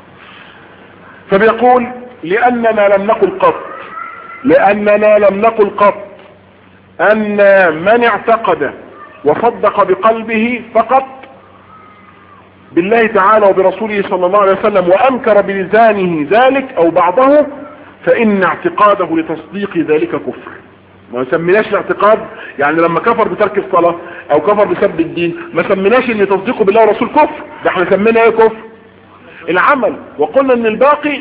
فبيقول لاننا لم نقل قط لاننا لم نقل قط ان من اعتقد وصدق بقلبه فقط بالله تعالى وبرسوله صلى الله عليه وسلم وانكر بلسانه ذلك او بعضه فان اعتقاده لتصديق ذلك كفر ما سميناش الاعتقاد يعني لما كفر بترك الصلاة او كفر بسب الدين ما سميناش ان تصديقه بالله ورسول كفر ده احنا سمينا ايه كفر العمل وقلنا ان الباقي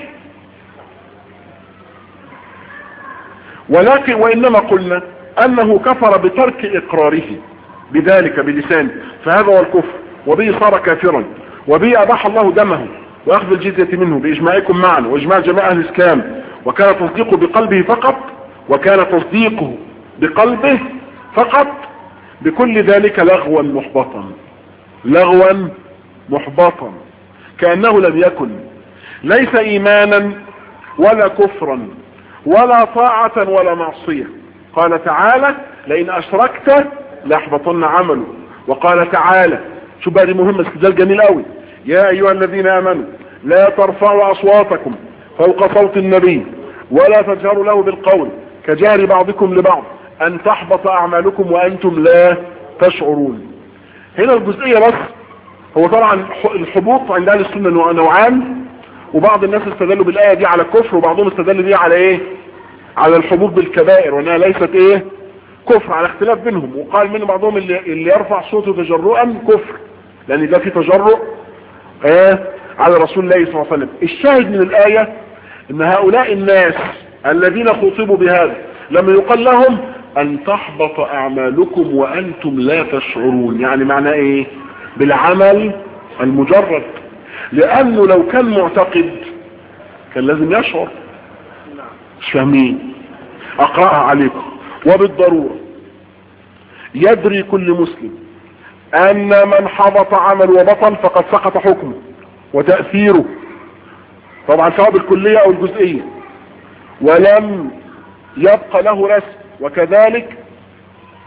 ولكن وانما قلنا انه كفر بترك اقراره بذلك بلسانه فهذا هو الكفر وبه صار كافرا وبه اباح الله دمه واخذ الجزية منه باجماعكم معا واجماع جماعة اهل الاسلام وكان تصديقه بقلبه فقط وكان تصديقه بقلبه فقط بكل ذلك لغوا محبطا لغوا محبطا كأنه لم يكن ليس ايمانا ولا كفرا ولا طاعة ولا معصية قال تعالى لئن اشركت لاحبطن عمله وقال تعالى شو بقى دي مهمة استدلال جميل قوي يا ايها الذين امنوا لا ترفعوا اصواتكم فوق صوت النبي ولا تجهروا له بالقول كجهر بعضكم لبعض ان تحبط اعمالكم وانتم لا تشعرون هنا الجزئية بس هو طبعا الحبوط عند اهل السنة نوعان وبعض الناس استدلوا بالاية دي على الكفر وبعضهم استدل دي على ايه على الحبوط بالكبائر وانها ليست ايه كفر على اختلاف بينهم وقال من بعضهم اللي, اللي يرفع صوته تجرؤا كفر لان ده في تجرؤ آه على رسول الله صلى الله عليه وسلم الشاهد من الآية ان هؤلاء الناس الذين خطبوا بهذا لما يقال لهم ان تحبط اعمالكم وانتم لا تشعرون يعني معنى ايه بالعمل المجرد لانه لو كان معتقد كان لازم يشعر مش فاهمين اقرأها عليكم وبالضرورة يدري كل مسلم ان من حبط عمل وبطل فقد سقط حكمه وتأثيره طبعا سواء بالكلية او الجزئية ولم يبقى له رسم وكذلك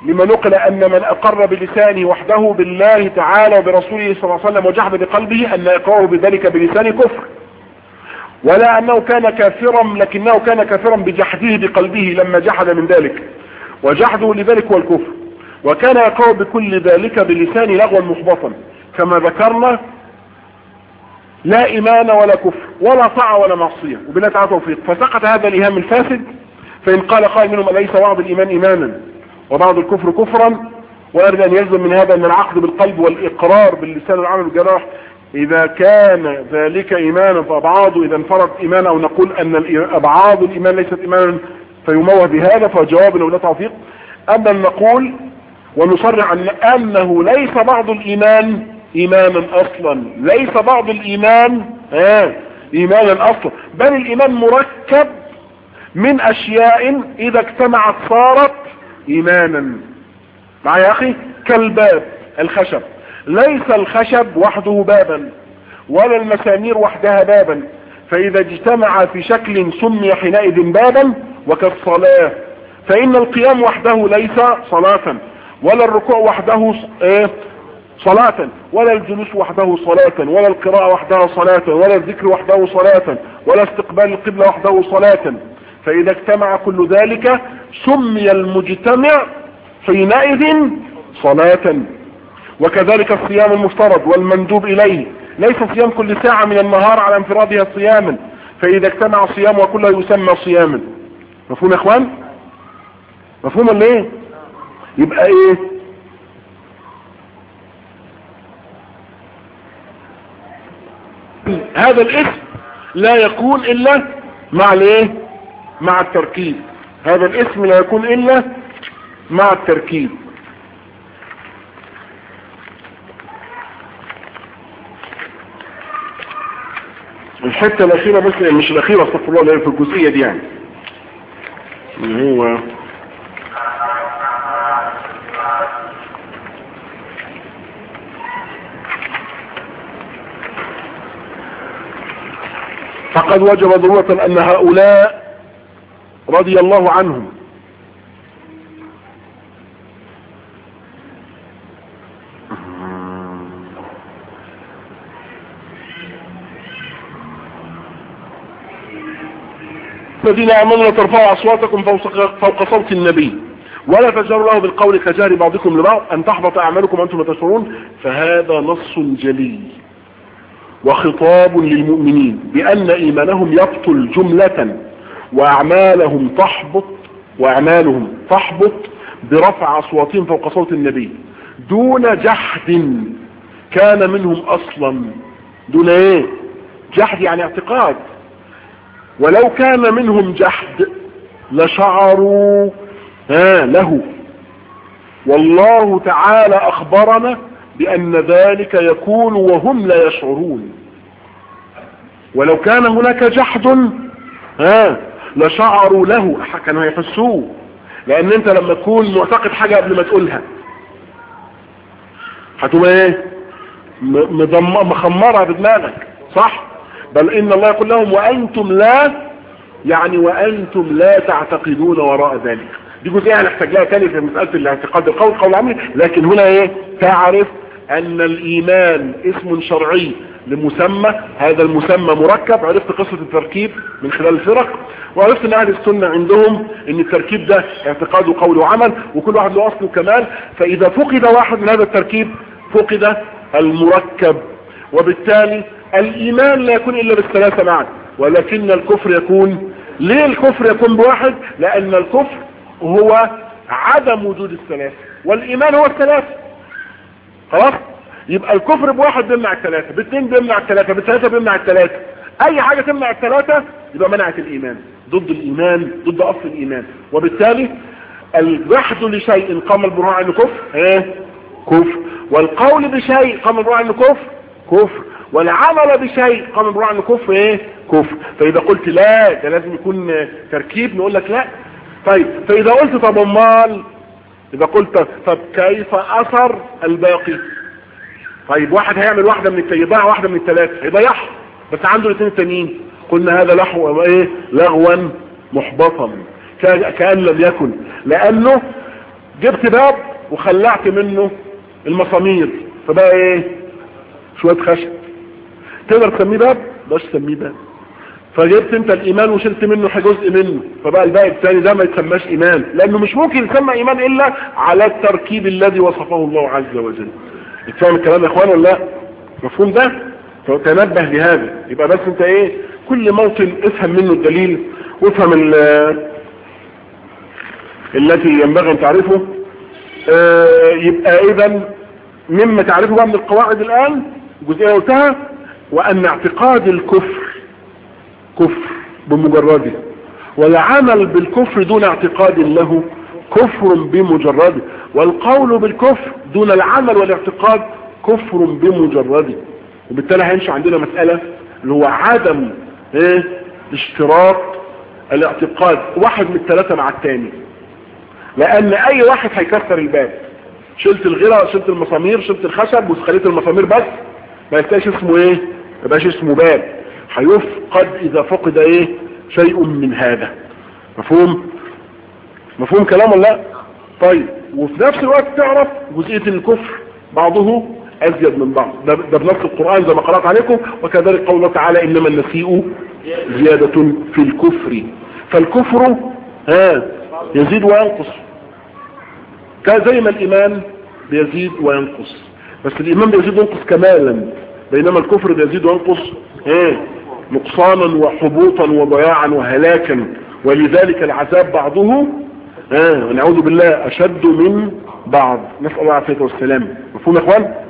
لما نقل ان من اقر بلسانه وحده بالله تعالى وبرسوله صلى الله عليه وسلم وجحد بقلبه ان اقراره بذلك بلسانه كفر ولا انه كان كافرا لكنه كان كافرا بجحده بقلبه لما جحد من ذلك وجحده لذلك هو الكفر وكان يقر بكل ذلك بلسان لغوا محبطا كما ذكرنا لا ايمان ولا كفر ولا طاعة ولا معصية وبلا تعالى توفيق فسقط هذا الايهام الفاسد فان قال قائل منهم اليس بعض الايمان ايمانا وبعض الكفر كفرا وارد ان يلزم من هذا ان العقد بالقلب والاقرار باللسان والعمل بالجراح اذا كان ذلك ايمانا فابعاضه اذا انفرد ايمانا او نقول ان ابعاض الايمان ليست ايمانا فيموه بهذا فجواب لو لا توفيق اما نقول ونصرح أن انه ليس بعض الايمان ايمانا اصلا ليس بعض الايمان ها ايمانا اصلا بل الايمان مركب من اشياء اذا اجتمعت صارت ايمانا معي يا اخي كالباب الخشب ليس الخشب وحده بابا ولا المسامير وحدها بابا فاذا اجتمع في شكل سمي حينئذ بابا وكالصلاة فان القيام وحده ليس صلاة ولا الركوع وحده ايه صلاة ولا الجلوس وحده صلاة ولا القراءة وحدها صلاة ولا الذكر وحده صلاة ولا استقبال القبلة وحده صلاة فإذا اجتمع كل ذلك سمي المجتمع حينئذ صلاة وكذلك الصيام المفترض والمندوب إليه ليس صيام كل ساعة من النهار على انفرادها صياما فإذا اجتمع صيام وكله يسمى صياما مفهوم يا اخوان مفهوم ولا ايه يبقى ايه هذا الاسم لا يكون الا مع الايه مع التركيب هذا الاسم لا يكون الا مع التركيب الحتة الاخيرة بس مش الاخيرة استغفر الله اللي هي في الجزئية دي يعني اللي هو فقد وجب ضرورة ان هؤلاء رضي الله عنهم الذين امنوا لا ترفعوا اصواتكم فوق صوت النبي ولا تجهروا له بالقول كجهر بعضكم لبعض ان تحبط اعمالكم وانتم لا تشعرون فهذا نص جلي وخطاب للمؤمنين بان ايمانهم يبطل جملة واعمالهم تحبط واعمالهم تحبط برفع اصواتهم فوق صوت النبي دون جحد كان منهم اصلا دون ايه جحد يعني اعتقاد ولو كان منهم جحد لشعروا ها له والله تعالى اخبرنا بان ذلك يكون وهم لا يشعرون ولو كان هناك جحد ها لشعروا له كانوا هيحسوه لان انت لما تكون معتقد حاجة قبل ما تقولها هتبقى ايه مخمرة بدماغك صح بل ان الله يقول لهم وانتم لا يعني وانتم لا تعتقدون وراء ذلك دي جزئيه هنحتاج لها تاني في مساله الاعتقاد القول قول عملي لكن هنا ايه تعرف ان الايمان اسم شرعي لمسمى هذا المسمى مركب عرفت قصة التركيب من خلال الفرق وعرفت ان اهل السنة عندهم ان التركيب ده اعتقاد وقول وعمل وكل واحد له اصل وكمال فاذا فقد واحد من هذا التركيب فقد المركب وبالتالي الايمان لا يكون الا بالثلاثة معا ولكن الكفر يكون ليه الكفر يكون بواحد لان الكفر هو عدم وجود الثلاثة والايمان هو الثلاثة خلاص يبقى الكفر بواحد بيمنع الثلاثة باثنين بيمنع الثلاثة بالثلاثة بيمنع الثلاثة اي حاجة تمنع الثلاثة يبقى منعت الايمان ضد الايمان ضد اصل الايمان وبالتالي الوحد لشيء قام البرهان عنه كفر ايه كفر والقول بشيء قام البرهان عنه كفر كفر والعمل بشيء قام البرهان عنه كفر ايه كفر فاذا قلت لا ده لازم يكون تركيب نقول لك لا طيب فاذا قلت طب امال اذا قلت طب كيف اثر الباقي طيب واحد هيعمل واحدة من التانيين يضيع واحدة من الثلاثة هيضيعها بس عنده الاثنين التانيين قلنا هذا لحو ايه لغوا محبطا كأن لم يكن لانه جبت باب وخلعت منه المسامير فبقى ايه شوية خشب تقدر تسميه باب باش تسميه باب فجبت انت الايمان وشلت منه جزء منه فبقى الباقي الثاني ده ما يتسماش ايمان لانه مش ممكن يسمى ايمان الا على التركيب الذي وصفه الله عز وجل اتفهم الكلام يا اخوان ولا لا مفهوم ده فتنبه لهذا يبقى بس انت ايه كل موطن افهم منه الدليل وافهم التي ينبغي ان تعرفه اه يبقى اذا مما تعرفه بقى من القواعد الان جزئيه قلتها وان اعتقاد الكفر كفر بمجرده والعمل بالكفر دون اعتقاد له كفر بمجرده والقول بالكفر دون العمل والاعتقاد كفر بمجرده وبالتالي هيمشي عندنا مسألة اللي هو عدم ايه اشتراط الاعتقاد واحد من الثلاثة مع الثاني لان اي واحد هيكسر الباب شلت الغيرة شلت المسامير شلت الخشب وخليت المسامير بس ما يبقاش اسمه ايه ما يبقاش اسمه باب هيفقد اذا فقد ايه شيء من هذا مفهوم مفهوم كلام ولا لا طيب وفي نفس الوقت تعرف جزئية الكفر بعضه ازيد من بعض ده, ده بنص القرآن زي ما قرأت عليكم وكذلك قول الله تعالى انما النسيء زيادة في الكفر فالكفر ها يزيد وينقص زي ما الايمان بيزيد وينقص بس الايمان بيزيد وينقص كمالا بينما الكفر بيزيد وينقص ايه نقصانا وحبوطا وضياعا وهلاكا ولذلك العذاب بعضه اه ونعوذ بالله اشد من بعض نسأل الله العافية والسلام مفهوم يا اخوان